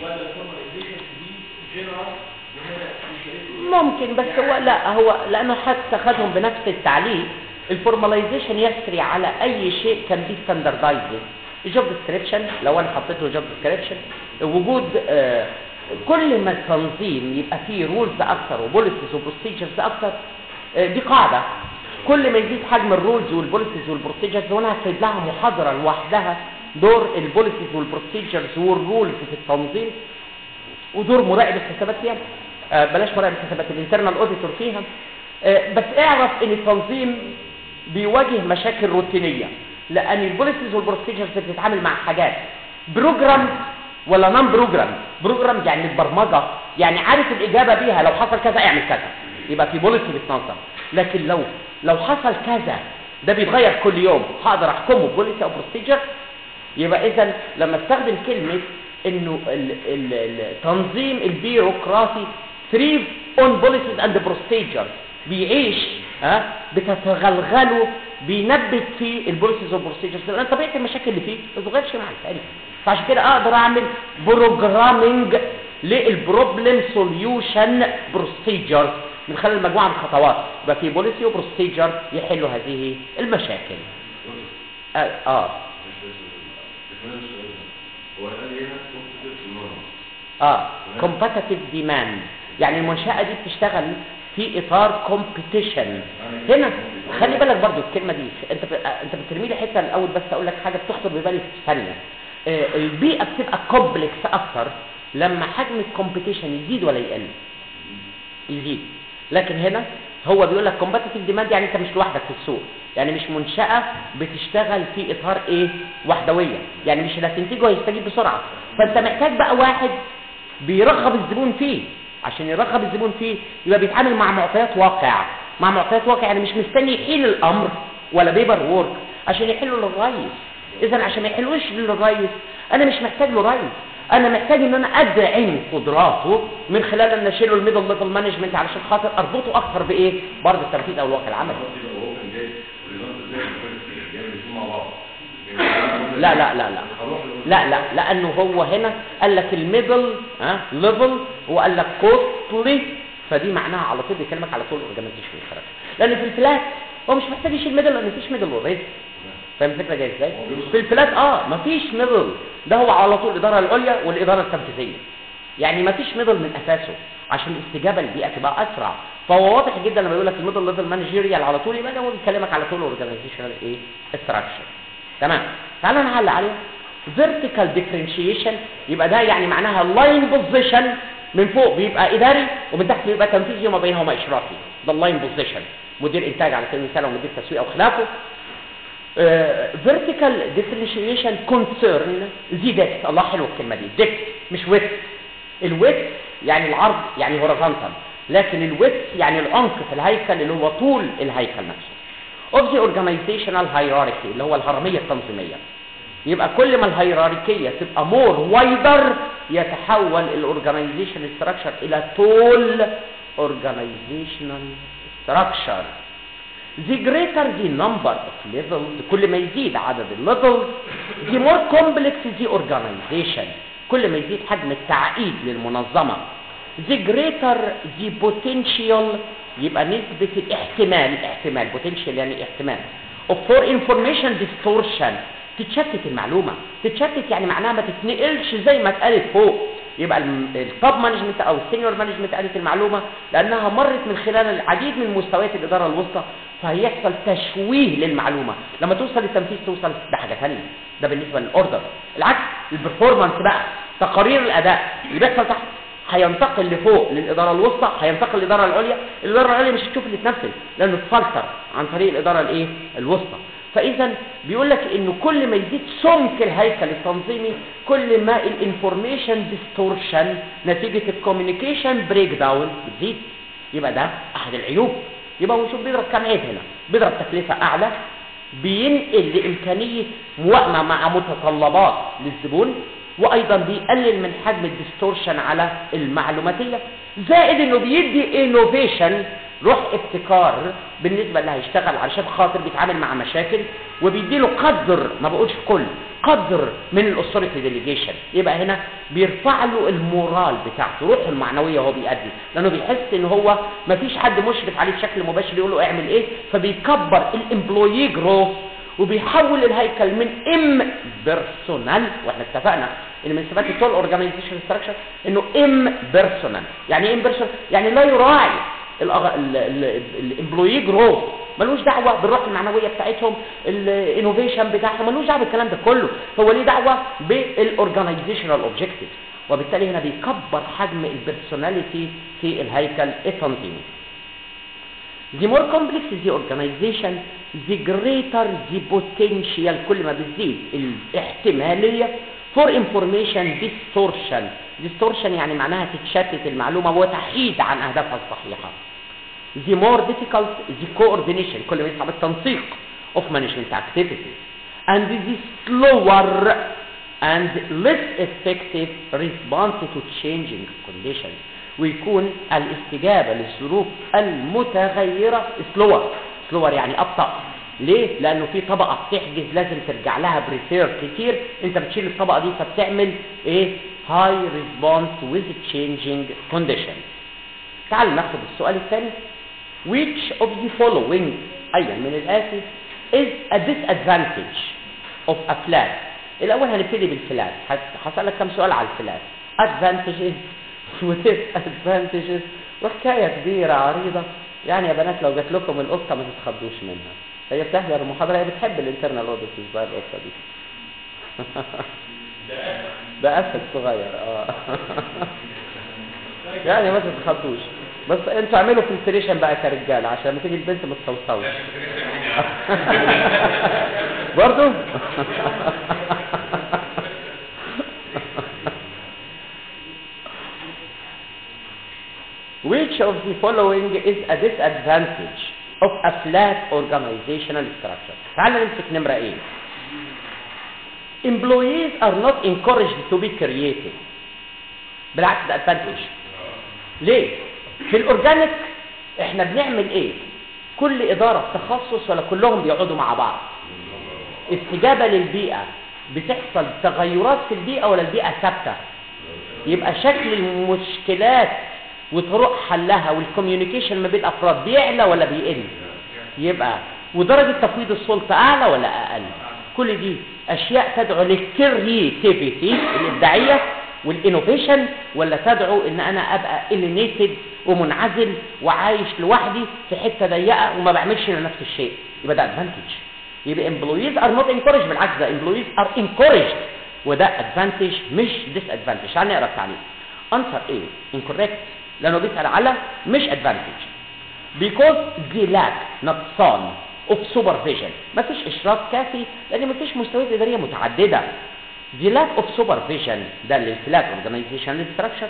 ممكن بس هو لا هو لانه حتى خدهم بنفس التعليق الفورماليزيشن يسري على اي شيء كان بيه ستاندردايزنج الجوب ديسكريبشن لو انا حطيت له جوب ديسكريبشن وجود آه كل ما التنظيم يبقى فيه رولز اكتر وبوليسيز وبروسيجرز اكتر آه دي قاعده كل ما يزيد حجم الرولز والبوليسيز والبروسيجرز وانا هسيب لها محاضره لوحدها دور البوليسيز والبروسيجرز والرولز في التنظيم ودور مراقب الحسابات فيها آه بلاش مراقب الحسابات الانترنال اوديتور فيها آه بس اعرف ان التنظيم بيواجه مشاكل روتينيه لان البوليسيز والبروسيجرز بتتعامل مع حاجات بروجرام ولا نون بروجرام بروجرام يعني البرمجه يعني عارف الاجابه بيها لو حصل كذا اعمل كذا يبقى في بوليسي بتنظم لكن لو لو حصل كذا ده بيتغير كل يوم هقدر احكمه بوليسي او بروسيجر يبقى اذا لما استخدم كلمه انه ال- ال- التنظيم البيروقراطي ثريف اون بوليسيز اند بروسيجر بيعيش ها بتتغلغله بينبت في البوليسيز والبروسيجرز لان طبيعه المشاكل اللي فيه ما بتتغيرش مع الثاني فعشان كده اقدر اعمل بروجرامنج للبروبلم سوليوشن بروسيجرز من خلال مجموعه من الخطوات يبقى في بوليسي وبروسيجر يحلوا هذه المشاكل اه, آه. هو قال لي هنا كنت في المرة اه competitive demand يعني المنشأة دي بتشتغل في اطار competition هنا خلي بالك برضو الكلمة دي انت ب... آه، انت بترمي لي حتة الاول بس اقول لك حاجة بتخطر ببالي في ثانية آه البيئة بتبقى كومبلكس اكتر لما حجم الكومبيتيشن يزيد ولا يقل يزيد لكن هنا هو بيقول لك كومبتيتيف ديماند يعني انت مش لوحدك في السوق يعني مش منشأة بتشتغل في اطار ايه وحدوية يعني مش اللي هتنتجه هيستجيب بسرعة فانت محتاج بقى واحد بيرغب الزبون فيه عشان يرغب الزبون فيه يبقى بيتعامل مع معطيات واقع مع معطيات واقع يعني مش مستني يحيل الامر ولا بيبر وورك عشان يحله للرئيس اذا عشان ما يحلوش للرئيس انا مش محتاج له رئيس انا محتاج ان انا ادعم قدراته من خلال ان اشيله الميدل ليفل مانجمنت علشان خاطر اربطه اكتر بايه برضه التنفيذ او الواقع العملي يبقى هو كان جاي وريزونت زي جاي الاثنين مع بعض لا لا لا لا لا لا لانه هو هنا قال لك الميدل ها ليفل وقال لك كوستلي فدي معناها على طول بيكلمك على طول اورجانيزيشن لان في الفلات هو مش محتاج يشيل ميدل لان مفيش ميدل اوريدي فاهم الفكره جايه ازاي في الفلات اه مفيش ميدل ده هو على طول الاداره العليا والاداره التنفيذيه يعني مفيش ميدل من اساسه عشان الاستجابه للبيئه تبقى اسرع فهو واضح جدا لما يقول لك الميدل ليفل مانجيريال على طول يبقى ده هو بيكلمك على طول اورجانيزيشنال ايه استراكشر تمام تعال نعلق عليه vertical differentiation يبقى ده يعني معناها لاين بوزيشن من فوق بيبقى اداري ومن تحت بيبقى تنفيذي وما بينهما اشرافي ده اللاين بوزيشن مدير انتاج على سبيل المثال او مدير تسويق او خلافه آه، vertical differentiation concern the depth الله حلو الكلمه دي depth مش width الويت يعني العرض يعني horizontal لكن الويت يعني العمق في الهيكل اللي هو طول الهيكل نفسه of the organizational hierarchy اللي هو الهرميه التنظيميه يبقى كل ما الهيراركيه تبقى مور وايدر يتحول الاورجانيزيشن ستراكشر الى تول organizational structure the greater the number of levels كل ما يزيد عدد الليفلز the more complex the organization كل ما يزيد حجم التعقيد للمنظمة the greater the potential يبقى نسبة الاحتمال احتمال potential يعني احتمال of for information distortion تتشتت المعلومة تتشتت يعني معناها ما تتنقلش زي ما اتقالت فوق يبقى التوب مانجمنت او السينيور مانجمنت قالت المعلومه لانها مرت من خلال العديد من مستويات الاداره الوسطى فهيحصل تشويه للمعلومه لما توصل للتنفيذ توصل ده حاجه ثانيه ده بالنسبه للاوردر العكس البرفورمانس بقى تقارير الاداء اللي بيحصل تحت هينتقل لفوق للاداره الوسطى هينتقل للاداره العليا الاداره العليا مش هتشوف اللي اتنفذ لانه اتفلتر عن طريق الاداره الايه الوسطى فاذا بيقول لك انه كل ما يزيد سمك الهيكل التنظيمي كل ما الانفورميشن ديستورشن نتيجه الكوميونيكيشن بريك داون بتزيد يبقى ده احد العيوب يبقى هو شوف بيضرب كام عيب هنا بيضرب تكلفه اعلى بينقل لامكانيه موائمه مع متطلبات للزبون وايضا بيقلل من حجم الديستورشن على المعلوماتيه زائد انه بيدي انوفيشن روح ابتكار بالنسبه اللي هيشتغل علشان خاطر بيتعامل مع مشاكل وبيديله قدر ما بقولش كل قدر من الاثوريتي ديليجيشن يبقى هنا بيرفع له المورال بتاعته روحه المعنويه وهو بيأدي لانه بيحس ان هو ما فيش حد مشرف عليه بشكل مباشر يقول له اعمل ايه فبيكبر الامبلويي جروث وبيحول الهيكل من ام بيرسونال واحنا اتفقنا ان من صفات التول اورجانيزيشن ستراكشر انه ام بيرسونال يعني ايه ام بيرسونال يعني لا يراعي الامبلويي جروث ملوش دعوه بالروح المعنويه بتاعتهم الانوفيشن بتاعهم ملوش دعوه بالكلام ده كله هو ليه دعوه بالاورجنايزيشنال اوبجكتيف وبالتالي هنا بيكبر حجم البيرسوناليتي في الهيكل التنظيمي the more complex the organization the greater the potential كل ما بتزيد الاحتمالية for information distortion distortion يعني معناها تتشتت المعلومة وتحيد عن أهدافها الصحيحة the more difficult the coordination كل ما يصعب التنسيق of management activities and the slower and less effective response to changing conditions ويكون الاستجابة للظروف المتغيرة slower slower يعني أبطأ ليه؟ لأنه في طبقة بتحجز لازم ترجع لها بريفير كتير أنت بتشيل الطبقة دي فبتعمل إيه؟ high response with changing conditions تعال ناخد السؤال الثاني which of the following أي من الآتي is a disadvantage of a flat الأول هنبتدي بالفلات هسألك كم سؤال على الفلات advantages و disadvantages وحكاية كبيرة عريضة يعني يا بنات لو جات لكم القطة ما تتخضوش منها هي بتحضر المحاضرة هي بتحب الانترنال اوديتيز بقى القطة دي ده أسد صغير اه يعني ما تتخضوش بس انتوا اعملوا فلتريشن بقى كرجاله عشان لما تيجي البنت ما تصوصوش برضو Which of the following is a disadvantage of a flat organizational structure? تعال نمسك نمرة ايه Employees are not encouraged to be creative بالعكس ده advantage ليه؟ في الاورجانيك احنا بنعمل ايه؟ كل ادارة تخصص ولا كلهم بيقعدوا مع بعض استجابة للبيئة بتحصل تغيرات في البيئة ولا البيئة ثابتة يبقى شكل المشكلات وطرق حلها والكوميونيكيشن ما بين الافراد بيعلى ولا بيقل يبقى ودرجة تفويض السلطة اعلى ولا اقل كل دي اشياء تدعو للكرياتيفيتي الابداعية والانوفيشن ولا تدعو ان انا ابقى الينيتد ومنعزل وعايش لوحدي في حته ضيقه وما بعملش انا نفس الشيء يبقى ده ادفانتج يبقى employees are not encouraged بالعكس ده employees are encouraged وده advantage مش disadvantage تعال نقرا التعليق answer A incorrect لانه بيسال على مش advantage because they lack نقصان of supervision ما فيش اشراف كافي لان ما فيش مستويات اداريه متعدده the lack of supervision ده للفلات organizational structure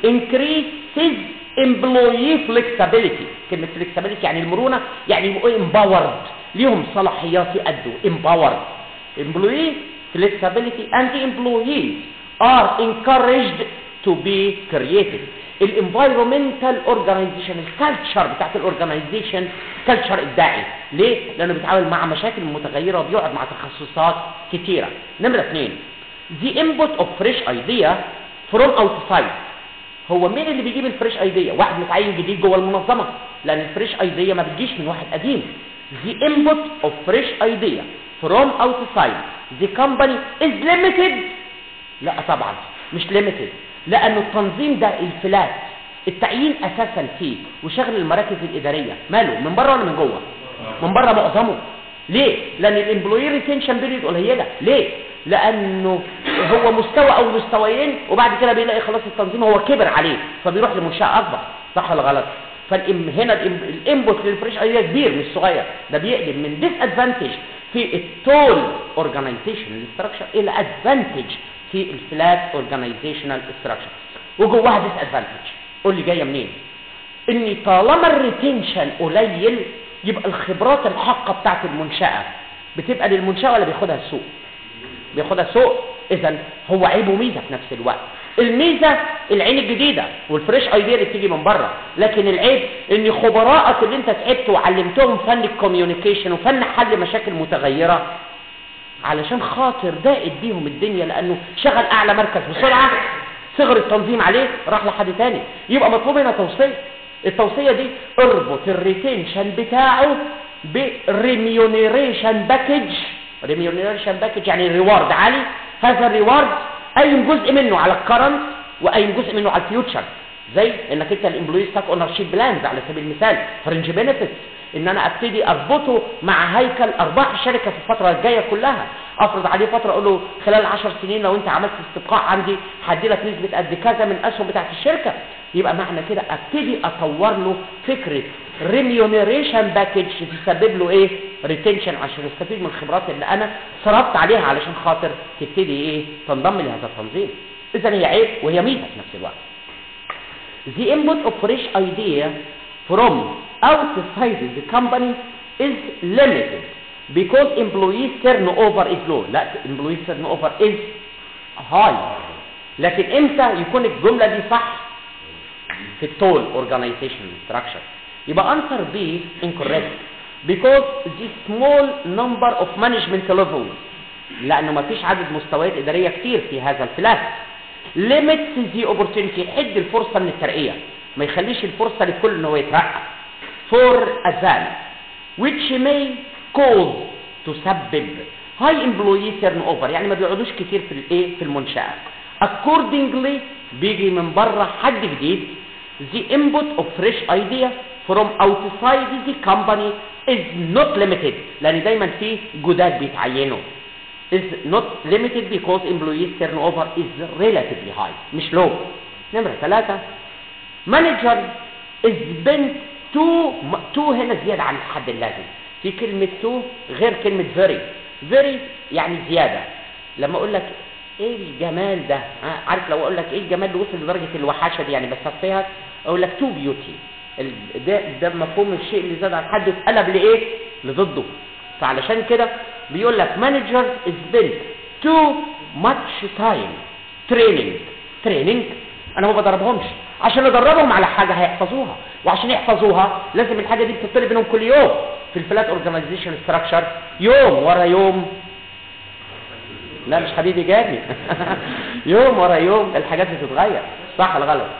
increases employee flexibility كلمة flexibility يعني المرونة يعني يبقوا empowered ليهم صلاحيات يأدوا empowered employee flexibility and the employees are encouraged to be creative الانفايرومنتال اورجانيزيشن الكالتشر بتاعت الاورجانيزيشن كالتشر ابداعي ليه؟ لانه بيتعامل مع مشاكل متغيره وبيقعد مع تخصصات كتيره نمره اثنين the input of fresh idea from outside هو مين اللي بيجيب الفريش ايديا واحد متعين جديد جوه المنظمه لان الفريش ايديا ما بتجيش من واحد قديم the input of fresh idea from outside the company is limited لا طبعا مش limited لانه التنظيم ده الفلات التعيين اساسا فيه وشغل المراكز الاداريه ماله من بره ولا من جوه من بره معظمه ليه لان الامبلوي ريتنشن بيريد قليله ليه لانه هو مستوى او مستويين وبعد كده بيلاقي خلاص التنظيم هو كبر عليه فبيروح لمنشاه اكبر صح ولا غلط فالإم هنا الانبوت للفريش ايديا كبير مش صغير ده بيقلب من ديس ادفانتج في التول اورجانيزيشن ستراكشر الى ادفانتج في الفلات اورجانيزيشنال ستراكشر وجواها ديس ادفانتج قول لي جايه منين ان طالما الريتنشن قليل يبقى الخبرات الحقه بتاعت المنشاه بتبقى للمنشاه ولا بياخدها السوق بياخدها السوق اذا هو عيب وميزه في نفس الوقت الميزه العين الجديده والفريش ايديا اللي بتيجي من بره لكن العيب ان خبراءك اللي انت تعبت وعلمتهم فن الكوميونيكيشن وفن حل مشاكل متغيره علشان خاطر ضاقت بيهم الدنيا لانه شغل اعلى مركز بسرعه صغر التنظيم عليه راح لحد تاني يبقى مطلوب هنا توصيه التوصيه دي اربط الريتنشن بتاعه بريميونيريشن باكج ريميونيريشن باكج يعني ريوارد عالي هذا الريوارد قايم جزء منه على الكرنت وقايم جزء منه على الفيوتشر زي انك انت الامبلوي ستاك اونر شيب بلانز على سبيل المثال فرنج بنفيتس ان انا ابتدي اربطه مع هيكل ارباح الشركه في الفتره الجايه كلها افرض عليه فتره اقول له خلال 10 سنين لو انت عملت استبقاء عندي هدي لك نسبه قد كذا من الاسهم بتاعت الشركه يبقى معنى كده ابتدي اطور له فكره ريميونيريشن باكج تسبب له ايه ريتنشن عشان يستفيد من الخبرات اللي انا صرفت عليها علشان خاطر تبتدي ايه تنضم لهذا التنظيم اذا هي عيب وهي ميزه في نفس الوقت the input of fresh idea from outside the company is limited because employees turnover is low لا employees turnover is high لكن امتى يكون الجملة دي صح في التول organization structure يبقى answer B incorrect because the small number of management levels لانه ما فيش عدد مستويات اداريه كتير في هذا الفلاس limits the opportunity يحد الفرصه من الترقيه ما يخليش الفرصه للكل ان هو يترقى for advance which may cause تسبب high employee turnover يعني ما بيقعدوش كتير في الايه في المنشاه accordingly بيجي من بره حد جديد the input of fresh idea from outside the company is not limited لان دايما في جداد بيتعينوا is not limited because employees turnover is relatively high مش low نمرة ثلاثة manager is spent too too هنا زيادة عن الحد اللازم في كلمة too غير كلمة very very يعني زيادة لما اقول لك ايه الجمال ده ها، عارف لو اقول لك ايه الجمال اللي وصل لدرجة الوحاشة دي يعني بصفيها اقول لك too beauty ال- ده ده مفهوم الشيء اللي زاد عن حده اتقلب لايه لضده فعلشان كده بيقول لك managers spend too much time training training انا ما بدربهمش عشان ادربهم على حاجه هيحفظوها وعشان يحفظوها لازم الحاجه دي بتطلب منهم كل يوم في الفلات اورجانيزيشن ستراكشر يوم ورا يوم لا مش حبيبي جابي يوم ورا يوم الحاجات بتتغير صح ولا غلط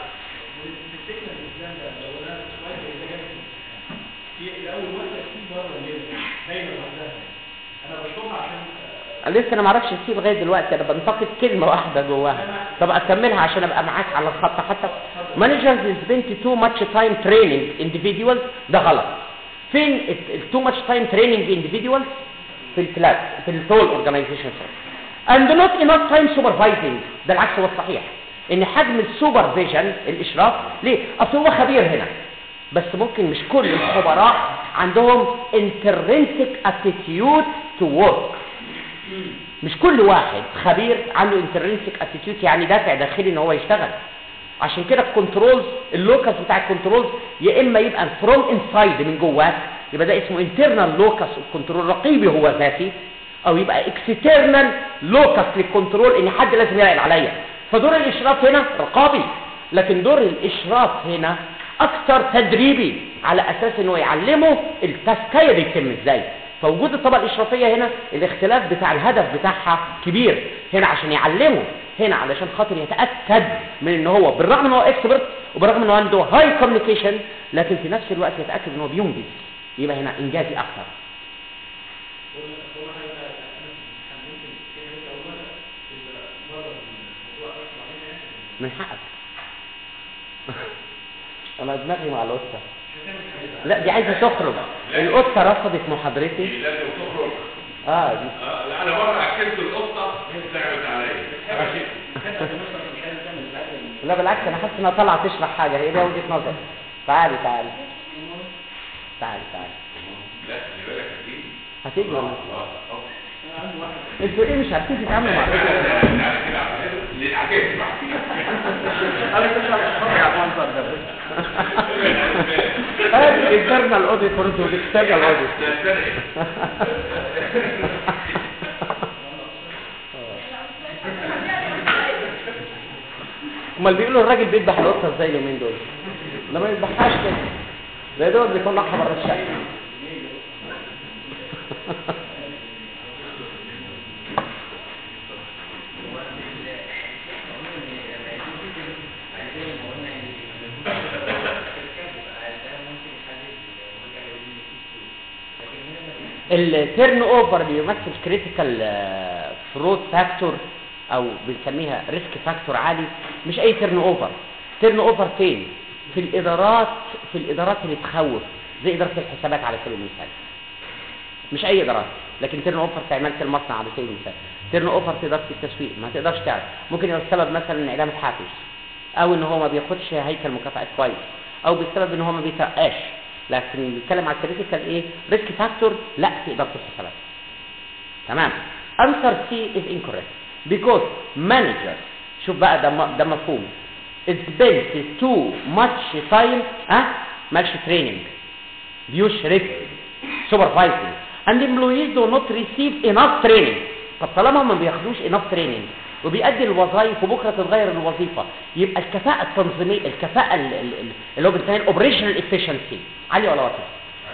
أنا لسه انا ما اعرفش السي لغايه دلوقتي انا بنتقد كلمه واحده جواها طب اكملها عشان ابقى معاك على الخط حتى managers spend too much time training individuals ده غلط فين ال too much time training individuals في الكلاس في التول اورجانيزيشن and not enough time supervising ده العكس هو الصحيح ان حجم السوبرفيجن الاشراف ليه اصل هو خبير هنا بس ممكن مش كل الخبراء عندهم intrinsic attitude to work مش كل واحد خبير عنده intrinsic attitude يعني دافع داخلي ان هو يشتغل عشان كده الكنترولز اللوكس بتاع الكنترولز يا اما يبقى فروم انسايد من جواك يبقى ده اسمه internal لوكس الكنترول رقيبي هو ذاتي او يبقى اكسترنال لوكس للكنترول ان حد لازم يراقب عليا فدور الاشراف هنا رقابي لكن دور الاشراف هنا اكثر تدريبي على اساس انه يعلمه التزكيه بيتم ازاي فوجود الطبقه الاشرافيه هنا الاختلاف بتاع الهدف بتاعها كبير هنا عشان يعلمه هنا علشان خاطر يتاكد من ان هو بالرغم ان هو اكسبرت وبالرغم ان هو عنده هاي كوميونيكيشن لكن في نفس الوقت يتاكد ان هو بينجز يبقى هنا انجازي اكثر من حقك انا دماغي مع القطه لا دي عايزه تخرج القطه رفضت محاضرتي لازم تخرج اه دي آه، لا انا مره اكلت القطه زعلت عليا لا بالعكس انا حاسس انها طالعه تشرح حاجه هي ليها وجهه نظر تعالي تعالي تعالي تعالي لا خلي بالك اكيد هتيجي ولا اه اه انتوا ايه مش عارفين تتعاملوا مع القطة؟ تعالى كده عملت ليه عجبت انا كنت هتفرج على المنظر ده بس هذه internal audit ورد external audit امال بيقولوا الراجل بيذبح القطه ازاي اليومين دول ده ما يذبحهاش كده ده يا دوب بيطلعها بره الشقه التيرن اوفر بيمثل كريتيكال فرود فاكتور او بنسميها ريسك فاكتور عالي مش اي تيرن اوفر تيرن اوفر فين في الادارات في الادارات اللي تخوف زي اداره الحسابات على سبيل المثال مش اي ادارات لكن تيرن اوفر في عماله المصنع على سبيل المثال تيرن اوفر في اداره التسويق ما تقدرش تعرف ممكن يبقى السبب مثلا انعدام الحافز او ان هو ما بياخدش هيكل مكافآت كويس او بسبب ان هو ما بيترقاش لكن بيتكلم على الكريتيكال ايه ريسك فاكتور لا في اداره الحسابات تمام answer C is incorrect because manager شوف بقى ده م- ده مفهوم spends too much time ها مالش training بيوش ريسك supervising and employees do not receive enough training طب طالما ما بياخدوش enough training وبيأدي الوظائف وبكره تتغير الوظيفه يبقى الكفاءه التنظيميه الكفاءه ال- ال- ال- اللي هو بنسميها الاوبريشنال افشنسي عاليه ولا واطيه؟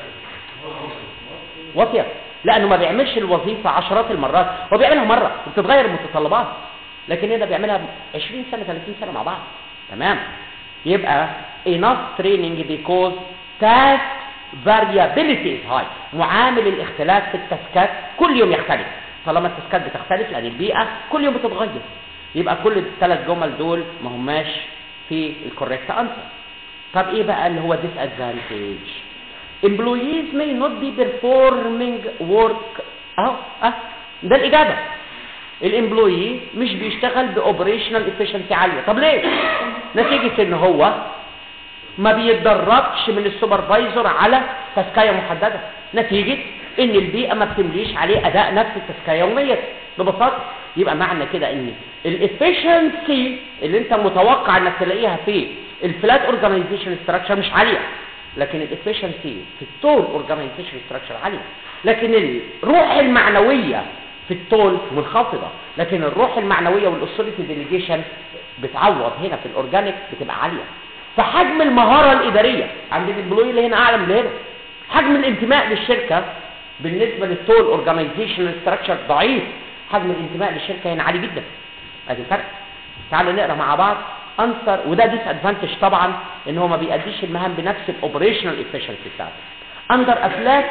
واطيه لانه ما بيعملش الوظيفه عشرات المرات هو بيعملها مره وبتتغير المتطلبات لكن هنا بيعملها 20 سنه 30 سنه مع بعض تمام يبقى enough training because task variability is high معامل الاختلاف في التاسكات كل يوم يختلف طالما التاسكات بتختلف لان البيئه كل يوم بتتغير يبقى كل الثلاث جمل دول ما هماش في الكوريكت انسر طب ايه بقى اللي هو disadvantage employees may not be performing work اهو اه ده الاجابه الامبلوي مش بيشتغل باوبريشنال افشنسي عاليه طب ليه نتيجه ان هو ما بيتدربش من السوبرفايزر على تسكايه محدده نتيجه ان البيئه ما بتمليش عليه اداء نفس التسكايه يوميا ببساطه يبقى معنى كده ان الافشنسي اللي انت متوقع انك تلاقيها في الفلات اورجانيزيشن ستراكشر مش عاليه لكن الافشنسي في التول اورجانيزيشن ستراكشر عاليه لكن الروح المعنويه في التول منخفضه لكن الروح المعنويه والاثوريتي ديليجيشن بتعوض هنا في الاورجانيك بتبقى عاليه فحجم المهاره الاداريه عند الامبلوي اللي هنا اعلى من اللي هنا حجم الانتماء للشركه بالنسبه للتول اورجانيزيشن ستراكشر ضعيف حجم الانتماء للشركه هنا عالي جدا ادي الفرق تعالوا نقرا مع بعض انسر وده ديس ادفانتج طبعا ان هو ما بيأديش المهام بنفس الاوبريشنال افشنسي بتاعته اندر افلاك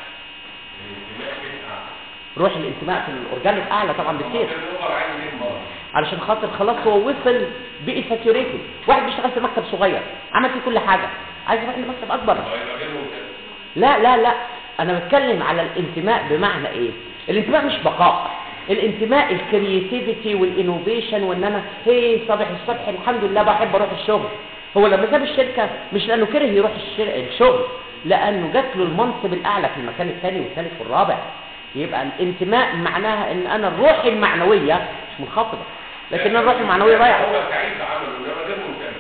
روح الانتماء في الاورجانيك اعلى طبعا بكتير علشان خاطر خلاص هو وصل بقي ساتوريتد واحد بيشتغل في مكتب صغير عمل فيه كل حاجه عايز يروح لمكتب اكبر لا لا لا انا بتكلم على الانتماء بمعنى ايه الانتماء مش بقاء الانتماء الكرياتيفيتي والانوفيشن وان انا هي صباح الصبح الحمد لله بحب اروح الشغل هو لما ساب الشركه مش لانه كره يروح الشر- الشغل لانه جات له المنصب الاعلى في المكان الثاني والثالث والرابع يبقى الانتماء معناها ان انا الروح المعنويه مش منخفضه لكن الروح المعنويه ضايعه هو سعيد بعمله انما غير ممتن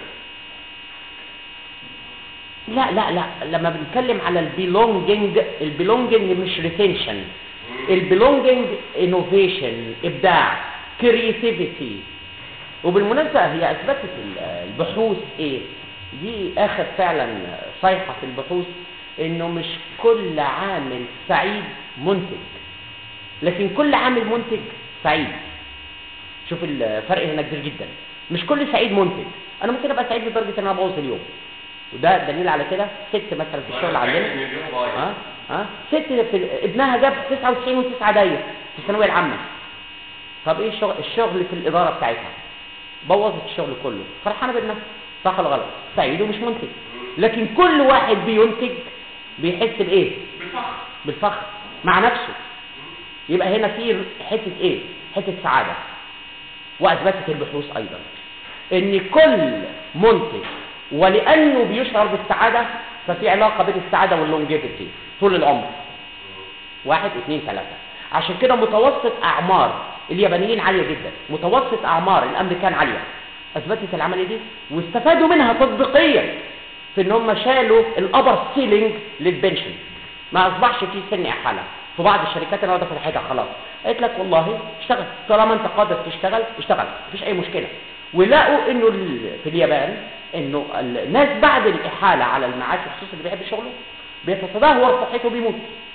لا لا لا لما بنتكلم على البيلونجينج البيلونجينج مش ريتنشن البيلونجينج انوفيشن ابداع كرياتيفيتي وبالمناسبه هي اثبتت ال- البحوث ايه دي اخر فعلا صيحه في البحوث انه مش كل عامل سعيد منتج لكن كل عامل منتج سعيد شوف الفرق هنا كبير جدا مش كل سعيد منتج انا ممكن ابقى سعيد لدرجه ان انا ابوظ اليوم وده دليل على كده ست مثلا في الشغل عندنا ها ها ست في ابنها جاب 99 و9 داير في الثانويه العامه طب ايه الشغل الشغل في الاداره بتاعتها بوظت الشغل كله فرحانه بابنها صح ولا غلط سعيد ومش منتج لكن كل واحد بينتج بيحس بايه بالفخر مع نفسه يبقى هنا في حته ايه حته سعاده واثبتت البحوث ايضا ان كل منتج ولانه بيشعر بالسعاده ففي علاقه بين السعاده واللونجيفيتي طول العمر واحد اثنين ثلاثه عشان كده متوسط اعمار اليابانيين عاليه جدا متوسط اعمار الامريكان عاليه اثبتت العمليه دي واستفادوا منها تطبيقيا في ان هم شالوا الابر سيلينج للبنشن ما اصبحش في سن احاله في بعض الشركات انا واقفه في الحيطه خلاص قالت لك والله اشتغل طالما انت قادر تشتغل اشتغل مفيش اي مشكله ولقوا انه ال- في اليابان انه الناس بعد الاحاله على المعاش خصوصا اللي بيحب شغله بيتدهور صحته وبيموت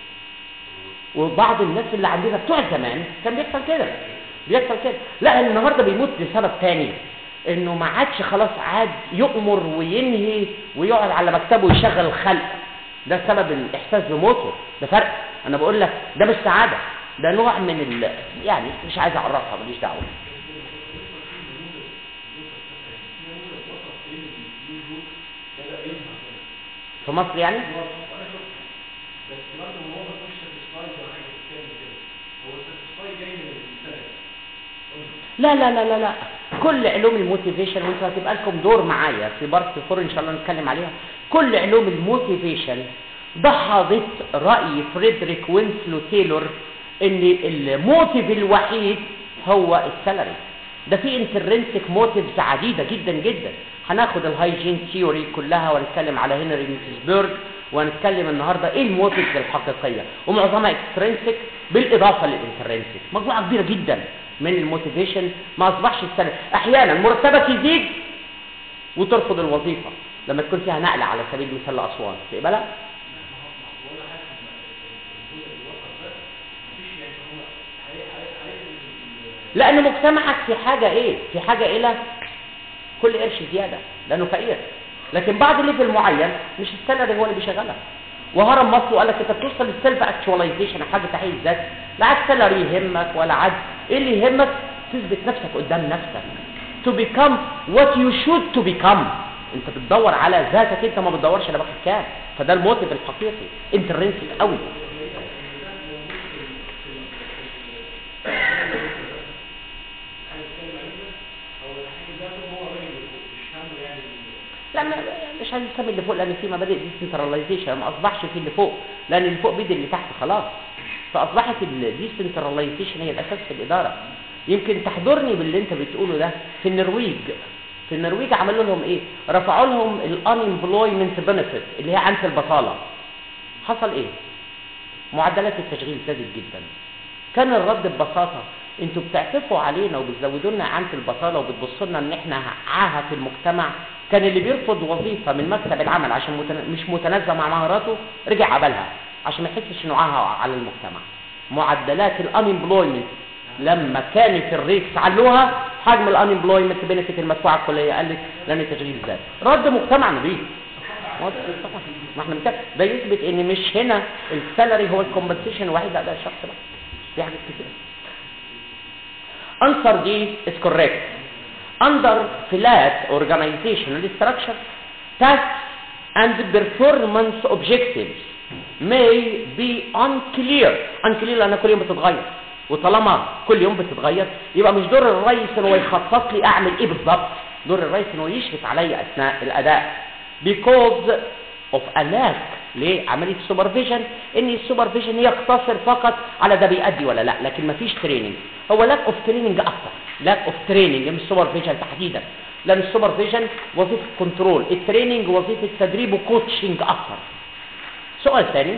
وبعض الناس اللي عندنا بتوع زمان كان بيحصل كده بيحصل كده لا النهارده بيموت لسبب تاني انه ما عادش خلاص عاد يؤمر وينهي ويقعد على مكتبه ويشغل الخلق ده سبب الاحساس بموته ده فرق انا بقول لك ده مش سعاده ده نوع من ال... يعني مش عايز اعرفها ماليش دعوه في مصر يعني بس برضه هو مش ساتسفايد ولا حاجه بتتكلم كده هو ساتسفايد جاي من السبب لا لا لا لا لا كل علوم الموتيفيشن وانتوا هتبقى لكم دور معايا في بارت فور ان شاء الله نتكلم عليها كل علوم الموتيفيشن دحضت رأي فريدريك وينسلو تايلور ان الموتيف الوحيد هو السالري ده في انترنسك موتيفز عديدة جدا جدا هناخد الهايجين ثيوري كلها ونتكلم على هنري ميتسبرج وهنتكلم النهارده ايه الموتيفز الحقيقيه ومعظمها اكسترنسك بالاضافه للانترنسك مجموعه كبيره جدا من الموتيفيشن ما اصبحش السنه احيانا مرتبك يزيد وترفض الوظيفه لما تكون فيها نقله على سبيل المثال لاسوان تقبلها لان مجتمعك في حاجه ايه في حاجه الى كل قرش زياده لانه فقير لكن بعد ليفل معين مش السالري هو اللي بيشغلك وهرم مصر وقال لك انت بتوصل للسيلف اكتواليزيشن حاجه تحقيق ذات لا عاد سالري يهمك ولا عاد ايه اللي يهمك تثبت نفسك قدام نفسك to become what you should to become انت بتدور على ذاتك انت ما بتدورش انا باخد كام فده الموتيف الحقيقي انترنسك قوي لا ما مش عايز اسمي اللي فوق لان في مبادئ ديسنتراليزيشن ما اصبحش في اللي فوق لان اللي فوق بيدي اللي تحت خلاص فاصبحت الديسنتراليزيشن هي الاساس في الاداره يمكن تحضرني باللي انت بتقوله ده في النرويج في النرويج عملوا لهم ايه رفعوا لهم الانemployment بنفيت اللي هي عنف البطاله حصل ايه معدلات التشغيل زادت جدا كان الرد ببساطه انتوا بتعتفوا علينا وبتزودوا لنا عنف البطاله وبتبصوا لنا ان احنا عاهه في المجتمع كان اللي بيرفض وظيفه من مكتب العمل عشان متن... مش متناسبه مع مهاراته رجع قبلها عشان ما يحسش انه عاهه على المجتمع معدلات الانemployment لما كانت الريتس علوها حجم الانemployment بنفيت المدفوعه الكليه قلت لان التشغيل زاد رد مجتمع نظيف ما احنا بنتكلم ده يثبت ان مش هنا السالري هو الكومبنسيشن الوحيد لا ده الشخص بقى في حاجات كتير answer D is correct under flat organizational structure tasks and performance objectives may be unclear unclear لأنها كل يوم بتتغير وطالما كل يوم بتتغير يبقى مش دور الرئيس ان هو يخطط لي اعمل ايه بالظبط دور الرئيس ان هو يشرف عليا اثناء الاداء because of a lack لعمليه السوبرفيجن ان السوبرفيجن يقتصر فقط على ده بيأدي ولا لا لكن مفيش تريننج هو لاك اوف تريننج اكتر لاك اوف تريننج مش السوبرفيجن تحديدا لان السوبرفيجن وظيفه كنترول التريننج وظيفه تدريب وكوتشنج اكتر سؤال ثاني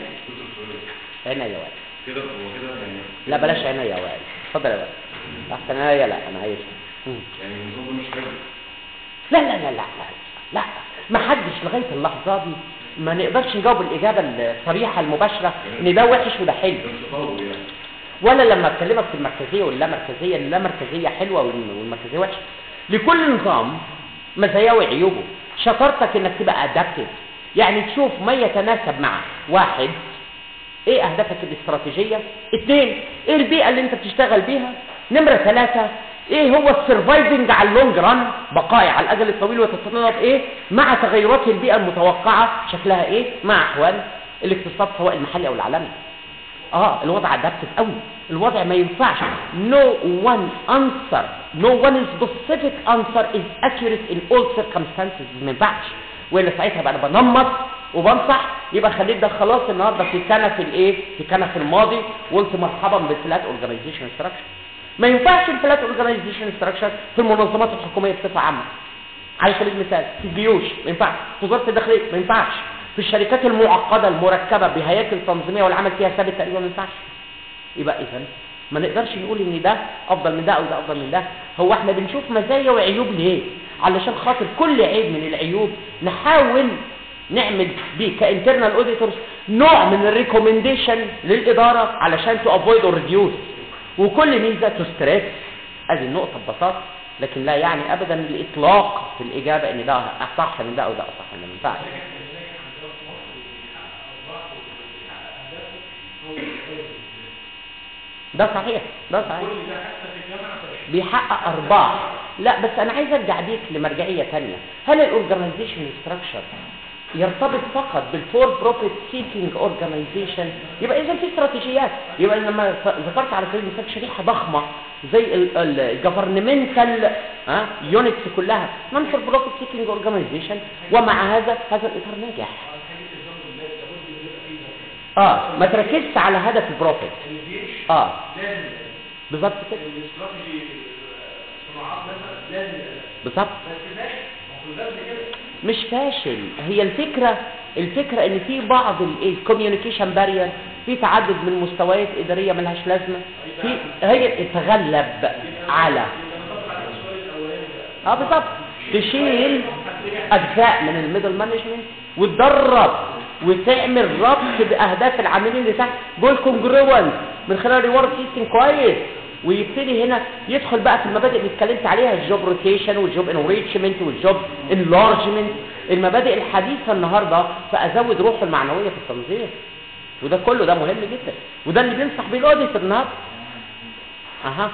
هنا يا وائل كده هو كده يعني لا بلاش عينيا يا وائل اتفضل يا وائل احسن عينيا لا انا عايز مم. يعني النظام ده مش حلو لا لا لا لا لا لا ما حدش لغايه اللحظه دي ما نقدرش نجاوب الاجابه الصريحه المباشره ان ده وحش وده حلو ده مش تطور يعني ولا لما اكلمك في المركزيه واللامركزيه اللامركزيه حلوه وال- والمركزيه وحشه لكل نظام مزاياه وعيوبه شطارتك انك تبقى ادابتيف يعني تشوف ما يتناسب مع واحد ايه اهدافك الاستراتيجيه اثنين ايه البيئه اللي انت بتشتغل بيها نمره ثلاثة ايه هو السرفايفنج على اللونج ران بقائي على الاجل الطويل وتتطلب ايه مع تغيرات البيئه المتوقعه شكلها ايه مع احوال الاقتصاد سواء المحلي او العالمي اه الوضع ادابتيف قوي الوضع ما ينفعش no one answer no one specific answer is accurate in all circumstances ما ينفعش والا ساعتها بقى انا بنمط وبنصح يبقى خليك ده خلاص النهارده في كنف الايه في كنف الماضي وقلت مرحبا بالفلات اورجانيزيشن ستراكشر ما ينفعش الفلات اورجانيزيشن ستراكشر في المنظمات الحكوميه بصفه عامه على سبيل المثال في الجيوش ما ينفعش في وزاره الداخليه ما ينفعش في الشركات المعقده المركبه بهياكل تنظيميه والعمل فيها ثابت تقريبا ما ينفعش يبقى اذا ما نقدرش نقول ان ده افضل من ده او ده افضل من ده هو احنا بنشوف مزايا وعيوب ليه علشان خاطر كل عيب من العيوب نحاول نعمل بيه كانترنال اوديتورز نوع من الريكومنديشن للاداره علشان تو افويد اور ريديوس وكل ميزه تو ستريس ادي النقطه ببساطه لكن لا يعني ابدا الاطلاق في الاجابه ان ده اصح من ده او ده اصح من ده ما ينفعش ده صحيح ده صحيح بيحقق ارباح لا بس انا عايز ارجع بيك لمرجعيه ثانيه هل الاورجنايزيشن ستراكشر يرتبط فقط بالفور بروفيت سيكينج اورجانيزيشن يبقى اذا في استراتيجيات يبقى لما ف- ذكرت على سبيل المثال شريحه ضخمه زي الجفرنمنتال يونتس كلها نون فور بروفيت سيكينج اورجانيزيشن ومع هذا هذا الاطار ناجح اه ما تركزش على هدف البروفيت الجيش اه لازم بالظبط كده الاستراتيجي صناعات مثلا لازم يبقى. بالظبط بس ماشي ما هو الباب كده مش فاشل هي الفكرة الفكرة ان في بعض الكوميونيكيشن بارير في تعدد من مستويات ادارية ملهاش لازمة في هي تتغلب على اه بالظبط تشيل اجزاء من الميدل مانجمنت وتدرب وتعمل ربط باهداف العاملين اللي تحت جول كونجروانس من خلال ريورد سيستم كويس ويبتدي هنا يدخل بقى في المبادئ اللي اتكلمت عليها الجوب روتيشن والجوب انريتشمنت والجوب انلارجمنت المبادئ الحديثه النهارده فازود روحه المعنويه في التنظيم وده كله ده مهم جدا وده اللي بينصح بيه الاوديتور النهارده اها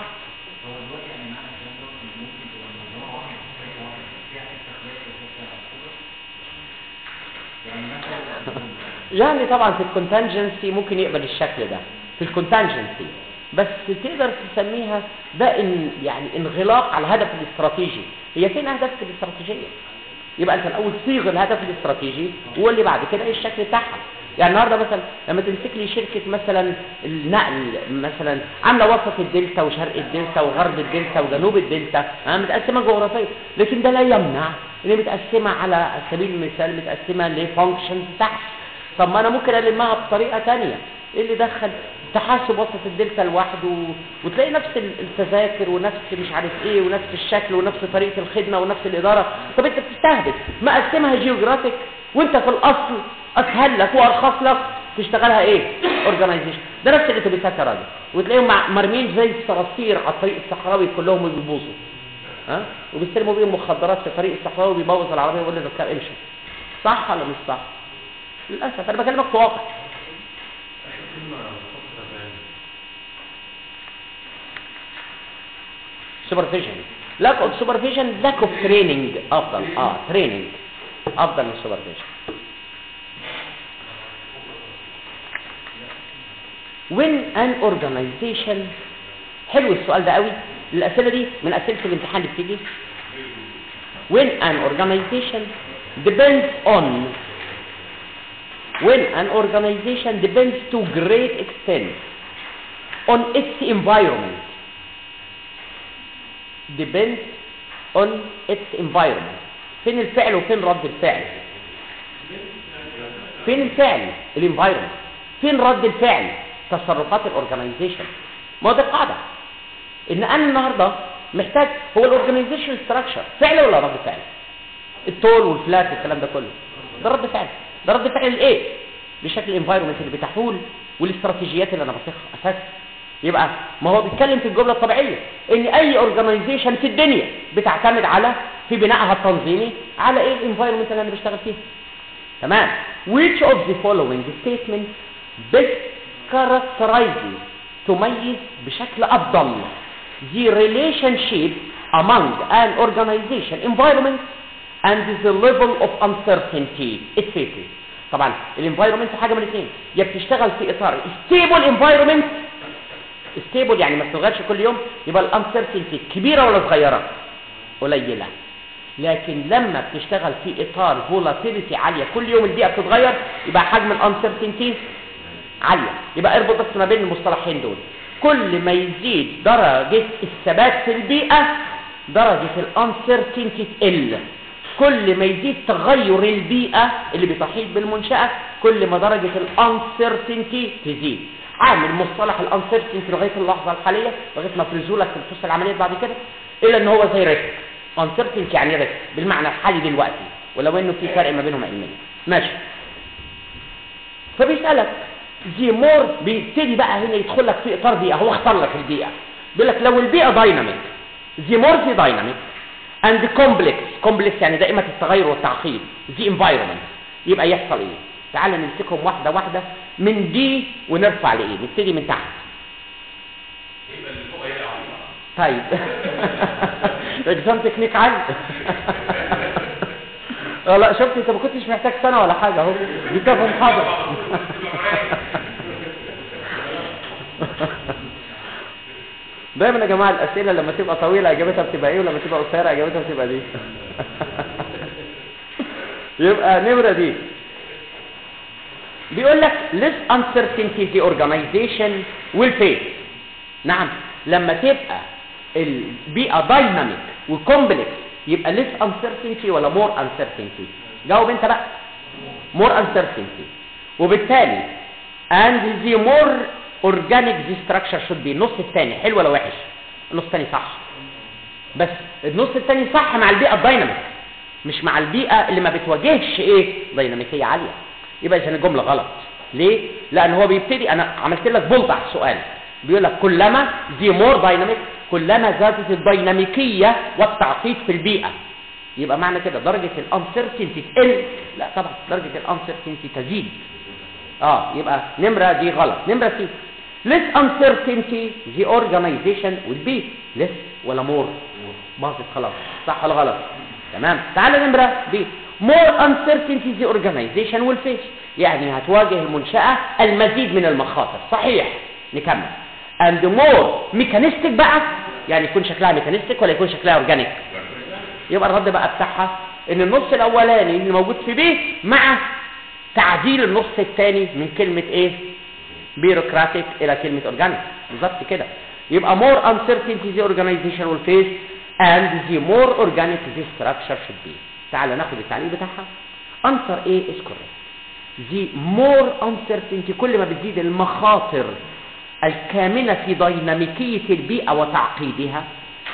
يعني طبعا في الكونتنجنسي ممكن يقبل الشكل ده في الكونتنجنسي بس تقدر تسميها ده إن يعني انغلاق على الهدف الاستراتيجي هي فين اهدافك الاستراتيجيه يبقى انت الاول صيغ الهدف الاستراتيجي وقول لي بعد كده ايه الشكل بتاعها يعني النهارده مثلا لما تمسك لي شركه مثلا النقل مثلا عامله وسط الدلتا وشرق الدلتا وغرب الدلتا وجنوب الدلتا ها متقسمه جغرافيا لكن ده لا يمنع ان هي متقسمه على سبيل المثال متقسمه لفانكشنز تحت طب ما انا ممكن المها بطريقه تانية ايه اللي دخل تحاسب وسط الدلتا لوحده وتلاقي نفس التذاكر ونفس مش عارف ايه ونفس الشكل ونفس طريقه الخدمه ونفس الاداره طب انت بتستهدف مقسمها جيوغرافيك وانت في الاصل اسهل لك وارخص لك تشتغلها ايه اورجانيزيشن ده نفس الاتوبيسات يا راجل وتلاقيهم مع- مرمين زي الصراصير على الطريق الصحراوي كلهم وبيبوظوا ها وبيستلموا بيهم مخدرات في الطريق الصحراوي وبيبوظ العربيه ويقول للركاب امشي صح ولا مش صح للاسف انا بكلمك في واقع سوبرفيجن lack of supervision lack of training افضل اه training افضل من supervision when an organization حلو السؤال ده قوي الاسئله دي من اسئله الامتحان اللي بتيجي when an organization depends on when an organization depends to great extent on its environment depends on its environment فين الفعل وفين رد الفعل فين الفعل الانفايرمنت فين رد الفعل تصرفات الاورجنايزيشن ما هو دي القاعده ان انا النهارده محتاج هو الاورجنايزيشن ستراكشر فعل ولا رد فعل الطول والفلات والكلام ده كله ده رد فعل ده رد فعل الايه بشكل الانفايرمنت اللي بتحول والاستراتيجيات اللي انا بطيخها اساس يبقى ما هو بيتكلم في الجمله الطبيعيه ان اي اورجنايزيشن في الدنيا بتعتمد على في بنائها التنظيمي على ايه الانفايرمنت اللي انا بشتغل فيه تمام which of the following statements best characterizes تميز بشكل افضل the relationship among an organization environment and the level of uncertainty it faces طبعا الانفايرمنت حاجه من الاثنين يا بتشتغل في اطار stable environment stable يعني ما بتتغيرش كل يوم يبقى الانسرتينتي كبيره ولا صغيره قليله لكن لما بتشتغل في اطار فولاتيليتي عاليه كل يوم البيئه بتتغير يبقى حجم الانسرتينتي عاليه يبقى اربط بس ما بين المصطلحين دول كل ما يزيد درجه الثبات في البيئه درجه الانسرتينتي تقل كل ما يزيد تغير البيئه اللي بتحيط بالمنشاه كل ما درجه الانسرتينتي تزيد عامل مصطلح الانسرتينتي لغايه اللحظه الحاليه لغايه ما فرزوا لك في القصه العمليه بعد كده الا ان هو زي ريسك انسرتينتي يعني ريسك بالمعنى الحالي دلوقتي ولو انه في فرق ما بينهم علميا ماشي فبيسالك دي مور بيبتدي بقى هنا يدخل لك في اطار بيئه هو اختار لك البيئه بيقول لك لو البيئه دايناميك دي مور دي دايناميك اند كومبلكس كومبلكس يعني دائمه التغير والتعقيد دي انفايرمنت يبقى يحصل ايه تعال نمسكهم واحده واحده من دي ونرفع لايه نبتدي من تحت يبقى اللي فوق هي عظيمه طيب اجزام تكنيك عالي اه لا شفت انت ما كنتش محتاج سنه ولا حاجه اهو دي كفى محاضره دايما يا جماعه الاسئله لما تبقى طويله اجابتها بتبقى ايه ولما تبقى قصيره اجابتها بتبقى دي يبقى نمره دي بيقول لك less uncertainty the organization will face نعم لما تبقى البيئه دايناميك وكومبلكس يبقى less uncertainty ولا more uncertainty جاوب انت بقى more uncertainty وبالتالي and the more organic the structure should be النص الثاني حلو ولا وحش النص الثاني صح بس النص الثاني صح مع البيئه الدايناميك مش مع البيئه اللي ما بتواجهش ايه ديناميكيه عاليه يبقى اذا الجمله غلط ليه لان هو بيبتدي انا عملت لك بولد على السؤال بيقول لك كلما دي مور دايناميك كلما زادت الديناميكيه والتعقيد في البيئه يبقى معنى كده درجه الانسرتينتي تقل لا طبعا درجه الانسرتينتي تزيد اه يبقى نمره دي غلط نمره سي less uncertainty the organization will be less ولا more باظت خلاص صح ولا غلط تمام تعال نمره دي more uncertainty the organization will face يعني هتواجه المنشأة المزيد من المخاطر صحيح نكمل and more mechanistic بقى يعني يكون شكلها ميكانيستيك ولا يكون شكلها اورجانيك يبقى الرد بقى بتاعها ان النص الاولاني اللي موجود في بيه مع تعديل النص الثاني من كلمة ايه بيروقراطيك الى كلمة اورجانيك بالظبط كده يبقى more uncertainty the organization will face and the more organic the structure should be تعال ناخد التعليق بتاعها answer A is correct the more uncertainty كل ما بتزيد المخاطر الكامنة في ديناميكية البيئة وتعقيدها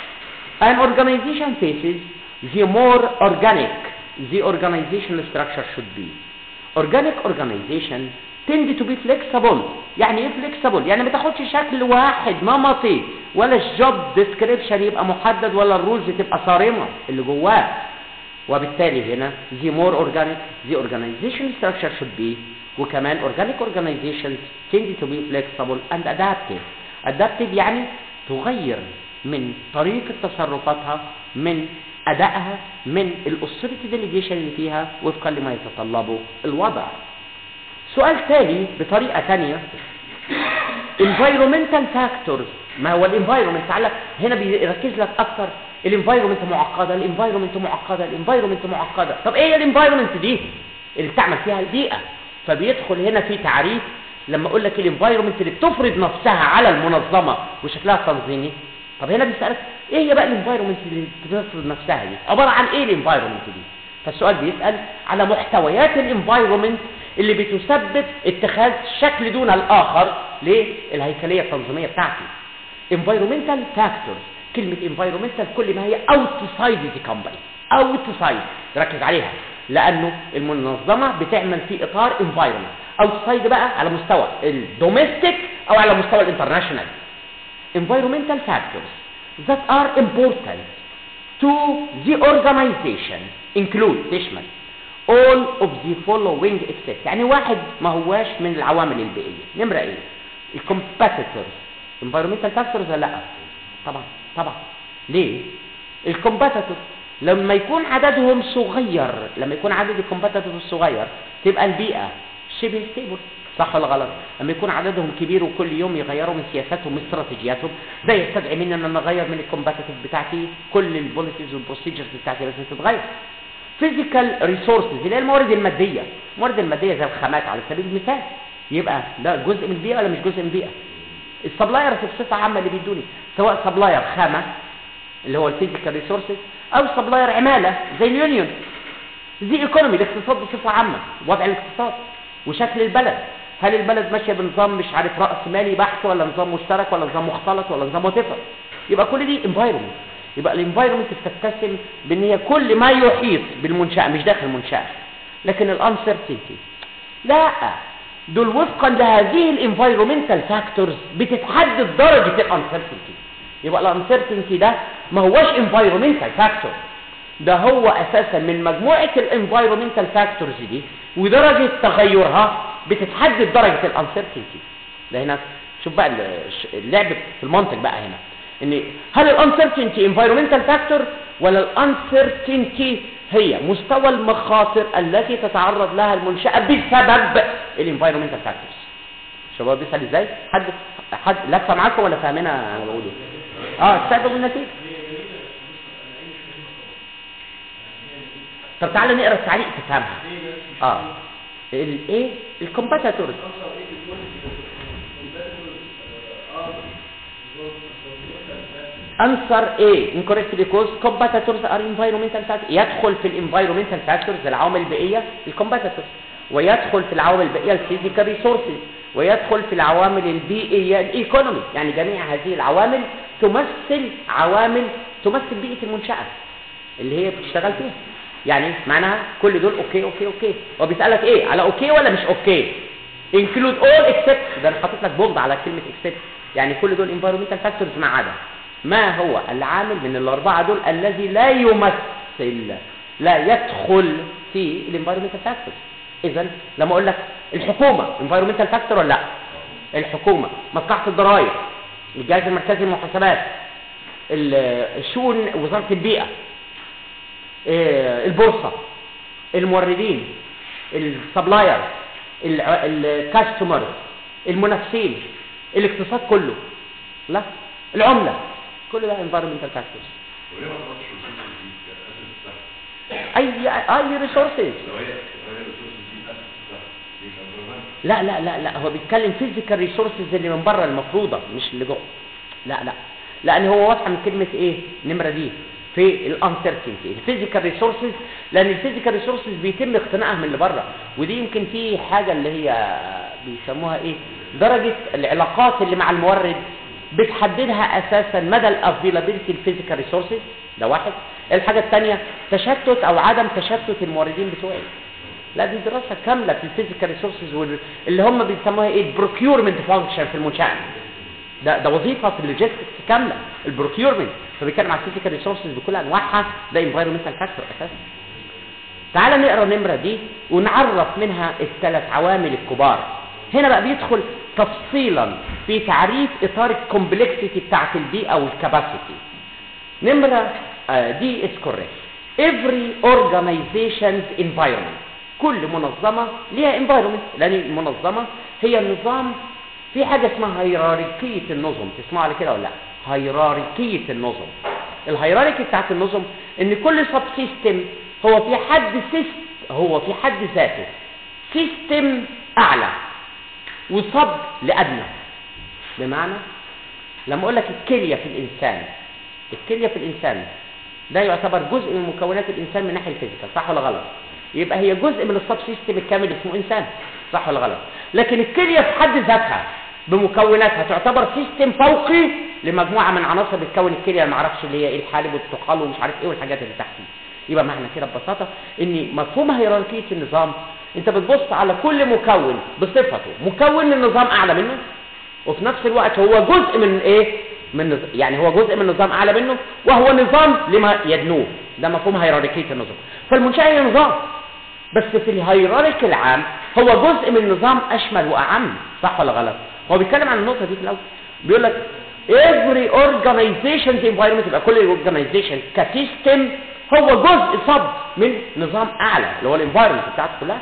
an organization faces the more organic the organizational structure should be organic organization tend to be flexible يعني ايه flexible يعني ما تاخدش شكل واحد نمطي ولا الجوب ديسكريبشن يبقى محدد ولا الرولز تبقى صارمه اللي جواه وبالتالي هنا the more organic the organization structure should be وكمان organic organizations tend to be flexible and adaptive adaptive يعني تغير من طريقة تصرفاتها من أدائها من الأسرة ديليجيشن اللي فيها وفقا لما يتطلبه الوضع سؤال تاني بطريقة تانية environmental factors ما هو الانفايرمنت تعالى هنا بيركز لك اكتر الانفايرمنت معقده الانفايرمنت معقده الانفايرمنت معقده طب ايه الانفايرمنت دي اللي بتعمل فيها البيئه فبيدخل هنا في تعريف لما اقول لك الانفايرمنت اللي بتفرض نفسها على المنظمه وشكلها تنظيمي طب هنا بيسالك ايه هي بقى الانفايرمنت اللي بتفرض نفسها دي عباره عن ايه الانفايرمنت دي فالسؤال بيسال على محتويات الانفايرمنت اللي بتسبب اتخاذ شكل دون الاخر للهيكليه التنظيميه بتاعتي environmental factors كلمة environmental كل ما هي outside the company outside ركز عليها لأنه المنظمة بتعمل في إطار environment outside بقى على مستوى الدوميستيك أو على مستوى الانترناشونال environmental factors that are important to the organization include تشمل all of the following except يعني واحد ما هواش من العوامل البيئية نمرة ايه الكومبيتيتورز environmental factors ولا لا طبعا طبعا ليه الكومبيتيتور لما يكون عددهم صغير لما يكون عدد الكومبيتيتور صغير تبقى البيئه شبه ستيبل صح ولا غلط لما يكون عددهم كبير وكل يوم يغيروا من سياساتهم واستراتيجياتهم ده يستدعي مني ان انا اغير من الكومبيتيتيف بتاعتي كل البوليسيز والبروسيجرز بتاعتي لازم تتغير فيزيكال ريسورسز اللي هي الموارد الماديه الموارد الماديه زي الخامات على سبيل المثال يبقى ده جزء من البيئه ولا مش جزء من البيئه السبلاير في بصفه عامه اللي بيدوني سواء سبلاير خامه اللي هو الفيزيكال ريسورسز او سبلاير عماله زي اليونيون دي ايكونومي الاقتصاد بصفه عامه وضع الاقتصاد وشكل البلد هل البلد ماشيه بنظام مش عارف راس مالي بحت ولا نظام مشترك ولا نظام مختلط ولا نظام وتفر يبقى كل دي انفايرمنت يبقى الانفايرمنت بتتسم بان هي كل ما يحيط بالمنشاه مش داخل المنشاه لكن الانسرتينتي لا دول وفقا لهذه الانفايرمنتال فاكتورز بتتحدد درجه الانسرتينتي يبقى الانسرتينتي ده ما هوش انفايرمنتال فاكتور ده هو اساسا من مجموعه الانفايرمنتال فاكتورز دي ودرجه تغيرها بتتحدد درجه الانسرتينتي ده هنا شوف بقى اللعب في المنطق بقى هنا ان هل الانسرتينتي انفايرمنتال فاكتور ولا الانسرتينتي هي مستوى المخاطر التي تتعرض لها المنشأة بسبب الانفايرمنتال فاكتورز شباب بيسأل ازاي حد حد لفه معاكم ولا فاهمينها انا بقول ايه اه السبب والنتيجه طب تعالى نقرا التعليق تفهمها اه الايه الكومباتيتورز answer A incorrect because competitors are environmental factors يدخل في الانفايرمنتال فاكتورز العوامل البيئيه الكومباتيتورز ويدخل في العوامل البيئيه الفيزيكال ريسورسز ويدخل في العوامل البيئيه الايكونومي يعني جميع هذه العوامل تمثل عوامل تمثل بيئه المنشاه اللي هي بتشتغل فيها يعني معناها كل دول اوكي اوكي اوكي هو بيسالك ايه على اوكي ولا مش اوكي include all except ده انا حاطط لك بوند على كلمه except يعني كل دول environmental factors ما عدا ما هو العامل من الاربعه دول الذي لا يمثل لا يدخل في الانفايرمنتال فاكتورز اذا لما اقول لك الحكومه انفايرمنتال فاكتور ولا لا الحكومه مصلحه الضرائب الجهاز المركزي للمحاسبات ال- الشؤون وزاره البيئه آه، البورصه الموردين السبلاير الكاستمر المنافسين الاقتصاد كله لا العمله كل ده environmental factors وليه ما تحطش الريسورسز دي كاسس سهل؟ اي اي ريسورسز لو هي لو هي الريسورسز دي اسس سهل دي مش environmental. لا لا لا لا هو بيتكلم فيزيكال ريسورسز اللي من بره المفروضه مش اللي جوه لا لا لان هو واضحه من كلمه ايه النمره دي في الانسرتينتي الفيزيكال ريسورسز لان الفيزيكال ريسورسز بيتم اقتناعها من اللي بره ودي يمكن في حاجه اللي هي بيسموها ايه درجه العلاقات اللي مع المورد بتحددها اساسا مدى الافيلابيلتي الفيزيكال ريسورسز ده واحد الحاجه الثانيه تشتت او عدم تشتت الموردين بتوعي لا دي دراسه كامله في الفيزيكال ريسورسز اللي هم بيسموها ايه البروكيورمنت فانكشن في المنشاه ده ده وظيفه في اللوجيستكس كامله البروكيورمنت فبيتكلم على الفيزيكال ريسورسز بكل انواعها ده انفايرمنتال فاكتور اساسا تعال نقرا النمره دي ونعرف منها الثلاث عوامل الكبار هنا بقى بيدخل تفصيلا في تعريف اطار الكومبلكسيتي بتاعت البيئه والكاباسيتي نمره آه، دي از كوريكت every organization's environment كل منظمه ليها environment لان المنظمه هي نظام في حاجه اسمها هيراركيه النظم تسمعوا على كده ولا لا هيراركيه النظم الهيراركي بتاعت النظم ان كل سب سيستم هو في حد سيست هو في حد ذاته سيستم اعلى وصب لادنى بمعنى لما اقول لك الكليه في الانسان الكليه في الانسان ده يعتبر جزء من مكونات الانسان من ناحيه الفيزيكال صح ولا غلط يبقى هي جزء من السب سيستم الكامل اسمه انسان صح ولا غلط لكن الكليه في حد ذاتها بمكوناتها تعتبر سيستم فوقي لمجموعه من عناصر بتكون الكليه ما اعرفش اللي هي ايه الحالب والطحال ومش عارف ايه والحاجات اللي تحت دي يبقى معنى كده ببساطه ان مفهوم هيراركيه النظام انت بتبص على كل مكون بصفته مكون من نظام اعلى منه وفي نفس الوقت هو جزء من ايه من نظ... يعني هو جزء من نظام اعلى منه وهو نظام لما يدنوه ده مفهوم هيراركيه النظام فالمنشاه هي نظام بس في الهيراركي العام هو جزء من نظام اشمل واعم صح ولا غلط هو بيتكلم عن النقطه دي في الاول بيقول لك every organization's environment يبقى كل organization كسيستم هو جزء صب من نظام اعلى اللي هو الانفايرمنت بتاعته كلها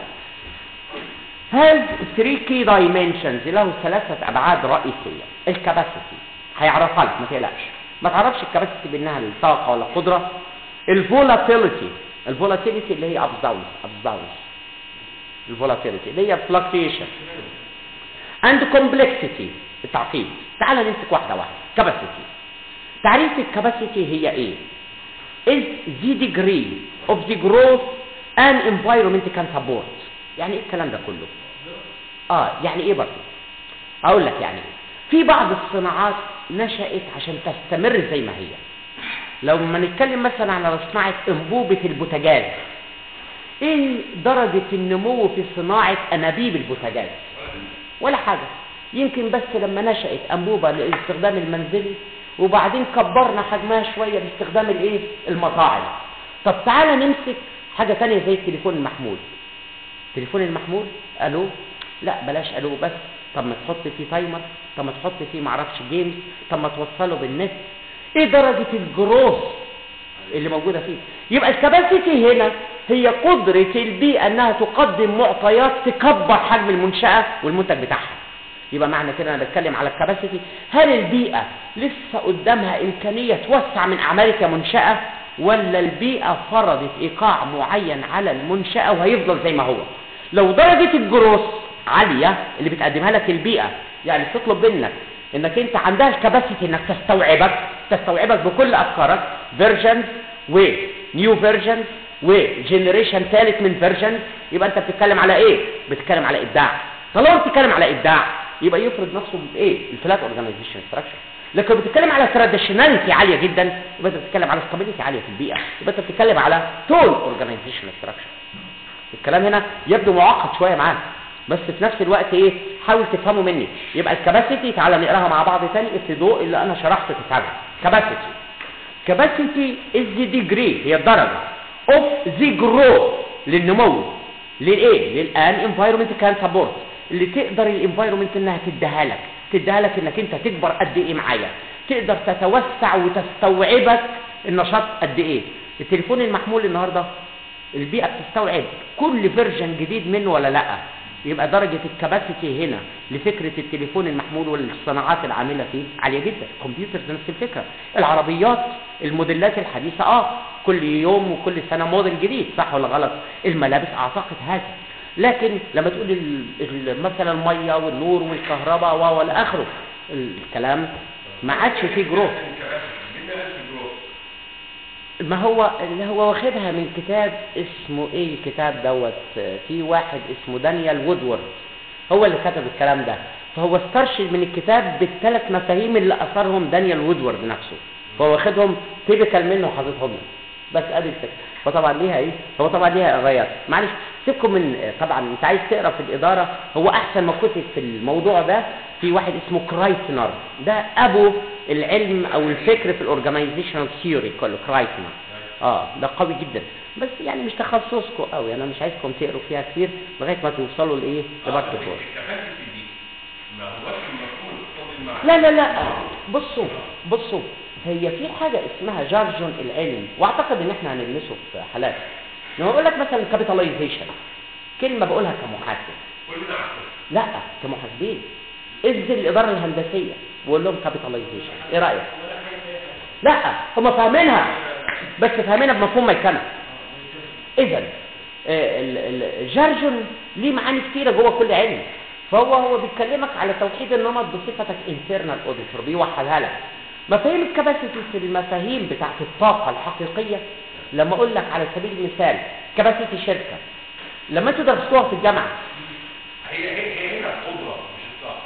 has three key dimensions له ثلاثة أبعاد رئيسية الكباسيتي هيعرفها لك ما تقلقش ما تعرفش الكباسيتي بأنها الطاقة ولا القدرة الفولاتيليتي الفولاتيليتي اللي هي ups downs ups downs الفولاتيليتي اللي هي fluctuation and complexity التعقيد تعال نمسك واحدة واحدة كباسيتي تعريف الكباسيتي هي ايه is the degree of the growth an environment can support يعني ايه الكلام ده كله اه يعني ايه برضه اقول لك يعني ايه في بعض الصناعات نشأت عشان تستمر زي ما هي لو ما نتكلم مثلا على صناعة انبوبة البوتاجاز ايه درجة النمو في صناعة انابيب البوتاجاز ولا حاجة يمكن بس لما نشأت انبوبة للاستخدام المنزلي وبعدين كبرنا حجمها شوية باستخدام الايه المطاعم طب تعالى نمسك حاجة تانية زي التليفون المحمول التليفون المحمول الو لا بلاش الو بس طب ما تحط فيه تايمر طب ما تحط فيه معرفش جيمز طب ما توصله بالنت ايه درجة الجروث اللي موجوده فيه يبقى الكباسيتي هنا هي قدره البيئه انها تقدم معطيات تكبر حجم المنشاه والمنتج بتاعها يبقى معنى كده انا بتكلم على الكباسيتي هل البيئه لسه قدامها امكانيه توسع من اعمالها كمنشاه ولا البيئه فرضت ايقاع معين على المنشاه وهيفضل زي ما هو لو درجه الجروس عاليه اللي بتقدمها لك البيئه يعني تطلب منك انك انت عندها الكباسيتي انك تستوعبك تستوعبك بكل افكارك فيرجنز ونيو فيرجنز وجنريشن ثالث من فيرجنز يبقى انت بتتكلم على ايه بتتكلم على ابداع طالما بتتكلم على ابداع يبقى يفرض نفسه بايه الفلات اورجانيزيشن ستراكشر لكن لو بتتكلم على تراديشناليتي عاليه جدا يبقى انت بتتكلم على ستابيليتي عاليه في البيئه يبقى انت بتتكلم على تول اورجانيزيشن ستراكشر الكلام هنا يبدو معقد شويه معاك بس في نفس الوقت ايه حاول تفهمه مني يبقى الكباسيتي تعالى نقراها مع بعض تاني في ضوء اللي انا شرحته في الكتاب كباسيتي كباسيتي از ذا ديجري هي الدرجه اوف ذا جرو للنمو للايه للان انفايرمنت كان سبورت اللي تقدر الانفايرمنت انها تديها لك تديها لك انك انت تكبر قد ايه معايا تقدر تتوسع وتستوعبك النشاط قد ايه التليفون المحمول النهارده البيئه بتستوعب كل فيرجن جديد منه ولا لا يبقى درجة الكباسيتي هنا لفكرة التليفون المحمول والصناعات العاملة فيه عالية جدا الكمبيوتر نفس الفكرة العربيات الموديلات الحديثة اه كل يوم وكل سنة موديل جديد صح ولا غلط الملابس اعتقد هذا لكن لما تقول ال- ال- مثلا المية والنور والكهرباء و- والى اخره الكلام ما عادش فيه جروث ما هو اللي هو واخدها من كتاب اسمه ايه الكتاب دوت آه، في واحد اسمه دانيال وودورد هو اللي كتب الكلام ده فهو استرشد من الكتاب بالثلاث مفاهيم اللي اثرهم دانيال وودورد نفسه فهو واخدهم تيبيكال منه وحاططهم له. بس ادي الفكره فطبعا ليها ايه هو طبعا ليها غايات معلش سيبكم من آه، طبعا انت عايز تقرا في الاداره هو احسن ما كتب في الموضوع ده في واحد اسمه كرايتنر ده ابو العلم او الفكر في الاورجنايزيشنال ثيوري كله كرايتنر اه ده قوي جدا بس يعني مش تخصصكم قوي انا مش عايزكم تقروا فيها كتير لغايه ما توصلوا لايه لبارت فور لا لا لا بصوا بصوا هي في حاجه اسمها جارجون العلم واعتقد ان احنا هنلمسه في حالات لما بقول لك مثلا كابيتاليزيشن كلمه بقولها كمحاسب لا كمحاسبين ادي الاداره الهندسيه وقول لهم كابيتاليزيشن ايه رايك لا هم فاهمينها بس فاهمينها بمفهوم ميكنه اذا الجارجون ليه معاني كتيره جوه كل علم فهو هو بيكلمك على توحيد النمط بصفتك انترنال اوديتور بيوحدها لك مفاهيم الكباسيتي في المفاهيم بتاعت الطاقه الحقيقيه لما اقول لك على سبيل المثال كباسيتي شركه لما انتوا درستوها في الجامعه هي هي هي هنا القدرة مش الطاقة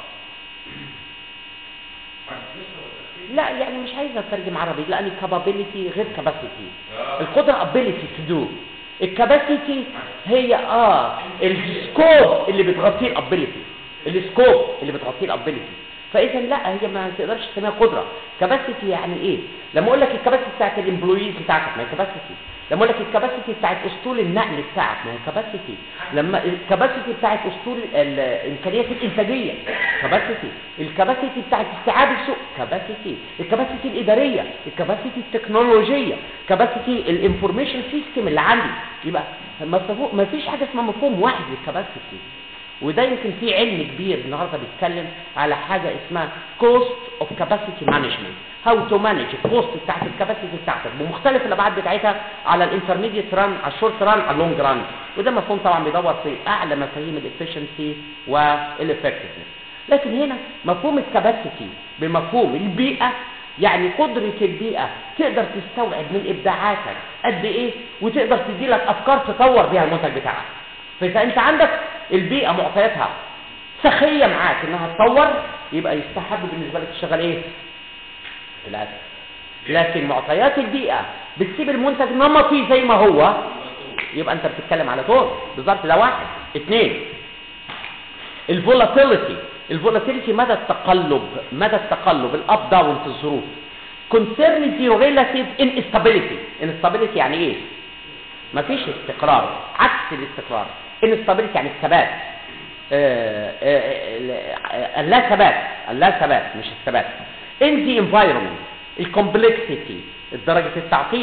لا يعني مش عايز اترجم عربي لان كابابيلتي غير كاباسيتي القدره ابيليتي تو دو الكاباسيتي هي اه السكوب اللي بتغطيه الابيليتي السكوب اللي بتغطيه الابيليتي فاذا لا هي ما تقدرش تسميها قدره كاباسيتي يعني ايه لما اقول لك الكاباسيتي بتاعت الامبلويز بتاعتك ما هي كاباسيتي لما اقول لك الكاباسيتي بتاعت اسطول النقل بتاعك ما هي كاباسيتي لما الكاباسيتي بتاعت اسطول الامكانيات الانتاجيه كاباسيتي الكاباسيتي بتاعت استيعاب السوق كاباسيتي الكاباسيتي الاداريه الكاباسيتي التكنولوجيه كاباسيتي الانفورميشن سيستم اللي عندي يبقى ما فيش حاجه اسمها مفهوم واحد للكاباسيتي وده يمكن في علم كبير النهارده بيتكلم على حاجه اسمها كوست اوف كاباسيتي مانجمنت هاو تو مانج الكوست بتاعت الكاباسيتي بتاعتك بمختلف الابعاد بتاعتها على الانترميديت ران على الشورت ران على اللونج ران وده مفهوم طبعا بيدور في اعلى مفاهيم الافشنسي والافكتفنس لكن هنا مفهوم الكاباسيتي بمفهوم البيئه يعني قدرة البيئة تقدر تستوعب من إبداعاتك قد إيه وتقدر تدي لك أفكار تطور بيها المنتج بتاعك فإذا أنت عندك البيئة معطياتها سخية معاك إنها تطور يبقى يستحب بالنسبة لك تشتغل إيه؟ الأسف لكن معطيات البيئة بتسيب المنتج نمطي زي ما هو يبقى أنت بتتكلم على طول بالظبط ده واحد اثنين الفولاتيليتي الفولاتيليتي مدى التقلب مدى التقلب الاب داون في الظروف concern the relative instability instability يعني ايه مفيش استقرار عكس الاستقرار instability يعني الثبات آه، آه، آه، اللا ثبات اللا ثبات مش الثبات in the environment الكومبلكسيتي درجة التعقيد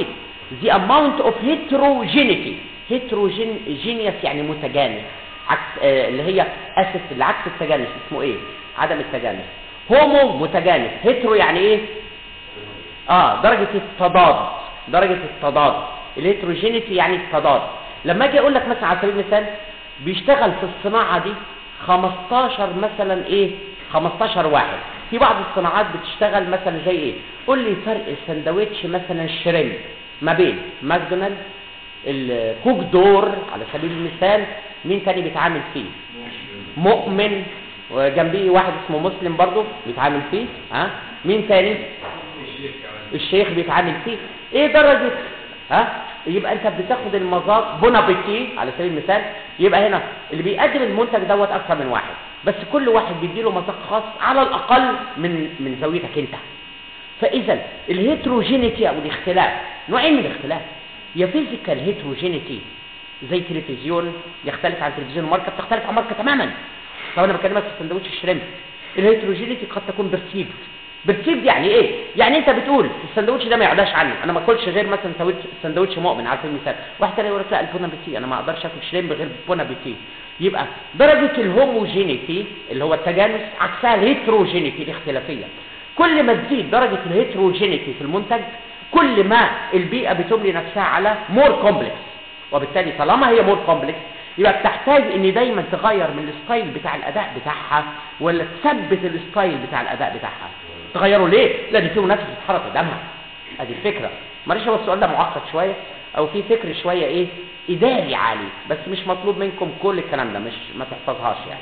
the amount of heterogeneity heterogeneous يعني متجانس عكس آه اللي هي اسف اللي عكس التجانس اسمه ايه عدم التجانس هومو متجانس هيترو يعني ايه اه درجة التضاد درجة التضاد الهيتروجينيتي يعني التضاد لما اجي اقول لك مثلا على سبيل المثال بيشتغل في الصناعة دي 15 مثلا ايه 15 واحد في بعض الصناعات بتشتغل مثلا زي ايه قول لي فرق السندوتش مثلا الشريمب ما بين ماكدونالدز الكوك دور على سبيل المثال مين تاني بيتعامل فيه مؤمن وجنبيه واحد اسمه مسلم برضه بيتعامل فيه ها مين تاني الشيخ بيتعامل فيه ايه درجة ها يبقى انت بتاخد المذاق بونابيتي على سبيل المثال يبقى هنا اللي بيقدم المنتج دوت اكثر من واحد بس كل واحد بيديله مذاق خاص على الاقل من من زاويتك انت فاذا الهيتروجينيتي او الاختلاف نوعين من الاختلاف يا فيزيكال هيتروجينيتي زي تلفزيون يختلف عن تلفزيون ماركه بتختلف عن ماركه تماما طب انا بكلمك في سندوتش الشريمب الهيتروجينيتي قد تكون برسيفد برسيفد يعني ايه يعني انت بتقول السندوتش ده ما يعلاش عني انا ما اكلش غير مثلا سندوتش سندوتش مؤمن على سبيل المثال واحد تاني يقول لك لا البونا بيتي انا ما اقدرش اكل شريمب غير بونا بيتي يبقى درجه الهوموجينيتي اللي هو التجانس عكسها الهيتروجينيتي الاختلافيه كل ما تزيد درجه الهيتروجينيتي في المنتج كل ما البيئه بتبني نفسها على مور كومبلكس وبالتالي طالما هي مور كومبلكس يبقى بتحتاج ان دايما تغير من الستايل بتاع الاداء بتاعها ولا تثبت الستايل بتاع الاداء بتاعها تغيره ليه لان في منافسه بتتحرك قدامها ادي الفكره معلش هو السؤال ده معقد شويه او في فكر شويه ايه اداري عالي بس مش مطلوب منكم كل الكلام ده مش ما تحفظهاش يعني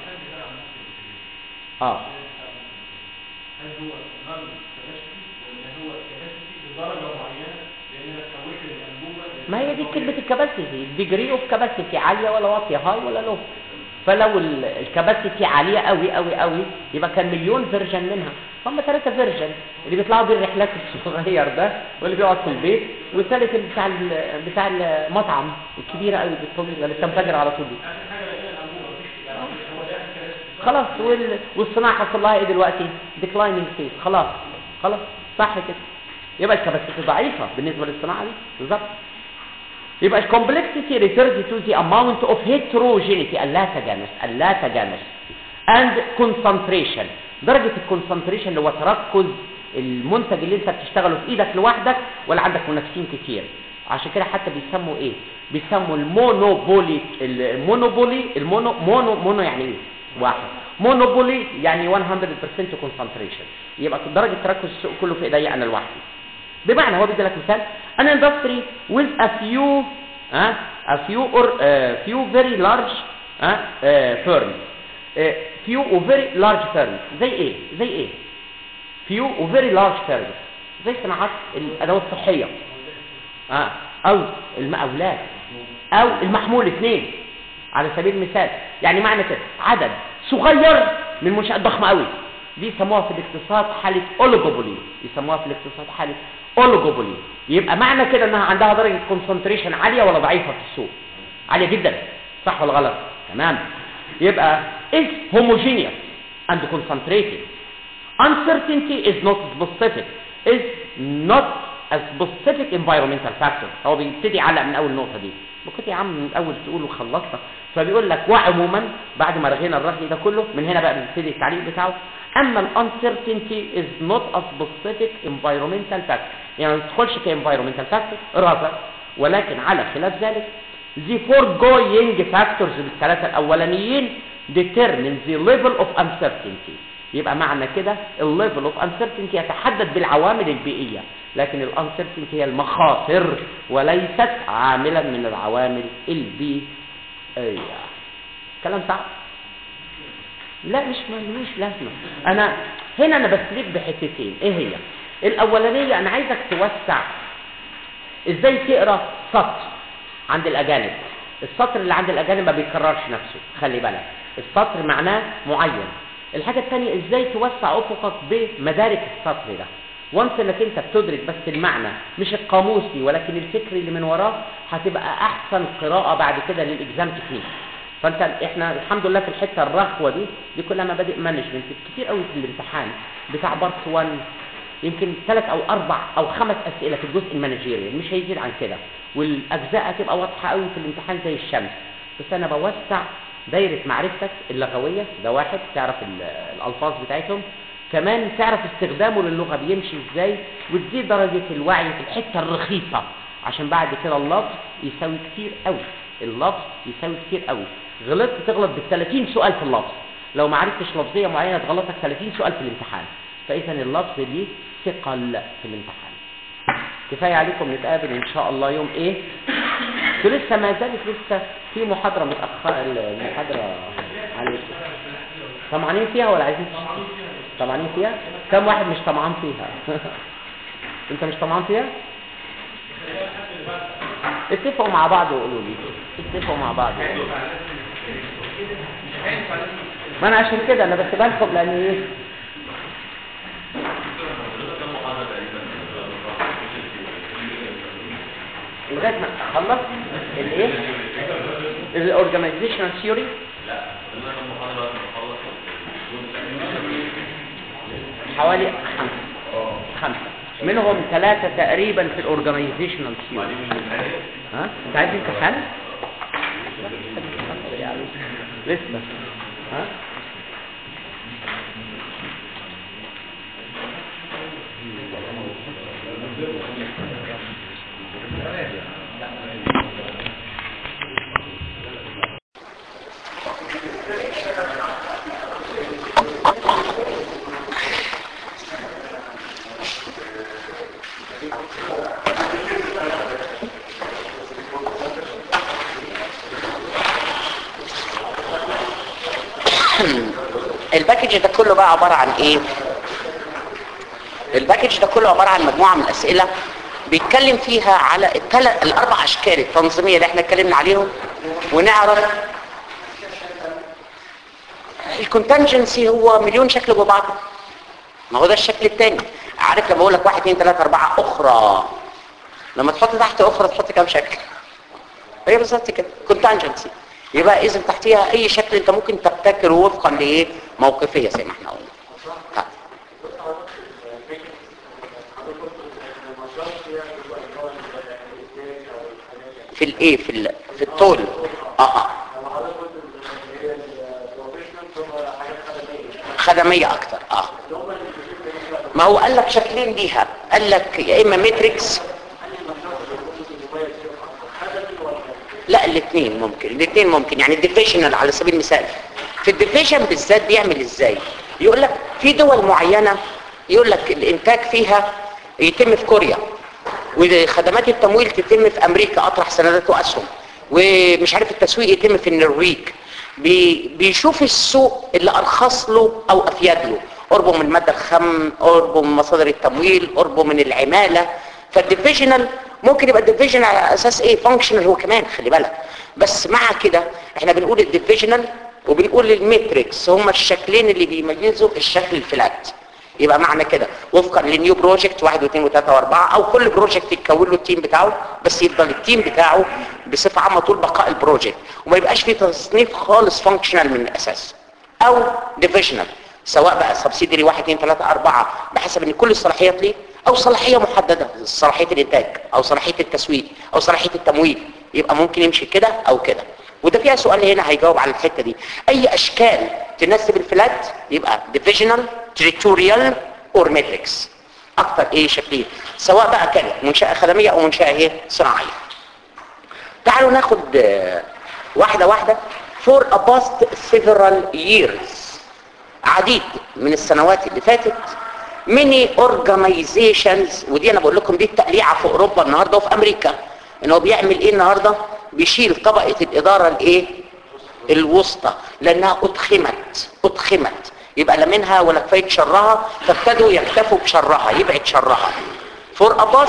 اه هل هو نون كباسيتي ولا هو كباسيتي بدرجه معينه لان انا سويت الانبوبه ما هي دي كلمة الكباسيتي الديجري اوف كباسيتي عالية ولا واطية هاي ولا لو فلو ال- الكباسيتي عالية قوي قوي قوي يبقى كان مليون فيرجن منها هم ثلاثة فيرجن اللي بيطلعوا بيه الرحلات الصغير ده واللي بيقعد في البيت والثالث اللي بتاع ال- بتاع المطعم الكبيرة قوي بالطول اللي بتنفجر على طول دي خلاص وال... والصناعة حصل لها ايه دلوقتي ديكلايننج فيس خلاص خلاص صح كده يبقى الكباسيتي ضعيفة بالنسبة للصناعة دي بالظبط يبقى complexity refers to the amount of heterogeneity اللا تجانس اللا تجانس and concentration درجة الكونسنتريشن اللي هو تركز المنتج اللي انت بتشتغله في ايدك لوحدك ولا عندك منافسين كتير عشان كده حتى بيسموا ايه بيسموا المونوبولي المونوبولي المونو مونو مونو يعني ايه واحد مونوبولي يعني 100% concentration يبقى درجة تركز السوق كله في ايديا انا لوحدي بمعنى هو بيدي لك مثال an industry with a few uh, a few or uh, few very large uh, uh, firms uh, few or very large firms زي ايه زي ايه few or very large firms زي صناعات الادوات الصحيه آه. او المقاولات او المحمول اثنين على سبيل المثال يعني معنى كده عدد صغير من منشآت ضخمه قوي دي يسموها في الاقتصاد حاله اوليجوبولي يسموها في الاقتصاد حاله اوليجوبولي يبقى معنى كده انها عندها درجه كونسنتريشن عاليه ولا ضعيفه في السوق عاليه جدا صح ولا غلط تمام يبقى is homogeneous and concentrated uncertainty is not specific is not a specific environmental factor هو بيبتدي يعلق من اول نقطه دي ما كنت يا عم من الاول تقول وخلصنا فبيقول لك وعموما بعد ما رغينا الرغي ده كله من هنا بقى بيبتدي التعليق بتاعه اما الانسرتينتي از نوت ا سبيسيفيك انفايرمنتال فاكتور يعني ما تدخلش كانفايرمنتال فاكتور رازر ولكن على خلاف ذلك the foregoing factors الثلاثه الاولانيين determine the level of uncertainty يبقى معنى كده الليفل اوف uncertainty يتحدد بالعوامل البيئيه لكن الانسرتينتي هي المخاطر وليست عاملا من العوامل البيئيه كلام صعب لا مش ملوش لازمه انا هنا انا بسلك بحتتين ايه هي الاولانيه انا عايزك توسع ازاي تقرا سطر عند الاجانب السطر اللي عند الاجانب ما بيكررش نفسه خلي بالك السطر معناه معين الحاجه الثانيه ازاي توسع افقك بمدارك السطر ده وانس انك انت بتدرك بس المعنى مش القاموسي ولكن الفكري اللي من وراه هتبقى احسن قراءه بعد كده للاكزام تكنيك فانت احنا الحمد لله في الحته الرخوه دي دي كلها مبادئ مانجمنت كتير قوي في الامتحان بتاع بارت 1 يمكن ثلاث او اربع او خمس اسئله في الجزء المانجيريال مش هيزيد عن كده والاجزاء هتبقى واضحه قوي في الامتحان زي الشمس بس انا بوسع دايره معرفتك اللغويه ده واحد تعرف ال- الالفاظ بتاعتهم كمان تعرف استخدامه للغه بيمشي ازاي وتزيد درجه الوعي في الحته الرخيصه عشان بعد كده اللفظ يساوي كتير قوي اللفظ يساوي كتير قوي غلطت تغلط بال 30 سؤال في اللفظ لو ما عرفتش لفظيه معينه تغلطك 30 سؤال في الامتحان فاذا اللفظ ليه ثقل في الامتحان كفايه عليكم نتقابل ان شاء الله يوم ايه انتوا لسه ما زالت لسه في محاضره متاخره المحاضره عليكم طمعانين فيها ولا عايزين طمعانين فيها كم واحد مش طمعان فيها انت مش طمعان فيها اتفقوا مع بعض وقولوا لي اتفقوا مع بعض ما انا عشان كده انا بسيبها لكم لان ايه لغايه ما اخلص الايه الاورجانيزيشنال ثيوري حوالي خمسة خمسة منهم ثلاثة تقريبا في الاورجانيزيشنال ثيوري ها انت عايز امتحان لسه ها الباكج ده كله بقى عبارة عن ايه الباكج ده كله عبارة عن مجموعة من الاسئلة بيتكلم فيها على الثلاث الاربع اشكال التنظيمية اللي احنا اتكلمنا عليهم ونعرف الكونتنجنسي هو مليون شكل ببعضه ما هو ده الشكل الثاني عارف لما اقول لك واحد اثنين ثلاثة اربعة اخرى لما تحط تحت اخرى تحط كام شكل هي بالظبط كده كونتنجنسي يبقى اذا تحتيها اي شكل انت ممكن تبتكره وفقا لايه موقفيه زي ما احنا قلنا ها. في الايه في ال... في الطول اه اه خدميه اكتر اه ما هو قال لك شكلين ليها قال لك يا اما ماتريكس لا الاثنين ممكن الاثنين ممكن يعني الديفيشنال على سبيل المثال في الديفيشن بالذات بيعمل ازاي يقول لك في دول معينة يقول لك الانتاج فيها يتم في كوريا وخدمات التمويل تتم في امريكا اطرح سندات واسهم ومش عارف التسويق يتم في النرويج بي بيشوف السوق اللي ارخص له او افيد له قربه من الماده الخام قربه من مصادر التمويل قربه من العماله فالديفيجنال ممكن يبقى الديفيجن على اساس ايه فانكشنال هو كمان خلي بالك بس مع كده احنا بنقول الديفيجنال وبنقول الماتريكس هما الشكلين اللي بيميزوا الشكل الفلات يبقى معنى كده وفقا للنيو بروجكت واحد واثنين وثلاثة واربعة او كل بروجكت يتكون له التيم بتاعه بس يفضل التيم بتاعه بصفة عامة طول بقاء البروجكت وما يبقاش فيه تصنيف خالص فانكشنال من الاساس او ديفيجنال سواء بقى سبسيدري واحد اثنين ثلاثة اربعة بحسب ان كل الصلاحيات ليه او صلاحية محددة صلاحية الانتاج او صلاحية التسويق او صلاحية التمويل يبقى ممكن يمشي كده او كده وده فيها سؤال هنا هيجاوب على الحتة دي اي اشكال تناسب الفلات يبقى divisional territorial or matrix اكتر ايه شكلين سواء بقى كانت منشأة خدمية او منشأة ايه صناعية تعالوا ناخد آه، واحدة واحدة for a past several years عديد من السنوات اللي فاتت many organizations ودي انا بقول لكم دي التقليعه في اوروبا النهارده وفي امريكا ان هو بيعمل ايه النهارده بيشيل طبقه الاداره الايه الوسطى لانها اتخمت اتخمت يبقى لا منها ولا كفايه شرها فابتدوا يكتفوا بشرها يبعد شرها فور اباس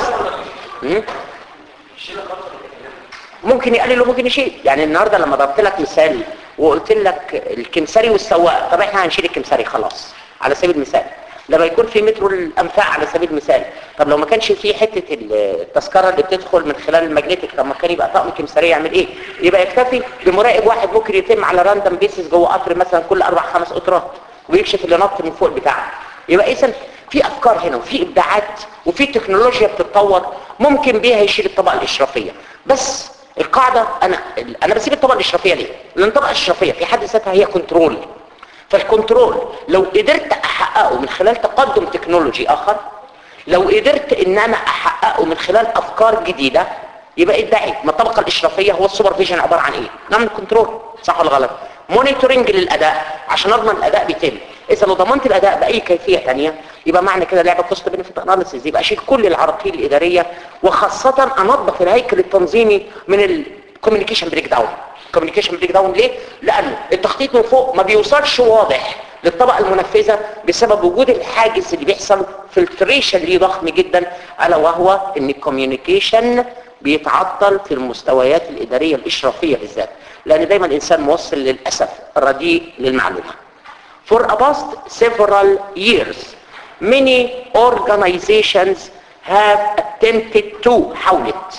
ممكن يقلل وممكن يشيل يعني النهارده لما ضربت لك مثال وقلت لك الكمساري والسواق طب احنا هنشيل الكمساري خلاص على سبيل المثال لما يكون في مترو الانفاق على سبيل المثال طب لو ما كانش في حته التذكره اللي بتدخل من خلال الماجنتيك طب ما كان يبقى طقم كمساريه يعمل ايه يبقى يكتفي بمراقب واحد ممكن يتم على راندم بيسز جوه قطر مثلا كل اربع خمس قطرات ويكشف اللي نط من فوق بتاعه يبقى اذا في افكار هنا وفي ابداعات وفي تكنولوجيا بتتطور ممكن بيها يشيل الطبقه الاشرافيه بس القاعده انا انا بسيب الطبقه الاشرافيه ليه لان الطبقه الاشرافيه في حد ذاتها هي كنترول فالكنترول لو قدرت احققه من خلال تقدم تكنولوجي اخر لو قدرت ان انا احققه من خلال افكار جديده يبقى ادعي ما الطبقه الاشرافيه هو السوبرفيجن عباره عن ايه نعمل كنترول صح ولا غلط مونيتورنج للاداء عشان اضمن الاداء بيتم اذا لو ضمنت الاداء باي كيفيه ثانيه يبقى معنى كده لعبه كوست بنفيت اناليسيز يبقى اشيل كل العراقيل الاداريه وخاصه انظف الهيكل التنظيمي من الكوميونيكيشن بريك داون الكوميونيكيشن بريك داون ليه لانه التخطيط من فوق ما بيوصلش واضح للطبقه المنفذه بسبب وجود الحاجز اللي بيحصل فلتريشن ليه ضخم جدا الا وهو ان الكوميونيكيشن بيتعطل في المستويات الاداريه الاشرافيه بالذات لان دايما الانسان موصل للاسف رديء للمعلومه For a past several years, many organizations have attempted to حاولت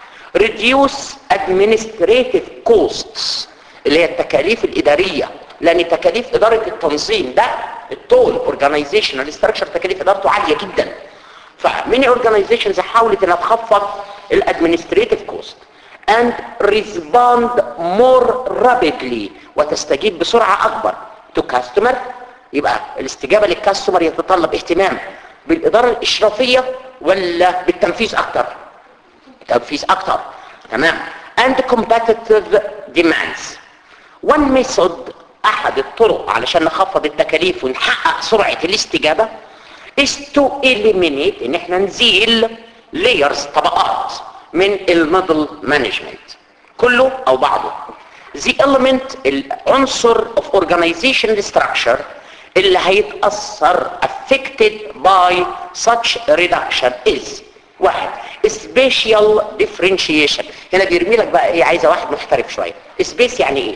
reduce administrative costs اللي هي التكاليف الإدارية لأن تكاليف إدارة التنظيم ده التول organizational structure تكاليف إدارته عالية جدا فميني organizations حاولت انها تخفض الادمنستريتيف كوست and respond more rapidly وتستجيب بسرعة أكبر to customer يبقى الاستجابة للكاستمر يتطلب اهتمام بالإدارة الإشرافية ولا بالتنفيذ أكتر تنفيذ أكتر تمام and competitive demands one method أحد الطرق علشان نخفض التكاليف ونحقق سرعة الاستجابة is to eliminate ان احنا نزيل layers طبقات من الميدل مانجمنت كله او بعضه the element العنصر of organization structure اللي هيتأثر affected by such reduction is واحد spatial differentiation هنا بيرمي لك بقى ايه عايزه واحد محترف شويه سبيس يعني ايه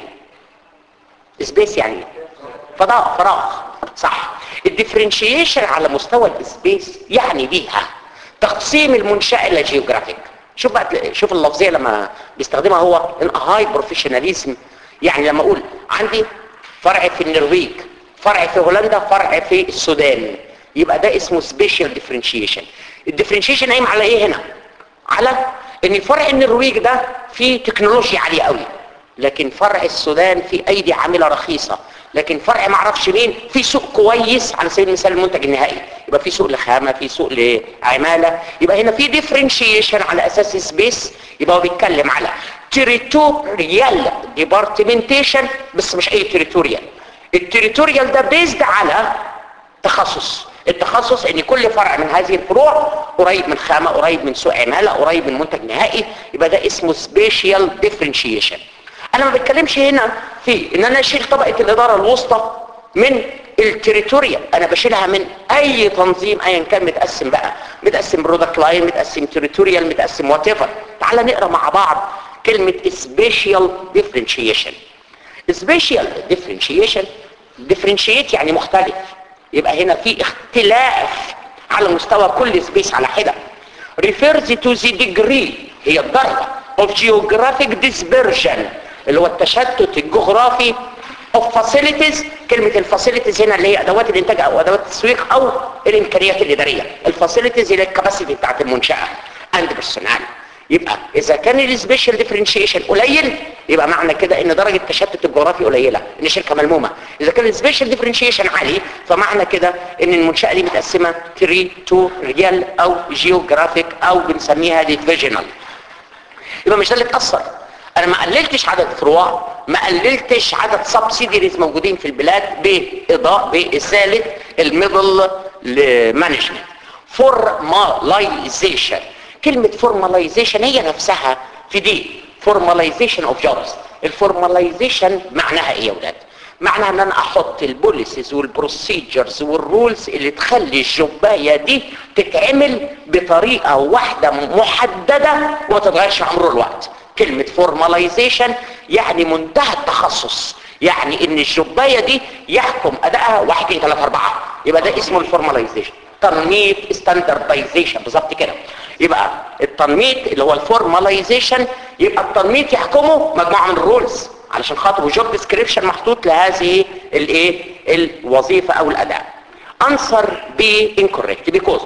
سبيس يعني ايه فضاء فراغ صح الديفرنشيشن على مستوى السبيس يعني بيها تقسيم المنشأة الى جيوغرافيك شوف بقى شوف اللفظيه لما بيستخدمها هو هاي بروفيشناليزم يعني لما اقول عندي فرع في النرويج فرع في هولندا فرع في السودان يبقى ده اسمه سبيشال ديفرنشيشن الديفرنشيشن قايم على ايه هنا على ان فرع النرويج ده فيه تكنولوجيا عاليه قوي لكن فرع السودان فيه ايدي عامله رخيصه لكن فرع ما اعرفش مين في سوق كويس على سبيل المثال المنتج النهائي يبقى في سوق لخامه في سوق لعماله يبقى هنا في ديفرنشيشن على اساس سبيس يبقى هو بيتكلم على تريتوريال ديبارتمنتيشن بس مش اي تريتوريال التريتوريال ده بيزد على تخصص التخصص ان كل فرع من هذه الفروع قريب من خامه قريب من سوق عماله قريب من منتج نهائي يبقى ده اسمه سبيشال ديفرنشيشن انا ما بتكلمش هنا في ان انا اشيل طبقه الاداره الوسطى من التريتوريال انا بشيلها من اي تنظيم ايا كان متقسم بقى متقسم برودكت لاين متقسم تريتوريال متقسم وات ايفر تعال نقرا مع بعض كلمه سبيشال ديفرنشيشن سبيشال ديفرنشيشن ديفرنشيت يعني مختلف يبقى هنا في اختلاف على مستوى كل سبيس على حده refers to the degree هي الدرجه of geographic dispersion اللي هو التشتت الجغرافي of facilities كلمة الفاسيلتيز هنا اللي هي ادوات الانتاج او ادوات التسويق او الامكانيات الادارية الفاسيلتيز اللي الكباسيتي بتاعت المنشأة and personnel يبقى اذا كان السبيشال ديفرنشيشن قليل يبقى معنى كده ان درجه التشتت الجغرافي قليله ان الشركه ملمومه اذا كان السبيشال ديفرنشيشن عالي فمعنى كده ان المنشاه دي متقسمه تريتوريال او جيوغرافيك او بنسميها ديفيجنال يبقى مش ده اللي اتاثر انا ما قللتش عدد فروع ما قللتش عدد سبسيديريز موجودين في البلاد باضاءه بازاله الميدل مانجمنت فورماليزيشن كلمة فورماليزيشن هي نفسها في دي فورماليزيشن اوف جوبز الفورماليزيشن معناها ايه يا ولاد معناها ان انا احط البوليسيز والبروسيجرز والرولز اللي تخلي الجبايه دي تتعمل بطريقه واحده محدده وما تتغيرش على مرور الوقت كلمه فورماليزيشن يعني منتهى التخصص يعني ان الجبايه دي يحكم ادائها واحد اثنين ثلاثه اربعه يبقى ده اسمه الفورماليزيشن تنميط ستاندردايزيشن بالظبط كده يبقى التنميط اللي هو الفورماليزيشن يبقى التنميط يحكمه مجموعه من الرولز علشان خاطر جوب ديسكريبشن محطوط لهذه الايه الوظيفه او الاداء answer be incorrect because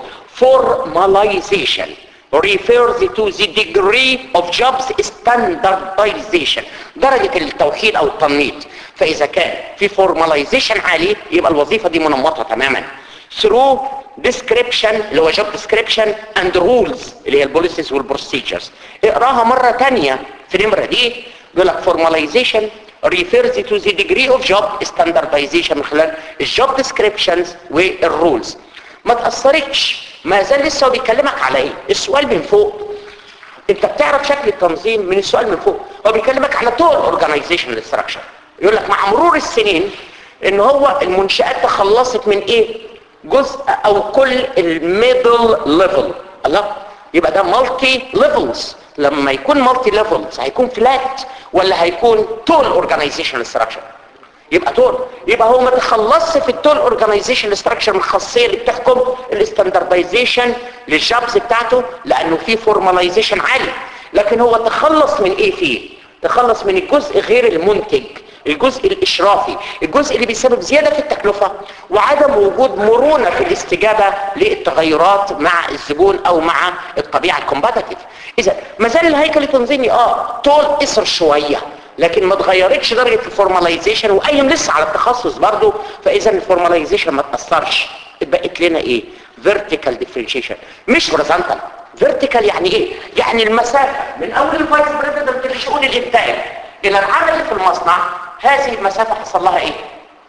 formalization refers to the degree of jobs standardization درجة التوحيد او التنميط فاذا كان في formalization عالي يبقى الوظيفة دي منمطة تماما through description اللي هو job description and rules اللي هي البوليسيز والبروسيجرز اقراها مرة تانية في النمرة دي بيقول لك formalization refers to the degree of job standardization من خلال الجوب descriptions والrules ما تأثرتش ما زال لسه هو بيكلمك على ايه السؤال من فوق انت بتعرف شكل التنظيم من السؤال من فوق هو بيكلمك على طول اورجانيزيشن ستراكشر يقول لك مع مرور السنين ان هو المنشآت تخلصت من ايه جزء او كل الميدل ليفل الله يبقى ده مالتي ليفلز لما يكون مالتي ليفلز هيكون فلات ولا هيكون تول اورجانيزيشن ستراكشر يبقى تول يبقى هو ما تخلصش في التول اورجانيزيشن ستراكشر من الخاصيه اللي بتحكم الاستاندردايزيشن للجابز بتاعته لانه في فورماليزيشن عالي لكن هو تخلص من ايه فيه تخلص من الجزء غير المنتج الجزء الاشرافي الجزء اللي بيسبب زياده في التكلفه وعدم وجود مرونه في الاستجابه للتغيرات مع الزبون او مع الطبيعه الكومباتيتيف اذا ما زال الهيكل التنظيمي اه طول قصر شويه لكن ما اتغيرتش درجه الفورماليزيشن وقايم لسه على التخصص برضه فاذا الفورماليزيشن ما تاثرش اتبقت لنا ايه فيرتيكال ديفرنشيشن مش هوريزونتال فيرتيكال يعني ايه يعني المسافه من اول الفايس بريزيدنت لشؤون الانتاج الى العمل في المصنع هذه المسافه حصل لها ايه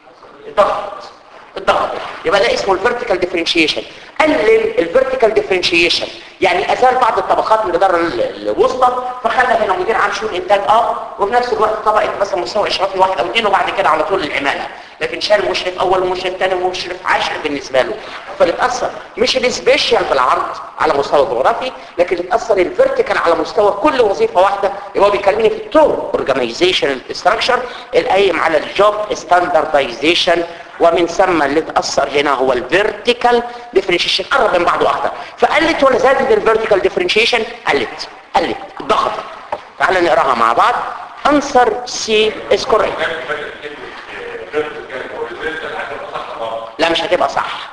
الضغط الضغط يبقى ده اسمه الفيرتيكال ديفرنشيشن قلل الفيرتيكال ديفرنشيشن يعني ازال بعض الطبقات من الاداره الوسطى فخلى هنا مدير عام شؤون انتاج اه وفي نفس الوقت طبقه مثلا مستوى اشرافي واحد او اثنين وبعد كده على طول العماله لكن شال مشرف اول ومشرف ثاني ومشرف عاشر بالنسبه له فبتاثر مش السبيشال في العرض على مستوى جغرافي لكن بتاثر الفيرتيكال على مستوى كل وظيفه واحده يبقى هو بيكلمني في التور اورجانيزيشن ستراكشر القايم على الجوب ستاندردايزيشن ومن ثم اللي اتأثر هنا هو الفيرتيكال ديفرنشيشن قرب من بعض واحدة فقلت ولا زادت الفيرتيكال ديفرنشيشن قلت قلت ضغطت تعال نقراها مع بعض answer C is correct لا مش هتبقى صح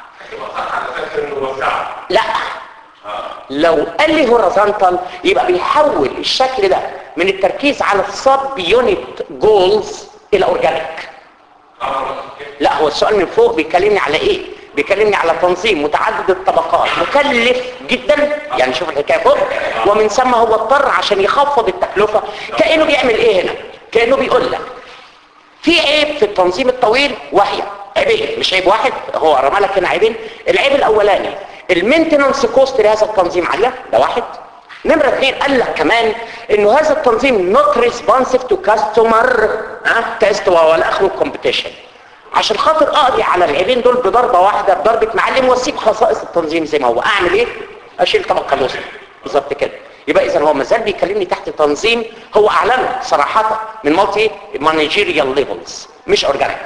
لا لو قال لي هوريزونتال يبقى بيحول الشكل ده من التركيز على السب يونت جولز الى اورجانيك لا هو السؤال من فوق بيكلمني على ايه بيكلمني على تنظيم متعدد الطبقات مكلف جدا يعني شوف الحكايه فوق ومن ثم هو اضطر عشان يخفض التكلفه كانه بيعمل ايه هنا كانه بيقول لك في عيب في التنظيم الطويل وهي عيبين مش عيب واحد هو رمى لك هنا عيبين العيب الاولاني المينتنانس كوست لهذا التنظيم عاليه ده واحد نمرة اثنين قال لك كمان انه هذا التنظيم not responsive to customer ها تيست ولا اخره competition عشان خاطر اقضي على العيبين دول بضربة واحدة بضربة معلم واسيب خصائص التنظيم زي ما هو اعمل ايه اشيل طبقة الوسط بالظبط كده يبقى اذا هو مازال بيكلمني تحت تنظيم هو اعلنه صراحة من مالتي مانجيريال ليفلز مش اورجانيك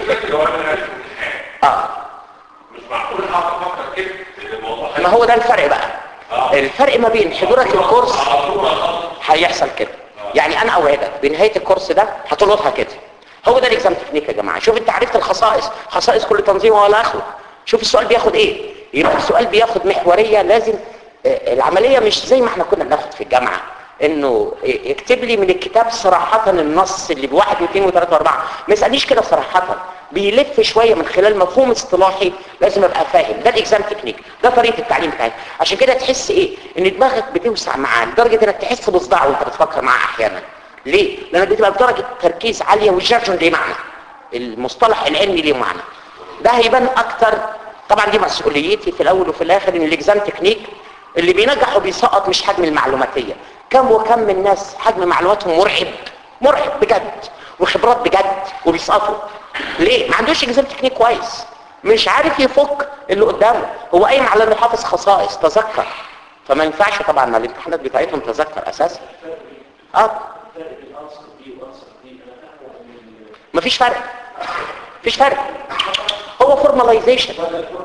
اه مش معقول حاطط فكر كده ان الموضوع ما هو ده الفرق بقى الفرق ما بين حضورك الكورس على طول خالص هيحصل كده يعني انا اوعدك بنهايه الكورس ده هتلقطها كده هو ده الاكزام تكنيك يا جماعه شوف انت عرفت الخصائص خصائص كل تنظيم ولا اخره شوف السؤال بياخد ايه يبقى السؤال بياخد محوريه لازم آه، العمليه مش زي ما احنا كنا بناخد في الجامعه انه يكتب لي من الكتاب صراحة النص اللي بواحد واثنين وثلاثة واربعة ما يسألنيش كده صراحة بيلف شوية من خلال مفهوم اصطلاحي لازم ابقى فاهم ده الاكزام تكنيك ده طريقة التعليم بتاعي عشان كده تحس ايه ان دماغك بتوسع معاه لدرجة انك تحس بصداع وانت بتفكر معاه احيانا ليه؟ لانك بتبقى بدرجة تركيز عالية والجارجون ليه معنى المصطلح العلمي ليه معنى ده هيبان اكتر طبعا دي مسؤوليتي في الاول وفي الاخر ان الاكزام تكنيك اللي بينجح وبيسقط مش حجم المعلوماتية كم وكم من ناس حجم معلوماتهم مرعب مرعب بجد وخبرات بجد وبيسقطوا ليه ما عندوش اكزام تكنيك كويس مش عارف يفك اللي قدامه هو قايم على انه حافظ خصائص تذكر فما ينفعش طبعا ما الامتحانات بتاعتهم تذكر اساسا اه مفيش فرق مفيش فرق هو فورماليزيشن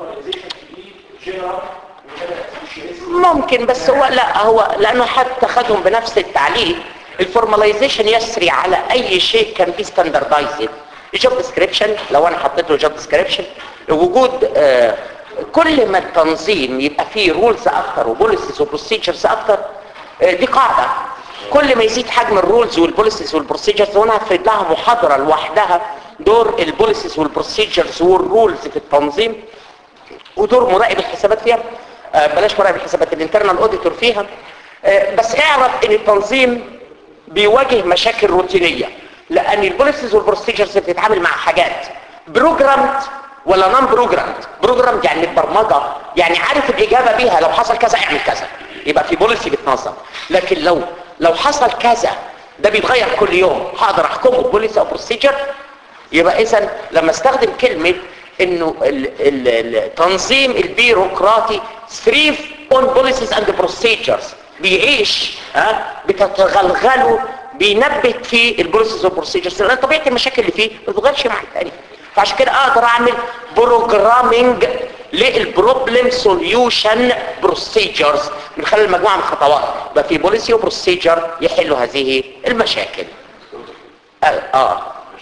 ممكن بس هو لا هو لانه حتى خدهم بنفس التعليل الفورماليزيشن يسري على اي شيء كان فيه ستاندردايزد الجوب ديسكريبشن لو انا حطيت له جوب ديسكريبشن وجود آه، كل ما التنظيم يبقى فيه رولز اكتر وبوليسيز وبروسيجرز اكتر آه، دي قاعده كل ما يزيد حجم الرولز والبوليسيز والبروسيجرز وانا هفرد لها محاضره لوحدها دور البوليسيز والبروسيجرز والرولز في التنظيم ودور مراقب الحسابات فيها آه، بلاش مراقب الحسابات الانترنال اوديتور فيها آه، بس اعرف ان التنظيم بيواجه مشاكل روتينيه لان البوليسيز والبروسيجرز بتتعامل مع حاجات بروجرامد ولا نون بروجرامد بروجرامد يعني متبرمجه يعني عارف الاجابه بيها لو حصل كذا اعمل كذا يبقى في بوليسي بتنظم لكن لو لو حصل كذا ده بيتغير كل يوم هقدر احكمه ببوليسي او بروسيجر يبقى اذا لما استخدم كلمه انه ال- ال- التنظيم البيروقراطي ثريف اون بوليسيز اند بروسيجرز بيعيش ها بتتغلغله بينبت في البوليسيز والبروسيجرز لان طبيعه المشاكل اللي فيه ما بتتغيرش مع التاني فعشان كده اقدر اعمل بروجرامينج للبروبلم سوليوشن بروسيجرز من خلال مجموعه من الخطوات يبقى في بوليسي وبروسيجر يحلوا هذه المشاكل اه, آه.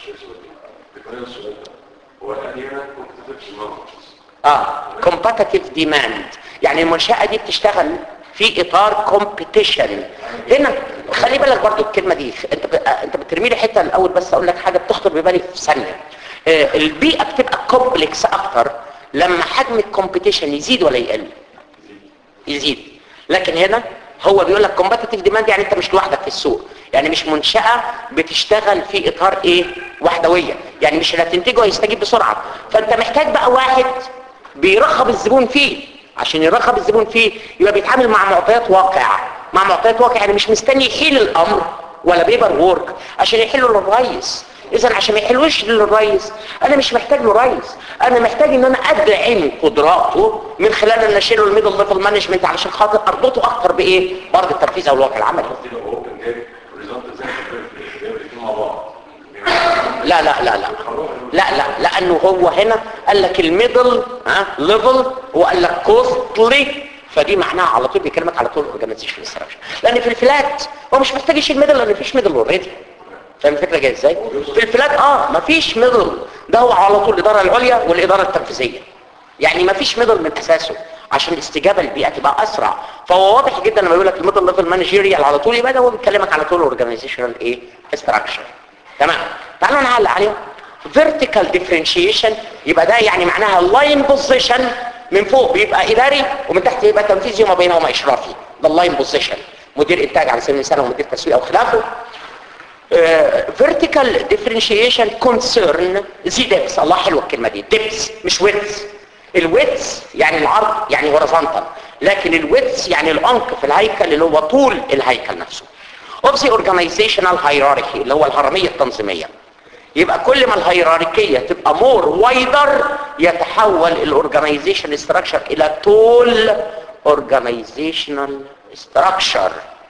بكرر السؤال ده هو احيانا كنت تفكر نظر اه competitive demand يعني المنشأة دي بتشتغل في اطار competition هنا خلي بالك برضو الكلمة دي انت ب... آه، انت بترمي لي حتة الاول بس اقول لك حاجة بتخطر ببالي في ثانية آه البيئة بتبقى كومبلكس اكتر لما حجم الكومبيتيشن يزيد ولا يقل يزيد لكن هنا هو بيقول لك كومبتيتيف ديماند يعني انت مش لوحدك في السوق يعني مش منشأة بتشتغل في اطار ايه وحدوية يعني مش اللي هتنتجه هيستجيب بسرعة فانت محتاج بقى واحد بيرغب الزبون فيه عشان يرغب الزبون فيه يبقى بيتعامل مع معطيات واقع مع معطيات واقع يعني مش مستني يحيل الامر ولا بيبر وورك عشان يحله للرئيس اذا عشان ما يحلوش للرئيس انا مش محتاج له رئيس انا محتاج ان انا ادعم قدراته من خلال ان اشيله الميدل ليفل مانجمنت علشان خاطر اربطه اكتر بايه برضه التنفيذ او الواقع العملي قصدي لو هو كان جايب ريزلت زي ما الاثنين مع بعض لا لا لا لا لا لا لانه هو هنا قال لك الميدل ها ليفل وقال لك كوستلي فدي معناها على طول بيكلمك على طول اورجانيزيشن ستراكشر لان في الفلات هو مش محتاج يشيل ميدل لان مفيش ميدل اوريدي فاهم الفكره جايه ازاي في الفلات اه مفيش ميدل ده هو على طول الاداره العليا والاداره التنفيذيه يعني مفيش ميدل من اساسه عشان الاستجابه للبيئه تبقى اسرع فهو واضح جدا لما يقول لك الميدل ليفل مانجيريال على طول يبقى ده هو بيكلمك على طول اورجانيزيشنال ايه ستراكشر تمام تعالوا نعلق عليها vertical differentiation يبقى ده يعني معناها line position من فوق بيبقى اداري ومن تحت يبقى تنفيذي وما بينهما اشرافي ده اللاين بوزيشن مدير انتاج على سبيل المثال ومدير تسويق او خلافه آه، vertical differentiation concern the depth الله حلوه الكلمه دي depth مش width الويدث يعني العرض يعني horizontal لكن الويدث يعني العمق في الهيكل اللي هو طول الهيكل نفسه of the organizational hierarchy اللي هو الهرميه التنظيميه يبقى كل ما الهيراركية تبقى مور وايدر يتحول الاورجانيزيشن ستراكشر الى طول اورجانيزيشنال ستراكشر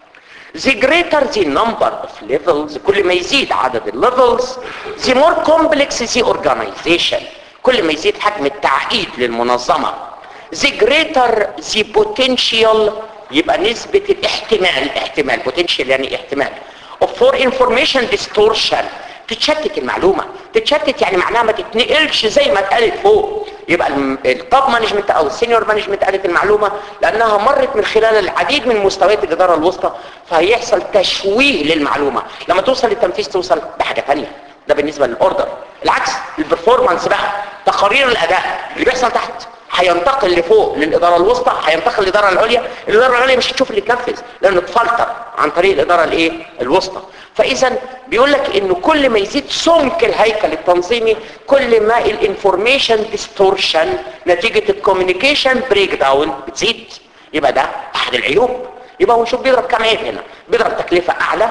the greater the number of levels كل ما يزيد عدد الليفلز the more complex the organization كل ما يزيد حجم التعقيد للمنظمة the greater the potential يبقى نسبة الاحتمال احتمال potential يعني احتمال of for information distortion تتشتت المعلومة تتشتت يعني معناها ما تتنقلش زي ما اتقالت فوق يبقى الم- التوب مانجمنت او السينيور مانجمنت قالت المعلومة لانها مرت من خلال العديد من مستويات الادارة الوسطى فهيحصل تشويه للمعلومة لما توصل للتنفيذ توصل بحاجة تانية ده بالنسبة للاوردر العكس البرفورمانس بقى تقارير الاداء اللي بيحصل تحت هينتقل لفوق للاداره الوسطى هينتقل للاداره العليا الاداره العليا مش هتشوف اللي اتنفذ لانه اتفلتر عن طريق الاداره الايه الوسطى فاذا بيقول لك انه كل ما يزيد سمك الهيكل التنظيمي كل ما الانفورميشن ديستورشن نتيجه الكوميونيكيشن بريك داون بتزيد يبقى ده احد العيوب يبقى هو شوف بيضرب كام عيب هنا بيضرب تكلفه اعلى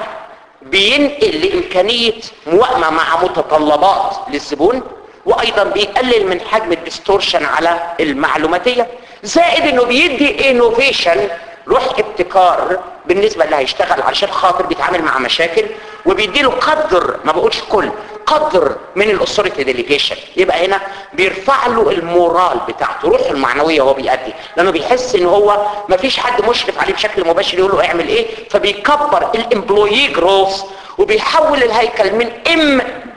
بينقل لامكانيه موائمه مع متطلبات للزبون وايضا بيقلل من حجم الديستورشن على المعلوماتيه زائد انه بيدي انوفيشن روح ابتكار بالنسبه اللي هيشتغل علشان خاطر بيتعامل مع مشاكل وبيدي له قدر ما بقولش كل قدر من الاثوريتي ديليجيشن يبقى هنا بيرفع له المورال بتاعته روحه المعنويه وهو بيأدي لانه بيحس ان هو ما فيش حد مشرف عليه بشكل مباشر يقول له اعمل ايه فبيكبر الامبلويي جروث وبيحول الهيكل من ام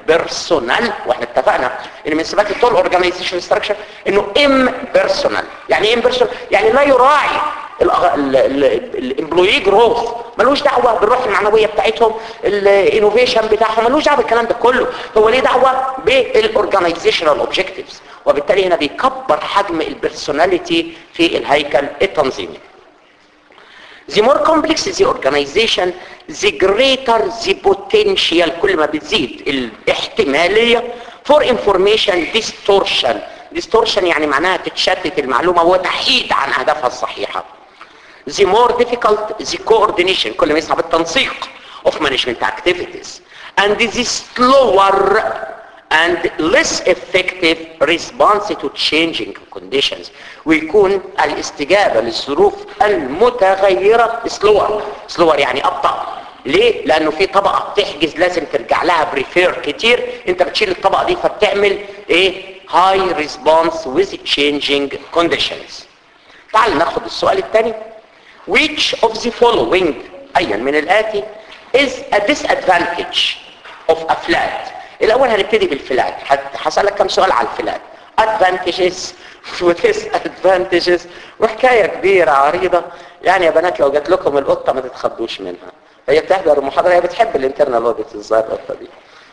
بيرسونال واحنا اتفقنا ان من سمات التول اورجانيزيشن ستراكشر انه ام بيرسونال يعني ايه ام بيرسونال يعني لا يراعي الامبلوي جروث ملوش دعوه بالروح المعنويه بتاعتهم الانوفيشن بتاعهم ملوش دعوه بالكلام ده كله هو ليه دعوه بالاورجانيزيشنال اوبجكتيفز وبالتالي هنا بيكبر حجم البيرسوناليتي في الهيكل التنظيمي the more complex the organization the greater the potential كل ما بتزيد الاحتمالية for information distortion distortion يعني معناها تتشتت المعلومة وتحيد عن أهدافها الصحيحة the more difficult the coordination كل ما يصعب التنسيق of management activities and the slower and less effective response to changing conditions ويكون الاستجابة للظروف المتغيرة slower slower يعني أبطأ ليه؟ لأنه في طبقة بتحجز لازم ترجع لها بريفير كتير انت بتشيل الطبقة دي فبتعمل ايه؟ high response with changing conditions تعال ناخد السؤال الثاني which of the following أيا من الآتي is a disadvantage of a flat الاول هنبتدي بالفلات هسألك كم سؤال على الفلات advantages و disadvantages وحكاية كبيرة عريضة يعني يا بنات لو جات لكم القطة ما تتخضوش منها هي بتحضر المحاضرة هي بتحب الانترنال اوديت الظاهر القطة دي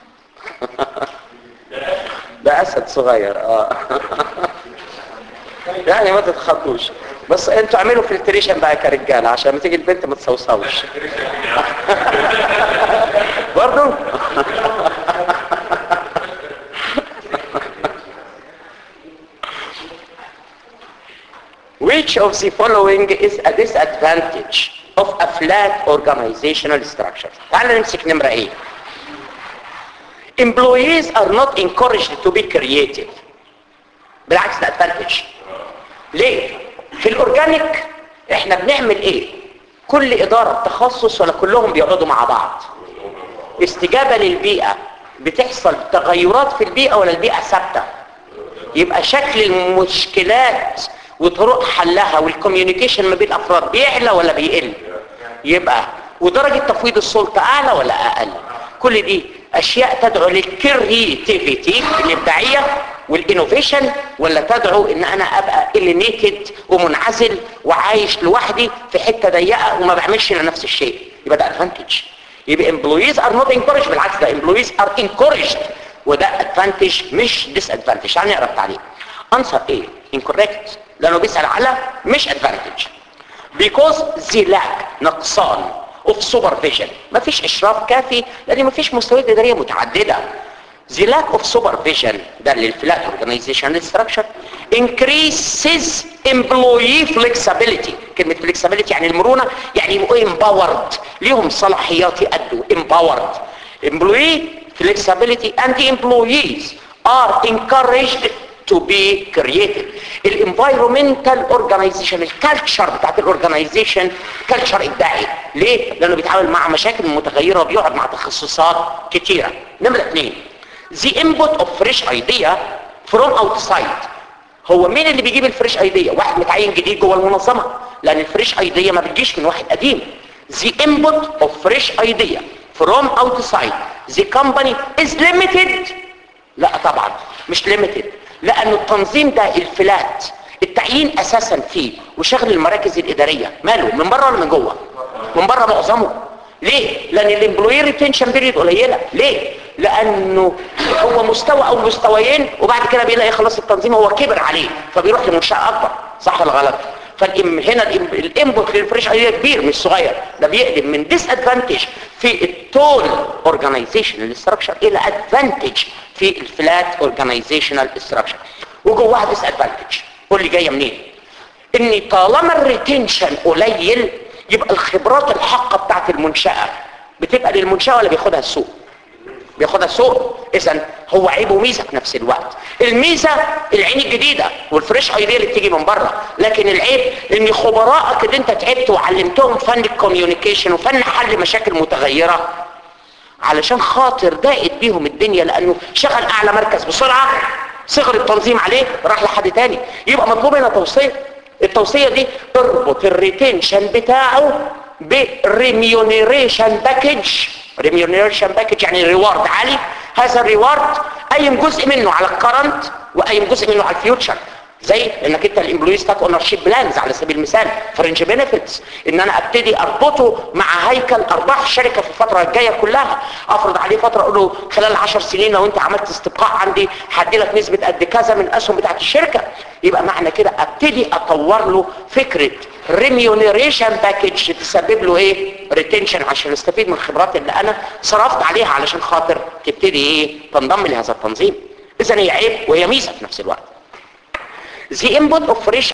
ده اسد صغير اه يعني ما تتخضوش بس انتوا اعملوا فلتريشن بقى كرجاله عشان ما تيجي البنت ما تصوصوش برضو Which of the following is a disadvantage of a flat organizational structure? تعال نمسك نمرة ايه Employees are not encouraged to be creative بالعكس ده advantage ليه؟ في الاورجانيك احنا بنعمل ايه؟ كل ادارة بتخصص ولا كلهم بيقعدوا مع بعض استجابة للبيئة بتحصل تغيرات في البيئة ولا البيئة ثابتة يبقى شكل المشكلات وطرق حلها والكوميونيكيشن ما بين الافراد بيعلى ولا بيقل يبقى ودرجة تفويض السلطة اعلى ولا اقل كل دي اشياء تدعو للكريتيفيتي الابداعية والانوفيشن ولا تدعو ان انا ابقى الينيتد ومنعزل وعايش لوحدي في حتة ضيقة وما بعملش لنفس الشيء يبقى ده ادفانتج يبقى employees are not encouraged بالعكس ده employees are encouraged وده advantage مش disadvantage تعال نقرا التعليق answer A incorrect لانه بيسأل على مش advantage because the lack نقصان of supervision مفيش اشراف كافي لان مفيش مستويات اداريه متعدده the lack of supervision ده للفلات organizational structure increases employee flexibility كلمة flexibility يعني المرونة يعني يبقوا empowered ليهم صلاحيات يأدوا empowered employee flexibility and the employees are encouraged to be creative الانفايرومنتال اورجانيزيشن الكالتشر بتاعت الاورجانيزيشن كالتشر ابداعي ليه لانه بيتعامل مع مشاكل متغيره وبيقعد مع تخصصات كتيره نمره اثنين the input of fresh idea from outside هو مين اللي بيجيب الفريش ايديا واحد متعين جديد جوه المنظمه لان الفريش ايديا ما بتجيش من واحد قديم the input of fresh idea from outside the company is limited لا طبعا مش limited لأن التنظيم ده الفلات التعيين أساسا فيه وشغل المراكز الإدارية ماله من بره ولا من جوه من بره معظمه ليه لأن الامبلوي ريتنشن بيريد قليلة ليه لأنه هو مستوى أو مستويين وبعد كده بيلاقي خلاص التنظيم هو كبر عليه فبيروح لمنشأة أكبر صح ولا غلط فالإم هنا الانبوت للفريش ايديا كبير مش صغير ده بيقلب من ديس ادفانتج في التول اورجانيزيشنال ستراكشر الى ادفانتج في الفلات اورجانيزيشنال ستراكشر وجواها ديس ادفانتج قول لي جايه منين ان طالما الريتنشن قليل يبقى الخبرات الحقه بتاعت المنشاه بتبقى للمنشاه ولا بياخدها السوق بياخدها السوق اذا هو عيب وميزه في نفس الوقت الميزه العين الجديده والفريش ايديا اللي بتيجي من بره لكن العيب ان خبرائك اللي انت تعبت وعلمتهم فن الكوميونيكيشن وفن حل مشاكل متغيره علشان خاطر ضاقت بيهم الدنيا لانه شغل اعلى مركز بسرعه صغر التنظيم عليه راح لحد تاني يبقى مطلوب هنا توصيه التوصيه دي اربط الريتنشن بتاعه بريميونيريشن باكج ريميونيريشن باكج يعني ريوارد عالي هذا الريوارد قيم جزء منه على الكرنت وقيم جزء منه على الفيوتشر زي انك انت الامبلويز ستاك اونر شيب بلانز على سبيل المثال فرنج بنفيتس ان انا ابتدي اربطه مع هيكل ارباح الشركه في الفتره الجايه كلها افرض عليه فتره اقول له خلال 10 سنين لو انت عملت استبقاء عندي هدي لك نسبه قد كذا من الاسهم بتاعت الشركه يبقى معنى كده ابتدي اطور له فكره ريميونيريشن باكج تسبب له ايه ريتنشن عشان يستفيد من الخبرات اللي انا صرفت عليها علشان خاطر تبتدي ايه تنضم لهذا التنظيم اذا هي عيب وهي ميزه في نفس الوقت The input of fresh